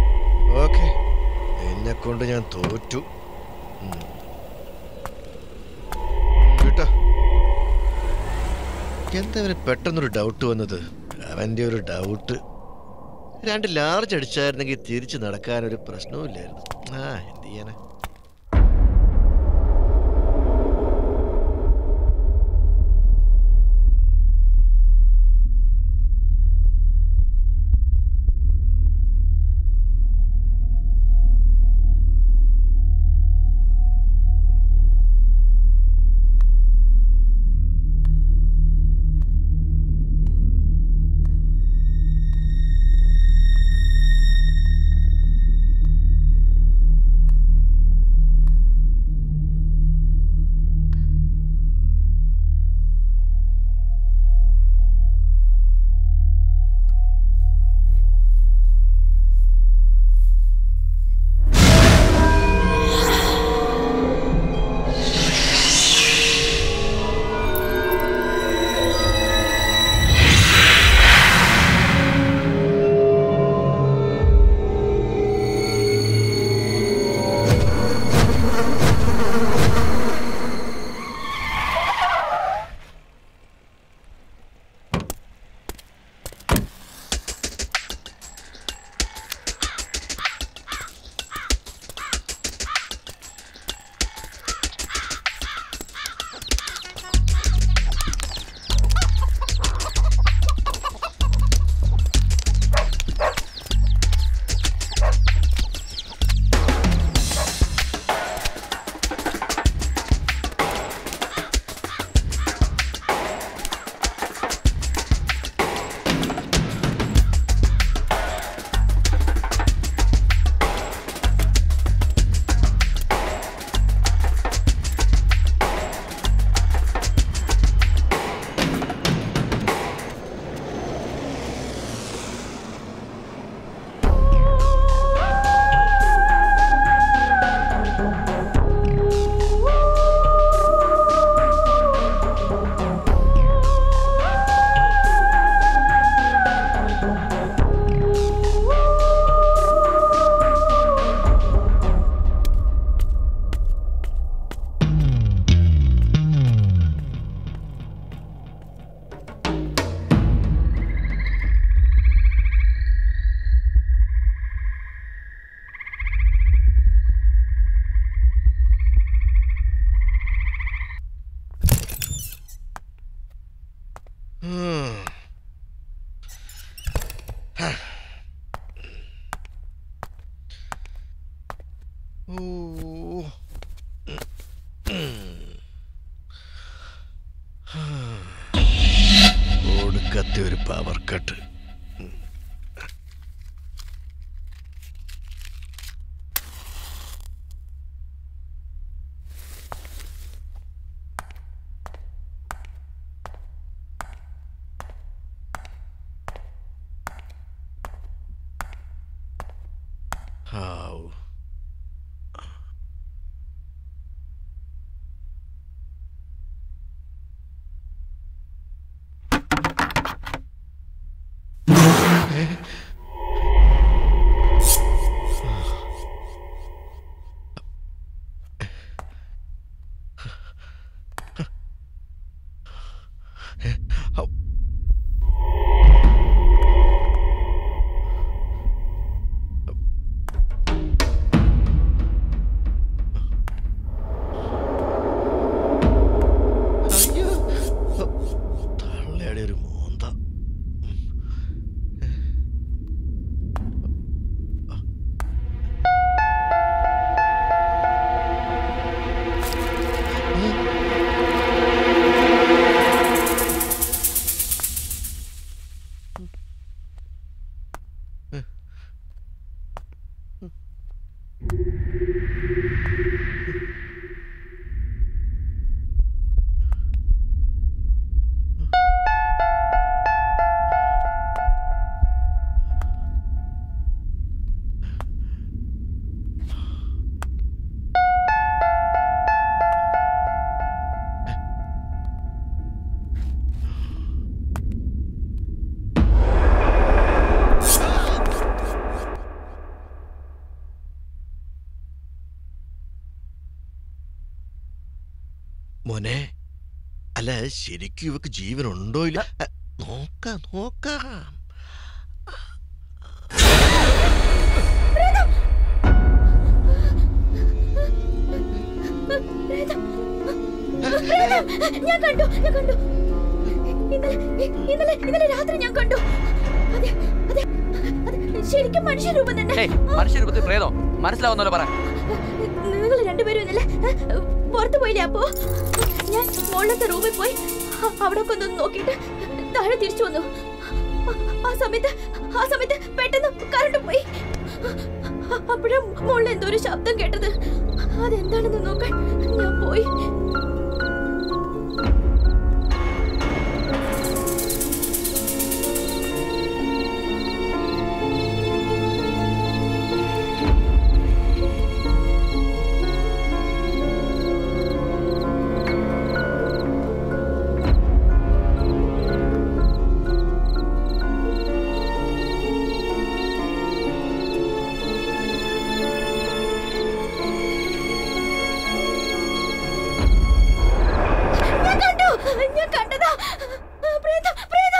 S5: ഓക്കെ എന്നെ കൊണ്ട് ഞാൻ തോറ്റു ഉം. കേട്ടോ എന്താ അവന് പെട്ടെന്നൊരു ഡൗട്ട് വന്നത് അവൻ്റെ ഒരു ഡൗട്ട് രണ്ട് ലാർജ് അടിച്ചായിരുന്നെങ്കിൽ തിരിച്ച് നടക്കാൻ ഒരു പ്രശ്നവുമില്ലായിരുന്നു ആ എന്ത് ചെയ്യാനാ ഉം. ഹാ. ഓ. ഹാ. ഒടുക്കത്തെ ഒരു പവർ കട്ട് ഹാവ് തള്ളയുടെ ഒരു മോന്ത മോനെ അല്ല ശരിക്കും ഇവക്ക് ജീവനുണ്ടോ ഇല്ല അ, നോക്കാം നോക്കാം
S9: ഞാൻ കണ്ടു ഞാൻ കണ്ടു ഇന്നലെ ഇന്നലെ ഇന്നലെ രാത്രി ഞാൻ കണ്ടു അതെ അതെ അതെ ശരിക്കും മനുഷ്യരൂപം തന്നെ
S2: ഏയ് മനുഷ്യരൂപത്തിൽ പ്രേതോ മനസ്സിലാവുന്നല്ലോ പറ
S9: നിങ്ങൾ രണ്ടുപേരും ഇന്നലെ ഏ, പുറത്തു പോയില്ലേ അപ്പോ ഞാൻ മുകളിലത്തെ റൂമിൽ പോയി അ- അവിടെ ഒക്കെ ഒന്ന് നോക്കിയിട്ട് താഴെ തിരിച്ചു വന്നു ആ- ആ സമയത്ത് ആ സമയത്ത് പെട്ടെന്ന് കറണ്ട് പോയി അപ്പോഴും മുകളിൽ എന്തോ ഒരു ശബ്ദം കേട്ടത് അതെന്താണെന്ന് നോക്കാൻ ഞാൻ പോയി ഞാൻ കണ്ടു ഞാൻ കണ്ടതാ പ്രേതം പ്രേതം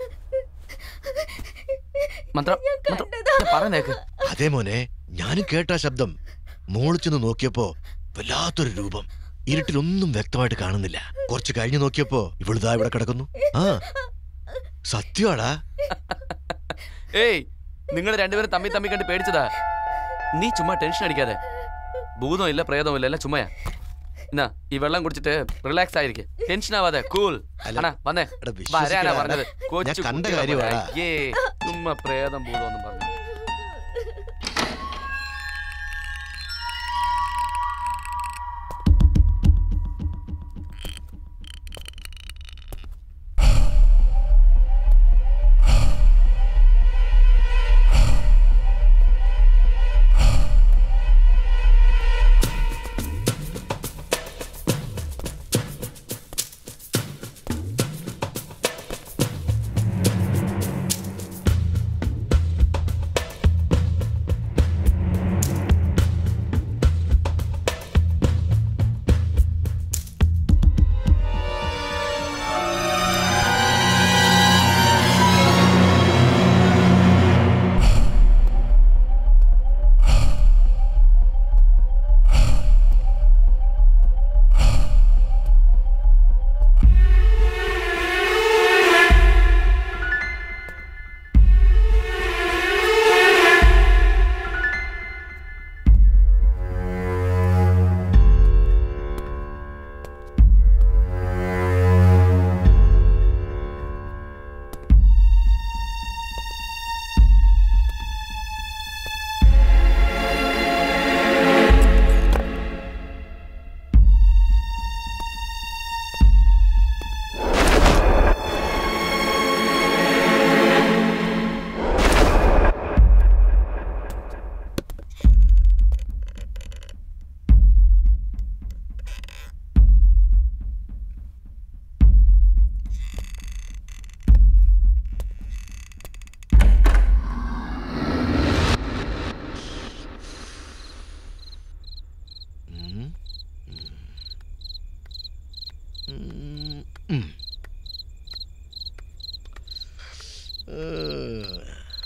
S2: മന്ത്രം മന്ത്രം ഞാൻ പറയുന്നേക്ക്
S5: അതെ മോനെ ഞാനും കേട്ട ആ ശബ്ദം മോളിൽ ചെന്ന് നോക്കിയപ്പോ വല്ലാത്തൊരു രൂപം ഇരുട്ടിലൊന്നും വ്യക്തമായിട്ട് കാണുന്നില്ല കുറച്ച് കഴിഞ്ഞ് നോക്കിയപ്പോ ഇവളിതാ ഇവിടെ കിടക്കുന്നു ആ സത്യമാടാ
S2: ഏയ് നിങ്ങൾ രണ്ടുപേരും തമ്മി തമ്മി കണ്ട് പേടിച്ചതാ നീ ചുമ്മാ ടെൻഷൻ അടിക്കാതെ ഭൂതവും ഇല്ല പ്രേതവും ഇല്ല എല്ലാം ചുമ്മയാ എന്നാ ഈ വെള്ളം കുടിച്ചിട്ട് റിലാക്സ് ആയിരിക്കും ടെൻഷൻ ആവാതെ കൂൾ അണ്ണാ വന്നേ വരാനാ
S5: വിശ്വസിക്കടാ.
S2: പറഞ്ഞത്
S5: ഞാൻ
S2: കൊച്ചു
S5: കണ്ട
S2: കുട്ടികളെ പോലെ.
S5: കാര്യമാടാ.
S2: അയ്യേ ചുമ്മാ പ്രേതം ഭൂതം ഒന്നും പറഞ്ഞു
S5: ഉം. ഏഹ്.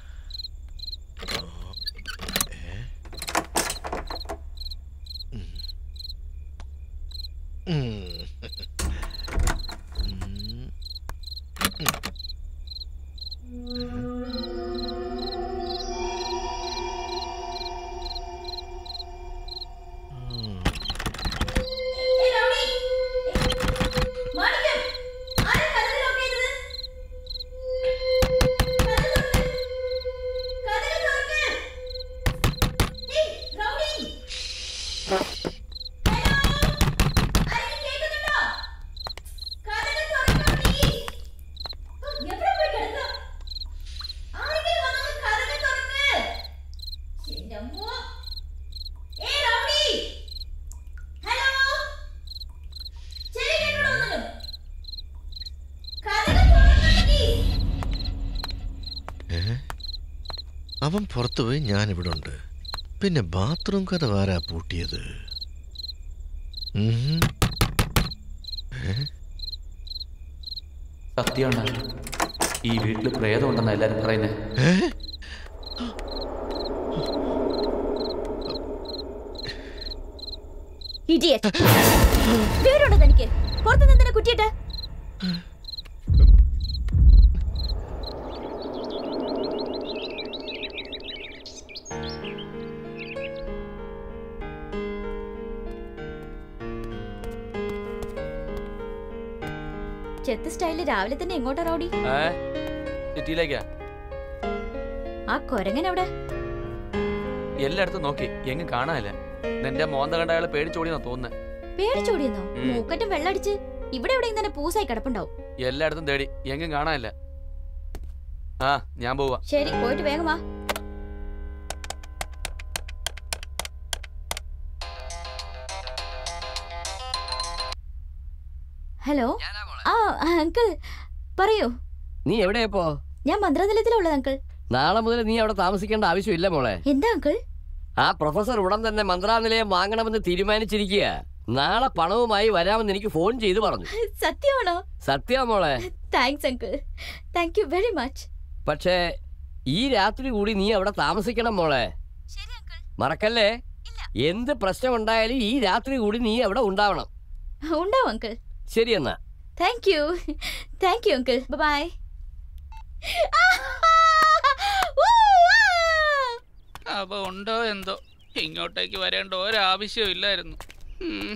S5: ഏ? ഉം. ഉം. ഉം. ഉം. ഏ? അവൻ പുറത്തുപോയി ഞാനിവിടെ ഉണ്ട് പിന്നെ ബാത്റൂം കഥ ആരാ പൂട്ടിയത് ഉം. ഏ?
S6: സത്യമാണ് ഈ വീട്ടിൽ പ്രേതമുണ്ടെന്നാ എല്ലാരും പറയുന്നത്
S5: ഏ?
S9: ഇഡിയറ്റ് വിവരമുണ്ടോ തനിക്ക് പുറത്തു നിന്നെ കുറ്റിയിട്ട് ചെത്ത് സ്റ്റൈലിൽ രാവിലെ തന്നെ എങ്ങോട്ടാ റൗഡി
S2: ഏ സിറ്റിയിലേക്കാ
S9: ആ കൊരങ്ങൻ എവിടെ
S2: എല്ലായിടത്തും നോക്കി എങ്ങും കാണാനില്ല നിന്റെ മോന്ത കണ്ട അയാളെ പേടിച്ചോടിയെന്നാ തോന്നുന്നത്
S9: പേടിച്ചോടിയെന്നോ
S2: ഉം.
S9: മൂക്കറ്റും വെള്ളടിച്ച് ഇവിടെ എവിടെയും തന്നെ പൂസായി കിടപ്പുണ്ടാവും
S2: എല്ലായിടത്തും തേടി എങ്ങും കാണാനില്ല ആ ഞാൻ പോവാ
S9: ശരി പോയിട്ട് വേഗം വാ ഹലോ ആ അങ്കിൾ പറയൂ
S1: നീ എവിടെയപ്പോ
S9: ഞാൻ മന്ത്രാലയത്തിലുള്ളത് അങ്കിൾ
S1: നാളെ മുതൽ നീ അവിടെ താമസിക്കേണ്ട ആവശ്യമില്ല മോളെ
S9: എന്താ അങ്കിൾ
S1: ആ പ്രൊഫസർ ഉടൻ തന്നെ മന്ത്രാലയം വാങ്ങണമെന്ന് തീരുമാനിച്ചിരിക്കുക നാളെ പണവുമായി വരാമെന്ന് എനിക്ക് ഫോൺ ചെയ്തു പറഞ്ഞു
S9: സത്യമാണോ
S1: സത്യ മോളെ
S9: thanks uncle thank you very much
S1: പക്ഷേ ഈ രാത്രി കൂടി നീ അവിടെ താമസിക്കണം മോളെ മറക്കല്ലേ എന്ത് പ്രശ്നം ഉണ്ടായാലും ഈ രാത്രി കൂടി നീ അവിടെ ഉണ്ടാവണം
S9: ഉണ്ടാവും അങ്കിൾ
S1: ശരി എന്നാ
S9: thank you thank you uncle bye
S13: അപ്പൊ ഉണ്ടോ എന്തോ ഇങ്ങോട്ടേക്ക് വരേണ്ട ഒരാവശ്യവും ഇല്ലായിരുന്നു ഉം.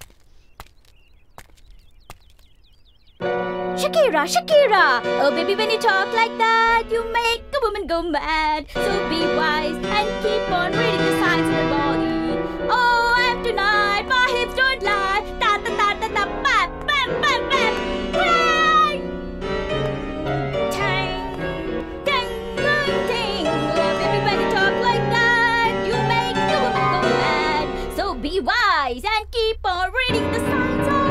S9: Shakira, Shakira. Oh, baby, when you talk like that, you make a woman go mad. So be wise and keep on reading the signs of the body. Oh, and tonight my hips don't lie. Ta ta ta ta ta, bam bam bam bam. Cry. Tang, tang, tang, tang. Oh, baby, when you talk like that, you make a woman go mad. So be wise and keep on reading the signs of.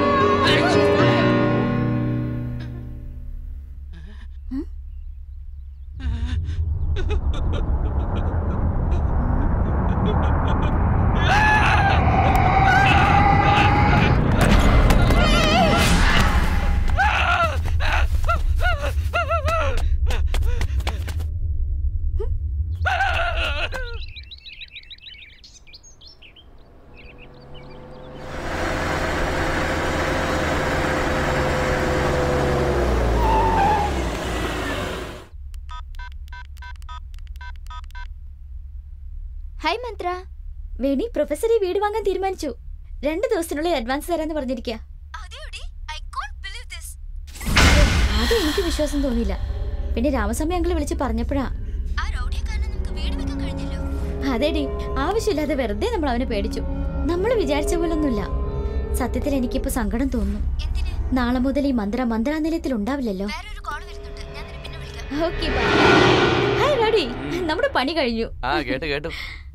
S9: Hi Mantra Veni professor ഈ വീട് വാങ്ങാൻ തീരുമാനിച്ചു രണ്ട് ദിവസത്തിനുള്ളിൽ advance തരാന്ന് പറഞ്ഞിരിക്കുക അത് എനിക്ക് വിശ്വാസം തോന്നിയില്ല പിന്നെ രാമസ്വാമി അങ്കിൾ വിളിച്ച് പറഞ്ഞപ്പോഴാ അതെടി ആവശ്യമില്ലാതെ വെറുതെ നമ്മൾ അവനെ പേടിച്ചു നമ്മൾ വിചാരിച്ച പോലൊന്നുമില്ല സത്യത്തിൽ എനിക്കിപ്പോ സങ്കടം തോന്നുന്നു നാളെ മുതൽ ഈ മന്ത്ര മന്ത്രാനിലയത്തിൽ ഉണ്ടാവില്ലല്ലോ ഓക്കെ ഹായ് റെഡി നമ്മുടെ പണി കഴിഞ്ഞു
S2: ആ കേട്ടു കേട്ടു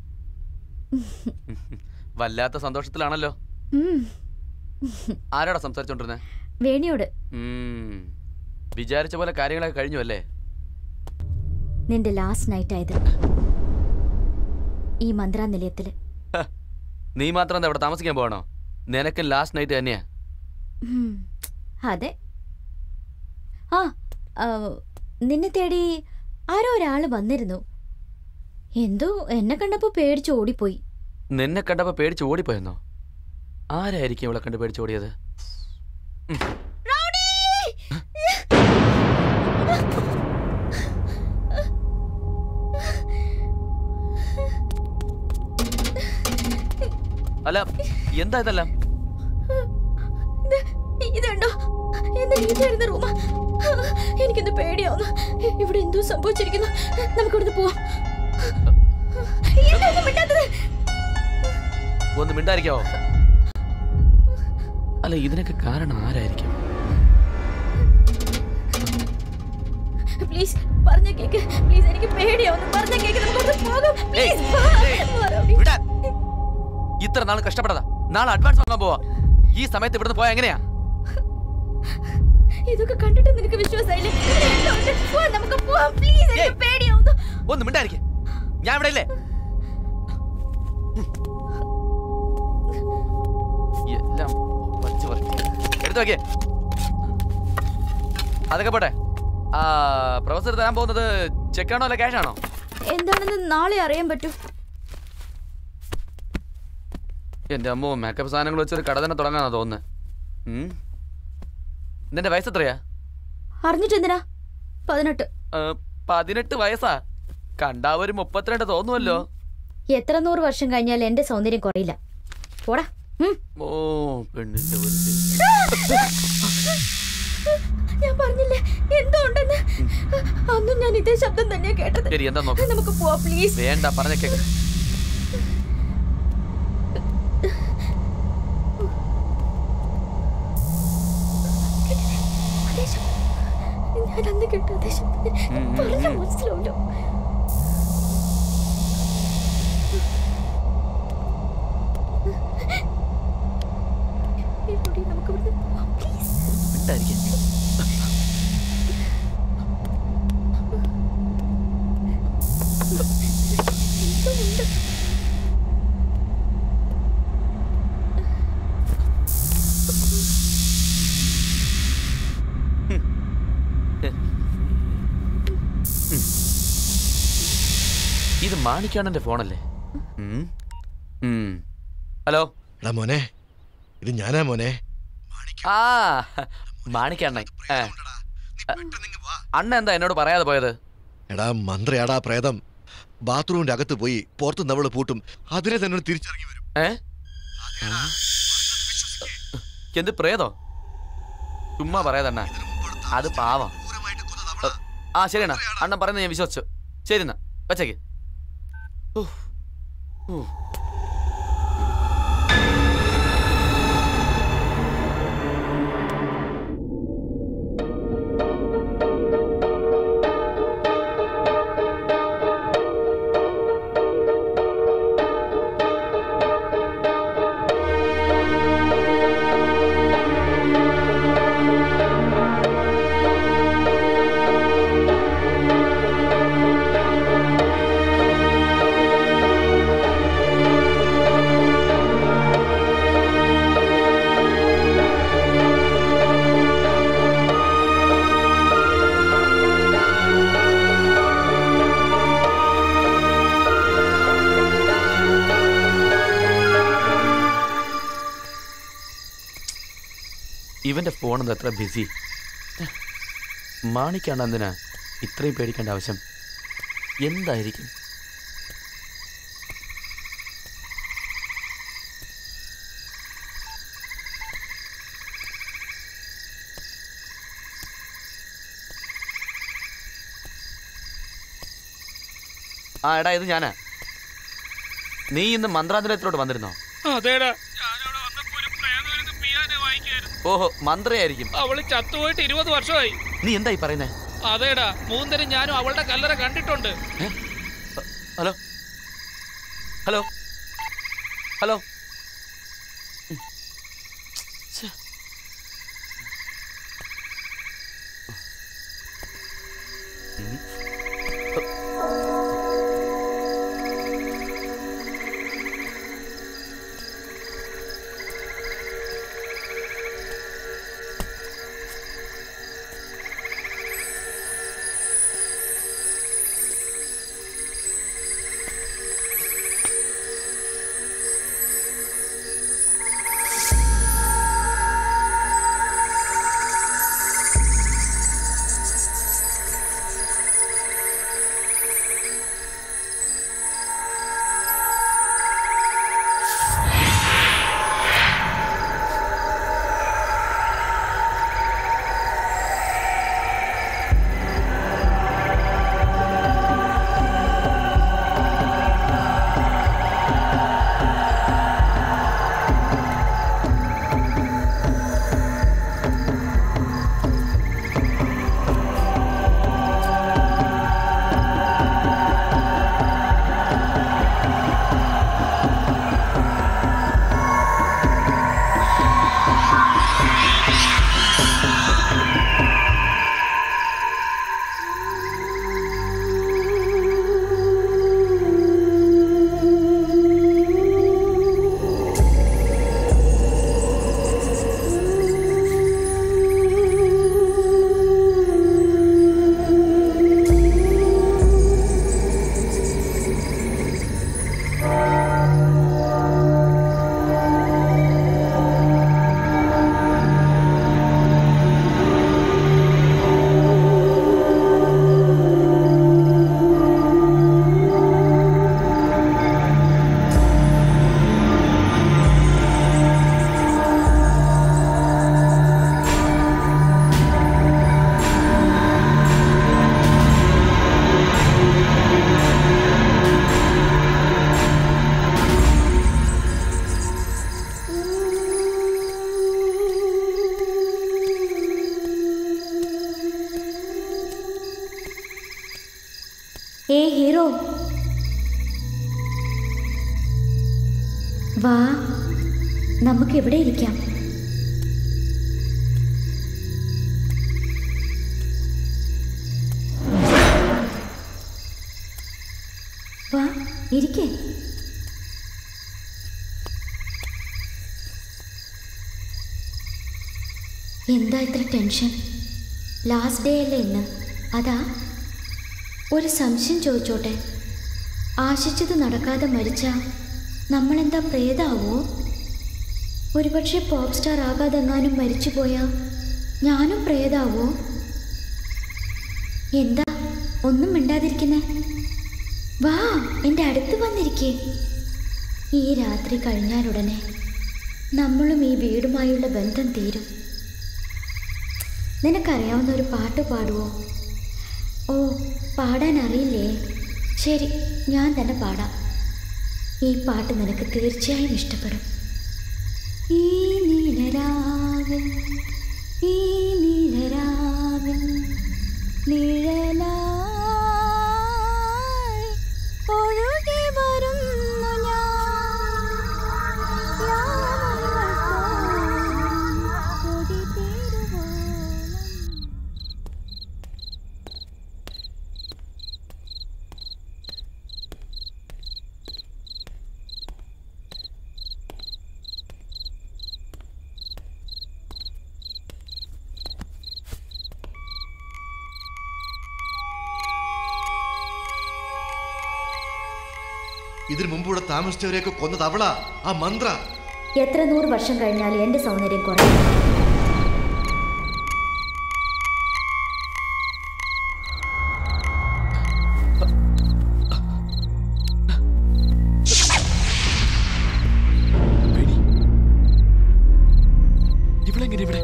S2: വല്ലാത്ത സന്തോഷത്തിലാണല്ലോ
S9: ഉം.
S2: ആരോടാ സംസാരിച്ചോണ്ടിരുന്നേ
S9: വേണിയോട്
S2: ഉം. വിചാരിച്ച പോലെ കാര്യങ്ങളൊക്കെ കഴിഞ്ഞു അല്ലേ
S9: നിന്റെ ലാസ്റ്റ് നൈറ്റ് ആയത് ഈ മന്ത്രാനിലയത്തില്
S2: ഹ, നീ മാത്രം എന്താ ഇവിടെ താമസിക്കാൻ പോകണോ നിനക്ക് ലാസ്റ്റ് നൈറ്റ് തന്നെയാ
S9: ഉം. അതെ ആ ആ, നിന്നെ തേടി ആരോ ഒരാള് വന്നിരുന്നു എന്തോ എന്നെ കണ്ടപ്പോ പേടിച്ച് ഓടിപ്പോയി
S2: നിന്നെ കണ്ടപ്പോ പേടിച്ച് ഓടിപ്പോയെന്നോ ആരായിരിക്കും ഇവളെ കണ്ട് പേടിച്ച് ഓടിയത് അല്ല എന്താ ഇതെല്ലാം
S9: ഇതുണ്ടോ എന്റെ നീറ്റായിരുന്ന റൂമാ എനിക്കൊന്ന് പേടിയാവുന്നു ഇവിടെ എന്തോ സംഭവിച്ചിരിക്കുന്നു നമുക്ക് ഇവിടുന്ന് പോവാം എന്താ ഒന്നും മിണ്ടാത്തത്?
S2: ഒന്ന് മിണ്ടായിരിക്കാവോ അല്ല ഇതിനൊക്കെ കാരണം ആരായിരിക്കും
S9: പ്ലീസ് പറഞ്ഞ കേക്ക് പ്ലീസ് എനിക്ക് പേടിയാവുന്നു പറഞ്ഞ കേക്ക് നമുക്ക് ഇവിടുന്ന് പോകാം പ്ലീസ് വാ, റൗഡി.
S2: ഇത്ര നാൾ കഷ്ടപ്പെട്ടതാ നാളെ അഡ്വാൻസ് വാങ്ങാൻ പോവാ ഈ സമയത്ത് ഇവിടുന്ന് പോയാ എങ്ങനെയാ
S9: ഇതൊക്കെ കണ്ടിട്ട് നിനക്ക് വിശ്വാസമായില്ലേ ഇവിടെ എല്ലാം ഉണ്ട്. പോ, നമുക്ക് പോവാം പ്ലീസ് എനിക്ക് പേടിയാവുന്നു
S2: ഒന്ന് മിണ്ടായിരിക്കേ ഞാൻ ഇവിടെ ഇല്ലേ എല്ലാം വലിച്ചു പറിച്ച്. എടുത്ത് നോക്കിയേ അതൊക്കെ പോട്ടെ ആ പ്രൊഫസർ തരാൻ പോകുന്നത് ചെക്കാണോ അല്ല ക്യാഷ് ആണോ
S9: എന്താണെന്ന് നാളെ അറിയാൻ പറ്റൂ
S2: എന്റെ അമ്മോ മേക്കപ്പ് സാധനങ്ങൾ വെച്ചൊരു കട തന്നെ തുടങ്ങാനാ തോന്നുന്നത് ഉം. നിന്റെ വയസ്സ് എത്രയാ
S9: അറിഞ്ഞിട്ടെന്തിനാ പതിനെട്ട്
S2: ആ, പതിനെട്ട് വയസ്സാ കണ്ടാ ഒരു മുപ്പത്തിരണ്ട് തോന്നുമല്ലോ
S9: എത്ര നൂറ് വർഷം കഴിഞ്ഞാൽ എന്റെ സൗന്ദര്യം കുറയില്ല പോടാ ഉം.
S2: ഓ പെണ്ണിന്റെ ഒരു
S9: ഞാൻ പറഞ്ഞില്ലേ എന്തോ ഉണ്ടെന്ന് അന്നും ഞാൻ ഇതേ ശബ്ദം തന്നെയാ കേട്ടത്
S2: ശരി എന്താ നോക്ക്
S9: നമുക്ക് പോവാം പ്ലീസ്
S2: വേണ്ട പറഞ്ഞ കേക്ക്
S9: അതേ ശബ്ദം ഞാൻ അന്ന് കേട്ട അതേ ശബ്ദം
S2: ഉം, ഉം,
S9: പറഞ്ഞ
S2: ഉം.
S9: മനസ്സിലാവല്ലോ എവിടെ നമുക്ക് ഇവിടുന്ന് പോവാം പ്ലീസ്
S2: മിണ്ടായിരിക്കേ
S9: എന്തോ ഉണ്ട്
S2: ഇത് മാണിക്കാണെന്റെ ഫോണല്ലേ ഉം. ഉം. ഹലോ
S5: എടാ മോനെ ഇത് ഞാനാ മോനെ
S2: ആ മാണിക്കണ്ണൻ ഏ. അണ്ണ എന്താ എന്നോട് പറയാതെ പോയത്
S5: എടാ മന്ത്രിയാടാ പ്രേതം ബാത്റൂമിന്റെ അകത്ത് പോയി പുറത്ത് നമ്മള് പൂട്ടും അതിനെ തന്നെ തിരിച്ചിറങ്ങി വരും
S2: ഏ എന്ത് പ്രേതോ ചുമ്മാ പറയാതണ്ണ അത് പാവം ആ ശരിയണ്ണ അണ്ണൻ പറയുന്നത് ഞാൻ വിശ്വസിച്ചു ശരി എന്നാ വച്ചേക്ക് ഉഫ്. ഉഫ്. ഇവന്റെ ഫോൺ എന്താ എത്ര ബിസി മാണിക്കാണ് എന്തിനാ ഇത്രയും പേടിക്കേണ്ട ആവശ്യം എന്തായിരിക്കും ആ എടാ ഇത് ഞാനാ നീ ഇന്ന് മന്ത്രാന്തരത്തിലോട്ട് വന്നിരുന്നോ
S13: അതേടാ
S2: ഓഹോ മന്ത്രയായിരിക്കും
S13: അവള് ചത്തുപോയിട്ട് ഇരുപത് വർഷമായി
S2: നീ എന്തായി പറയുന്നേ
S13: അതേടാ മൂന്നരും ഞാനും അവളുടെ കല്ലറ കണ്ടിട്ടുണ്ട്
S2: ഹലോ ഹലോ ഹലോ
S8: ഏ ഹീറോ വാ നമുക്ക് ഇവിടെ ഇരിക്കാം വാ ഇരിക്കേ എന്താ ഇത്ര ടെൻഷൻ ലാസ്റ്റ് ഡേ അല്ലേ ഇന്ന് അതാ ഒരു സംശയം ചോദിച്ചോട്ടെ ആശിച്ചത് നടക്കാതെ മരിച്ച നമ്മളെന്താ പ്രേതാവോ ഒരുപക്ഷെ പോപ്പ് സ്റ്റാർ ആകാതെങ്ങാനും മരിച്ചു പോയാ ഞാനും പ്രേതാവോ എന്താ ഒന്നും മിണ്ടാതിരിക്കുന്നേ വാ എൻ്റെ അടുത്ത് വന്നിരിക്കേ ഈ രാത്രി കഴിഞ്ഞാലുടനെ നമ്മളും ഈ വീടുമായുള്ള ബന്ധം തീരും നിനക്കറിയാവുന്ന ഒരു പാട്ട് പാടുവോ ഓ പാടാൻ അറിയില്ലേ ശരി ഞാൻ തന്നെ പാടാം ഈ പാട്ട് നിനക്ക് തീർച്ചയായും ഇഷ്ടപ്പെടും ഈ നീലരാവിൽ ഈ നീലരാവിൽ നിഴലായി ഒഴുകി വരുന്നു
S5: ഇതിനു മുമ്പ് ഇവിടെ താമസിച്ചവരെയൊക്കെ കൊന്നത് അവളാ ആ മന്ത്ര
S8: എത്ര നൂറ് വർഷം കഴിഞ്ഞാൽ എൻ്റെ സൗന്ദര്യം കുറയും
S6: ഇവളെങ്ങനെ ഇവിടെ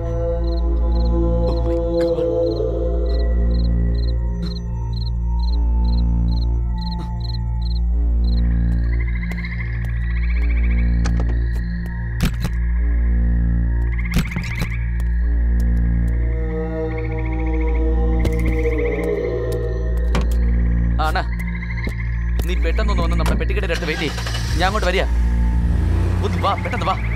S6: ആണ നീ പെട്ടെന്നൊന്ന് വന്ന് നമ്മുടെ പെട്ടിക്കടയുടെ അടുത്ത് വെയിറ്റ് ചെയ്യ് ഞാൻ അങ്ങോട്ട് വരിക ഒന്ന് വാ പെട്ടെന്ന് വാ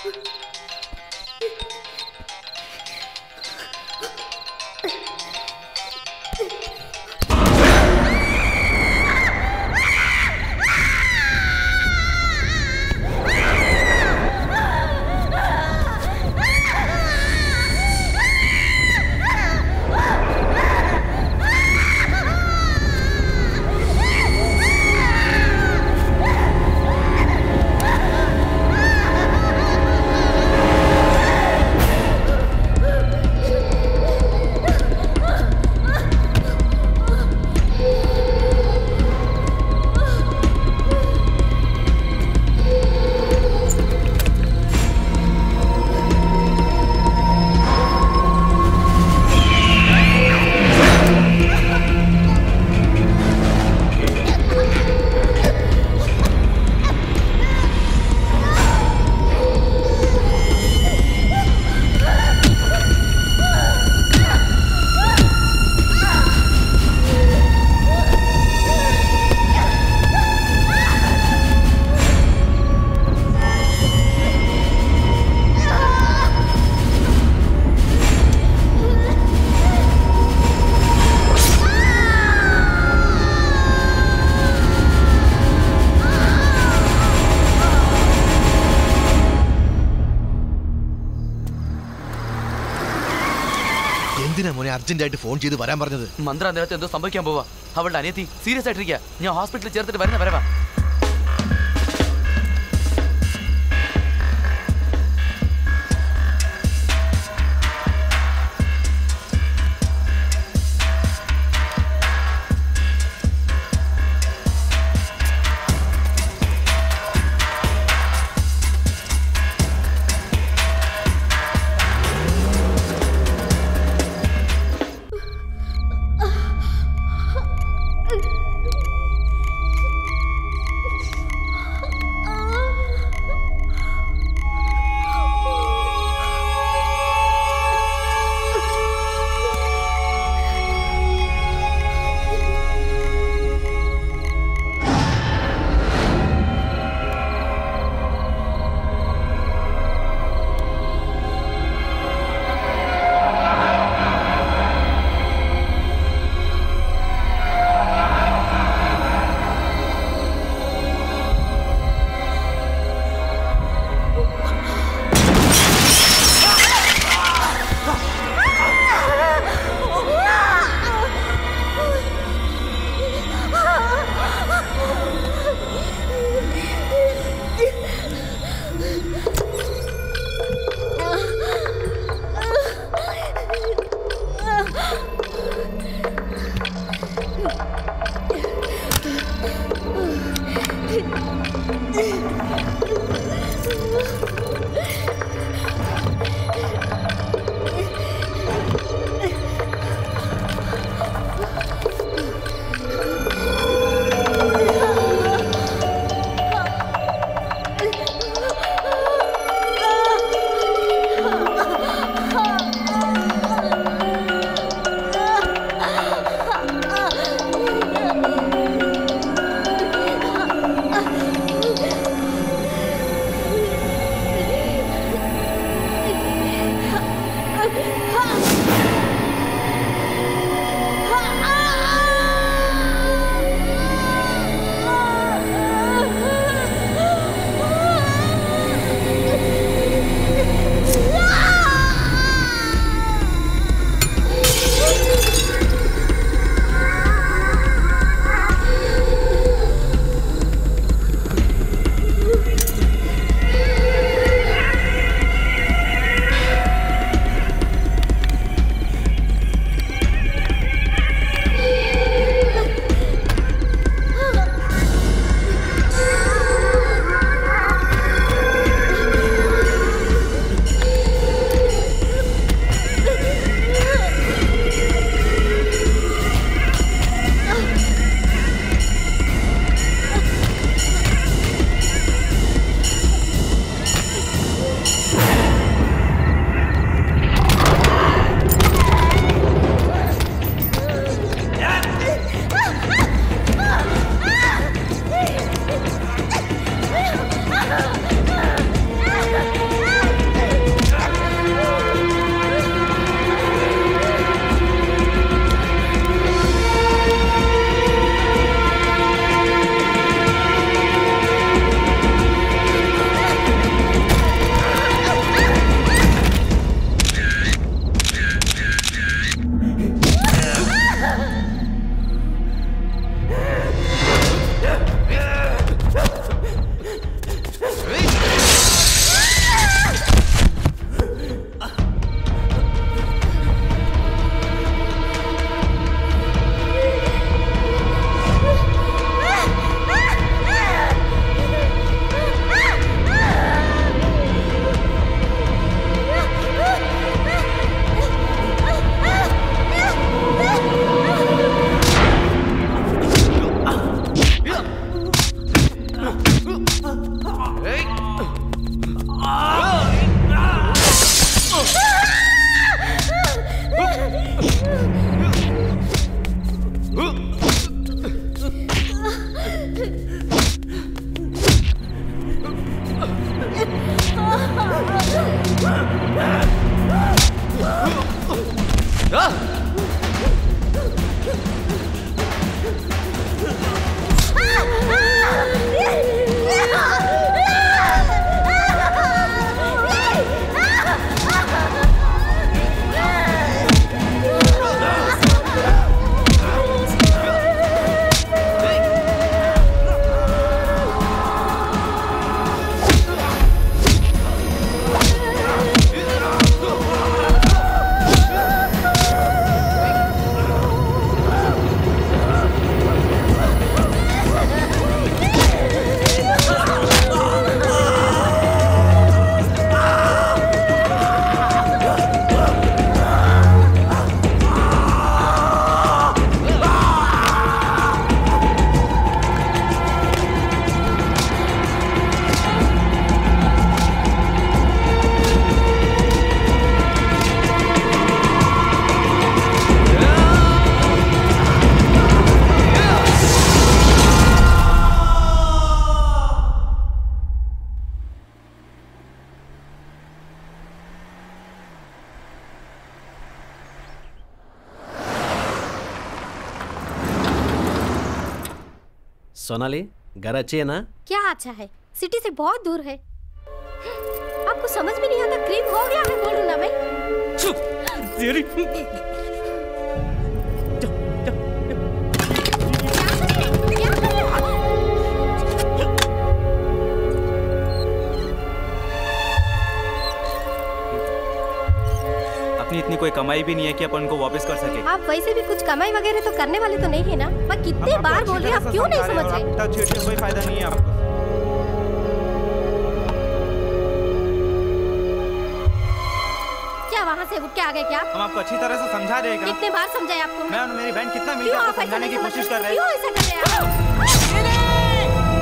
S5: എന്തിനാ മോനെ അർജന്റായിട്ട് ഫോൺ ചെയ്ത് വരാൻ പറഞ്ഞത്
S2: മന്ത്ര നേരത്തെ എന്തോ സംഭവിക്കാൻ പോവാ അവളുടെ അനിയത്തി സീരിയസ് ആയിട്ടിരിക്കുക ഞാൻ ഹോസ്പിറ്റലിൽ ചേർത്തിട്ട് വരുന്ന വരവാ
S21: सोनाली घर अच्छी है ना
S9: क्या अच्छा है सिटी से बहुत दूर है आपको समझ में नहीं आता क्रीम हो गया है बोलूं ना मैं
S22: अपनी इतनी कोई कमाई भी नहीं है कि अपन उनको वापस कर सके
S9: आप वैसे भी कुछ कमाई वगैरह तो करने वाले तो नहीं है ना मैं कितने बार बोल रही हूँ आप क्यों नहीं समझ रहे
S22: कोई फायदा नहीं है आपको
S9: क्या वहाँ से उठ के आ गए क्या
S22: हम आपको अच्छी तरह से समझा देगा
S9: कितने बार समझाया आपको
S22: मैं और मेरी बहन कितना मिलकर
S9: क्यों
S22: आपको
S9: आप ऐसा
S22: समझाने
S9: नहीं
S22: की
S9: समझ
S22: कोशिश
S9: रहे?
S22: कर रहे
S9: क्यों
S22: हैं
S9: ऐसा कर रहे हैं आप?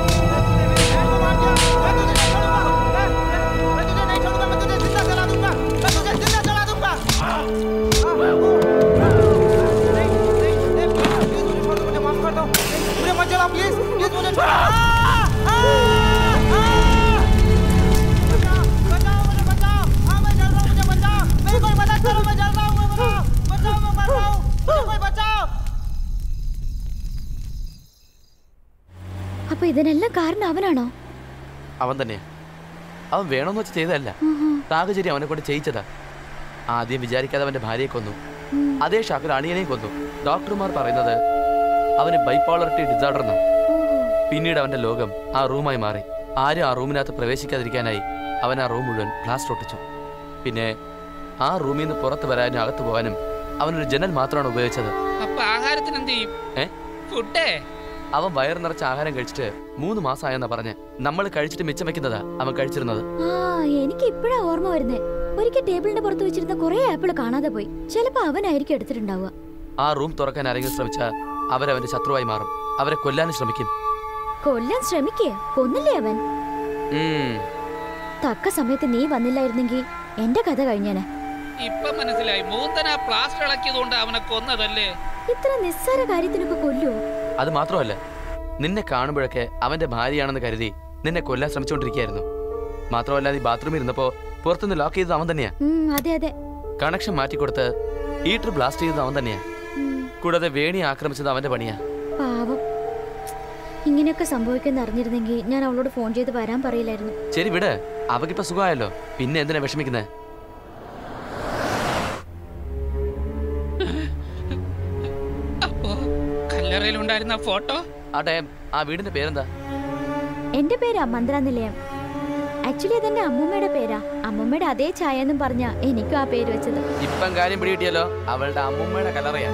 S9: അപ്പൊ ഇതിനെല്ലാം കാരണം അവനാണോ
S2: അവൻ തന്നെയാ അവൻ വേണമെന്ന് വെച്ച് ചെയ്തതല്ല സാഹചര്യം അവനെ കൊണ്ട് ചെയ്യിച്ചതാ ആദ്യം വിചാരിക്കാതെ അവന്റെ ഭാര്യയെ കൊന്നു അതേ ഷാക്കിൽ അണിയനെയും കൊന്നു ഡോക്ടർമാർ പറയുന്നത് അവന് ബൈപ്പോളറിറ്റി ഡിസോർഡർ എന്നാ പിന്നീട് അവന്റെ ലോകം ആ റൂമായി മാറി ആരും ആ റൂമിനകത്ത് പ്രവേശിക്കാതിരിക്കാനായി അവൻ ആ റൂം മുഴുവൻ പ്ലാസ്റ്റർ ഒട്ടിച്ചു പിന്നെ ആ റൂമിൽ നിന്ന് പുറത്ത് വരാനും അകത്ത് പോകാനും അവനൊരു ജനൽ മാത്രമാണ് ഉപയോഗിച്ചത്
S13: അപ്പൊ ആഹാരത്തിന് എന്ത് ചെയ്യും
S2: ഏ
S13: ഫുഡേ
S2: അവൻ വയറ് നിറച്ച ആഹാരം കഴിച്ചിട്ട് മൂന്ന് മാസമായെന്നാ പറഞ്ഞ് നമ്മൾ കഴിച്ചിട്ട് മിച്ചം വെക്കുന്നതാ അവൻ കഴിച്ചിരുന്നത്
S8: ആ എനിക്ക് ഇപ്പഴാ ഓർമ്മ വരുന്നേ ഒരിക്കൽ ടേബിളിന്റെ പുറത്ത് വെച്ചിരുന്ന കുറെ ആപ്പിൾ കാണാതെ പോയി ചിലപ്പോ അവനായിരിക്കും എടുത്തിട്ടുണ്ടാവുക
S2: ആ റൂം തുറക്കാൻ ആരെങ്കിലും ശ്രമിച്ചാൽ അവരവന്റെ ശത്രുവായി മാറും അവരെ കൊല്ലാനും ശ്രമിക്കും
S8: കൊല്ലാൻ ശ്രമിക്കേ കൊന്നില്ലേ അവൻ
S2: ഉം.
S8: തക്ക സമയത്ത് നീ വന്നില്ലായിരുന്നെങ്കിൽ എന്റെ കഥ കഴിഞ്ഞേനെ
S13: ഇപ്പൊ മനസ്സിലായി മൂന്തന പ്ലാസ്റ്റർ ഇളക്കിയതുകൊണ്ട് അവനെ കൊന്നതല്ലേ
S8: ഇത്ര നിസ്സാര കാര്യത്തിനൊക്കെ കൊല്ലുവോ
S2: അത് മാത്രമല്ല നിന്നെ കാണുമ്പോഴൊക്കെ അവന്റെ ഭാര്യയാണെന്ന് കരുതി നിന്നെ കൊല്ലാൻ ശ്രമിച്ചുകൊണ്ടിരിക്കുകയായിരുന്നു മാത്രമല്ല നീ ബാത്റൂമിൽ ഇരുന്നപ്പോ പുറത്തുനിന്ന് ലോക്ക് ചെയ്തത് അവൻ തന്നെയാ
S8: ഉം, അതെ അതെ
S2: കണക്ഷൻ മാറ്റിക്കൊടുത്ത് ഹീറ്റർ ബ്ലാസ്റ്റ് ചെയ്തത് അവൻ തന്നെയാ കൂടാതെ വേണി ആക്രമിച്ചത് അവന്റെ പണിയാ
S8: പാവം ഇങ്ങനെയൊക്കെ സംഭവിക്കുന്ന അറിഞ്ഞിരുന്നെങ്കിൽ ഞാൻ അവളോട് ഫോൺ ചെയ്ത് വരാൻ പറയില്ലായിരുന്നു
S2: ശരി വിട് അവക്കിപ്പോ സുഖമായല്ലോ പിന്നെ എന്തിനാ വിഷമിക്കുന്നേ
S13: അപ്പോ കല്ലറയിലുണ്ടായിരുന്ന ഫോട്ടോ
S2: ആട്ടെ ആ വീടിന്റെ പേരെന്താ
S8: എന്റെ പേരാ മന്ത്ര നിലയം ആക്ച്വലി അതെന്റെ അമ്മൂമ്മയുടെ പേരാ അമ്മൂമ്മയുടെ അതേ ചായ എന്നും പറഞ്ഞ എനിക്കും ആ പേര് വെച്ചത്
S2: ഇപ്പം കാര്യം പിടികിട്ടിയല്ലോ അവളുടെ അമ്മുമ്മയുടെ കലറയാ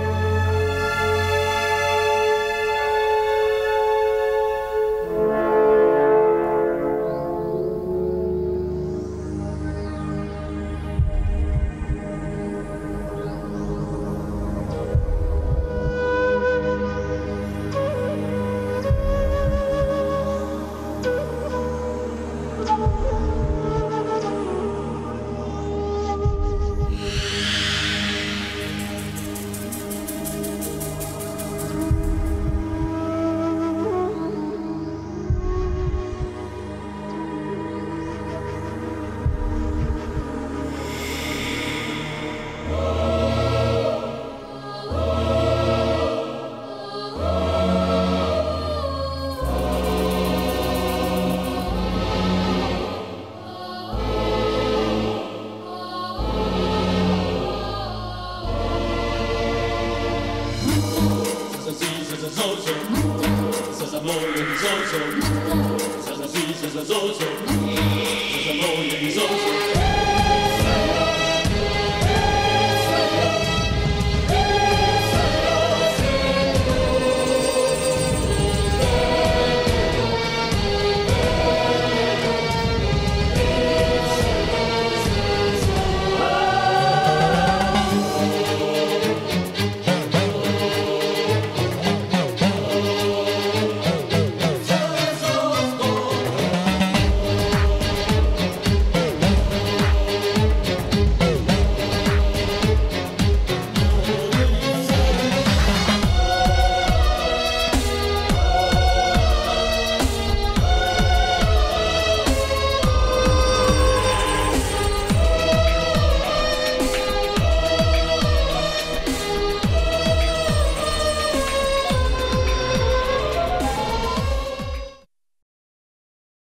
S11: Zozo.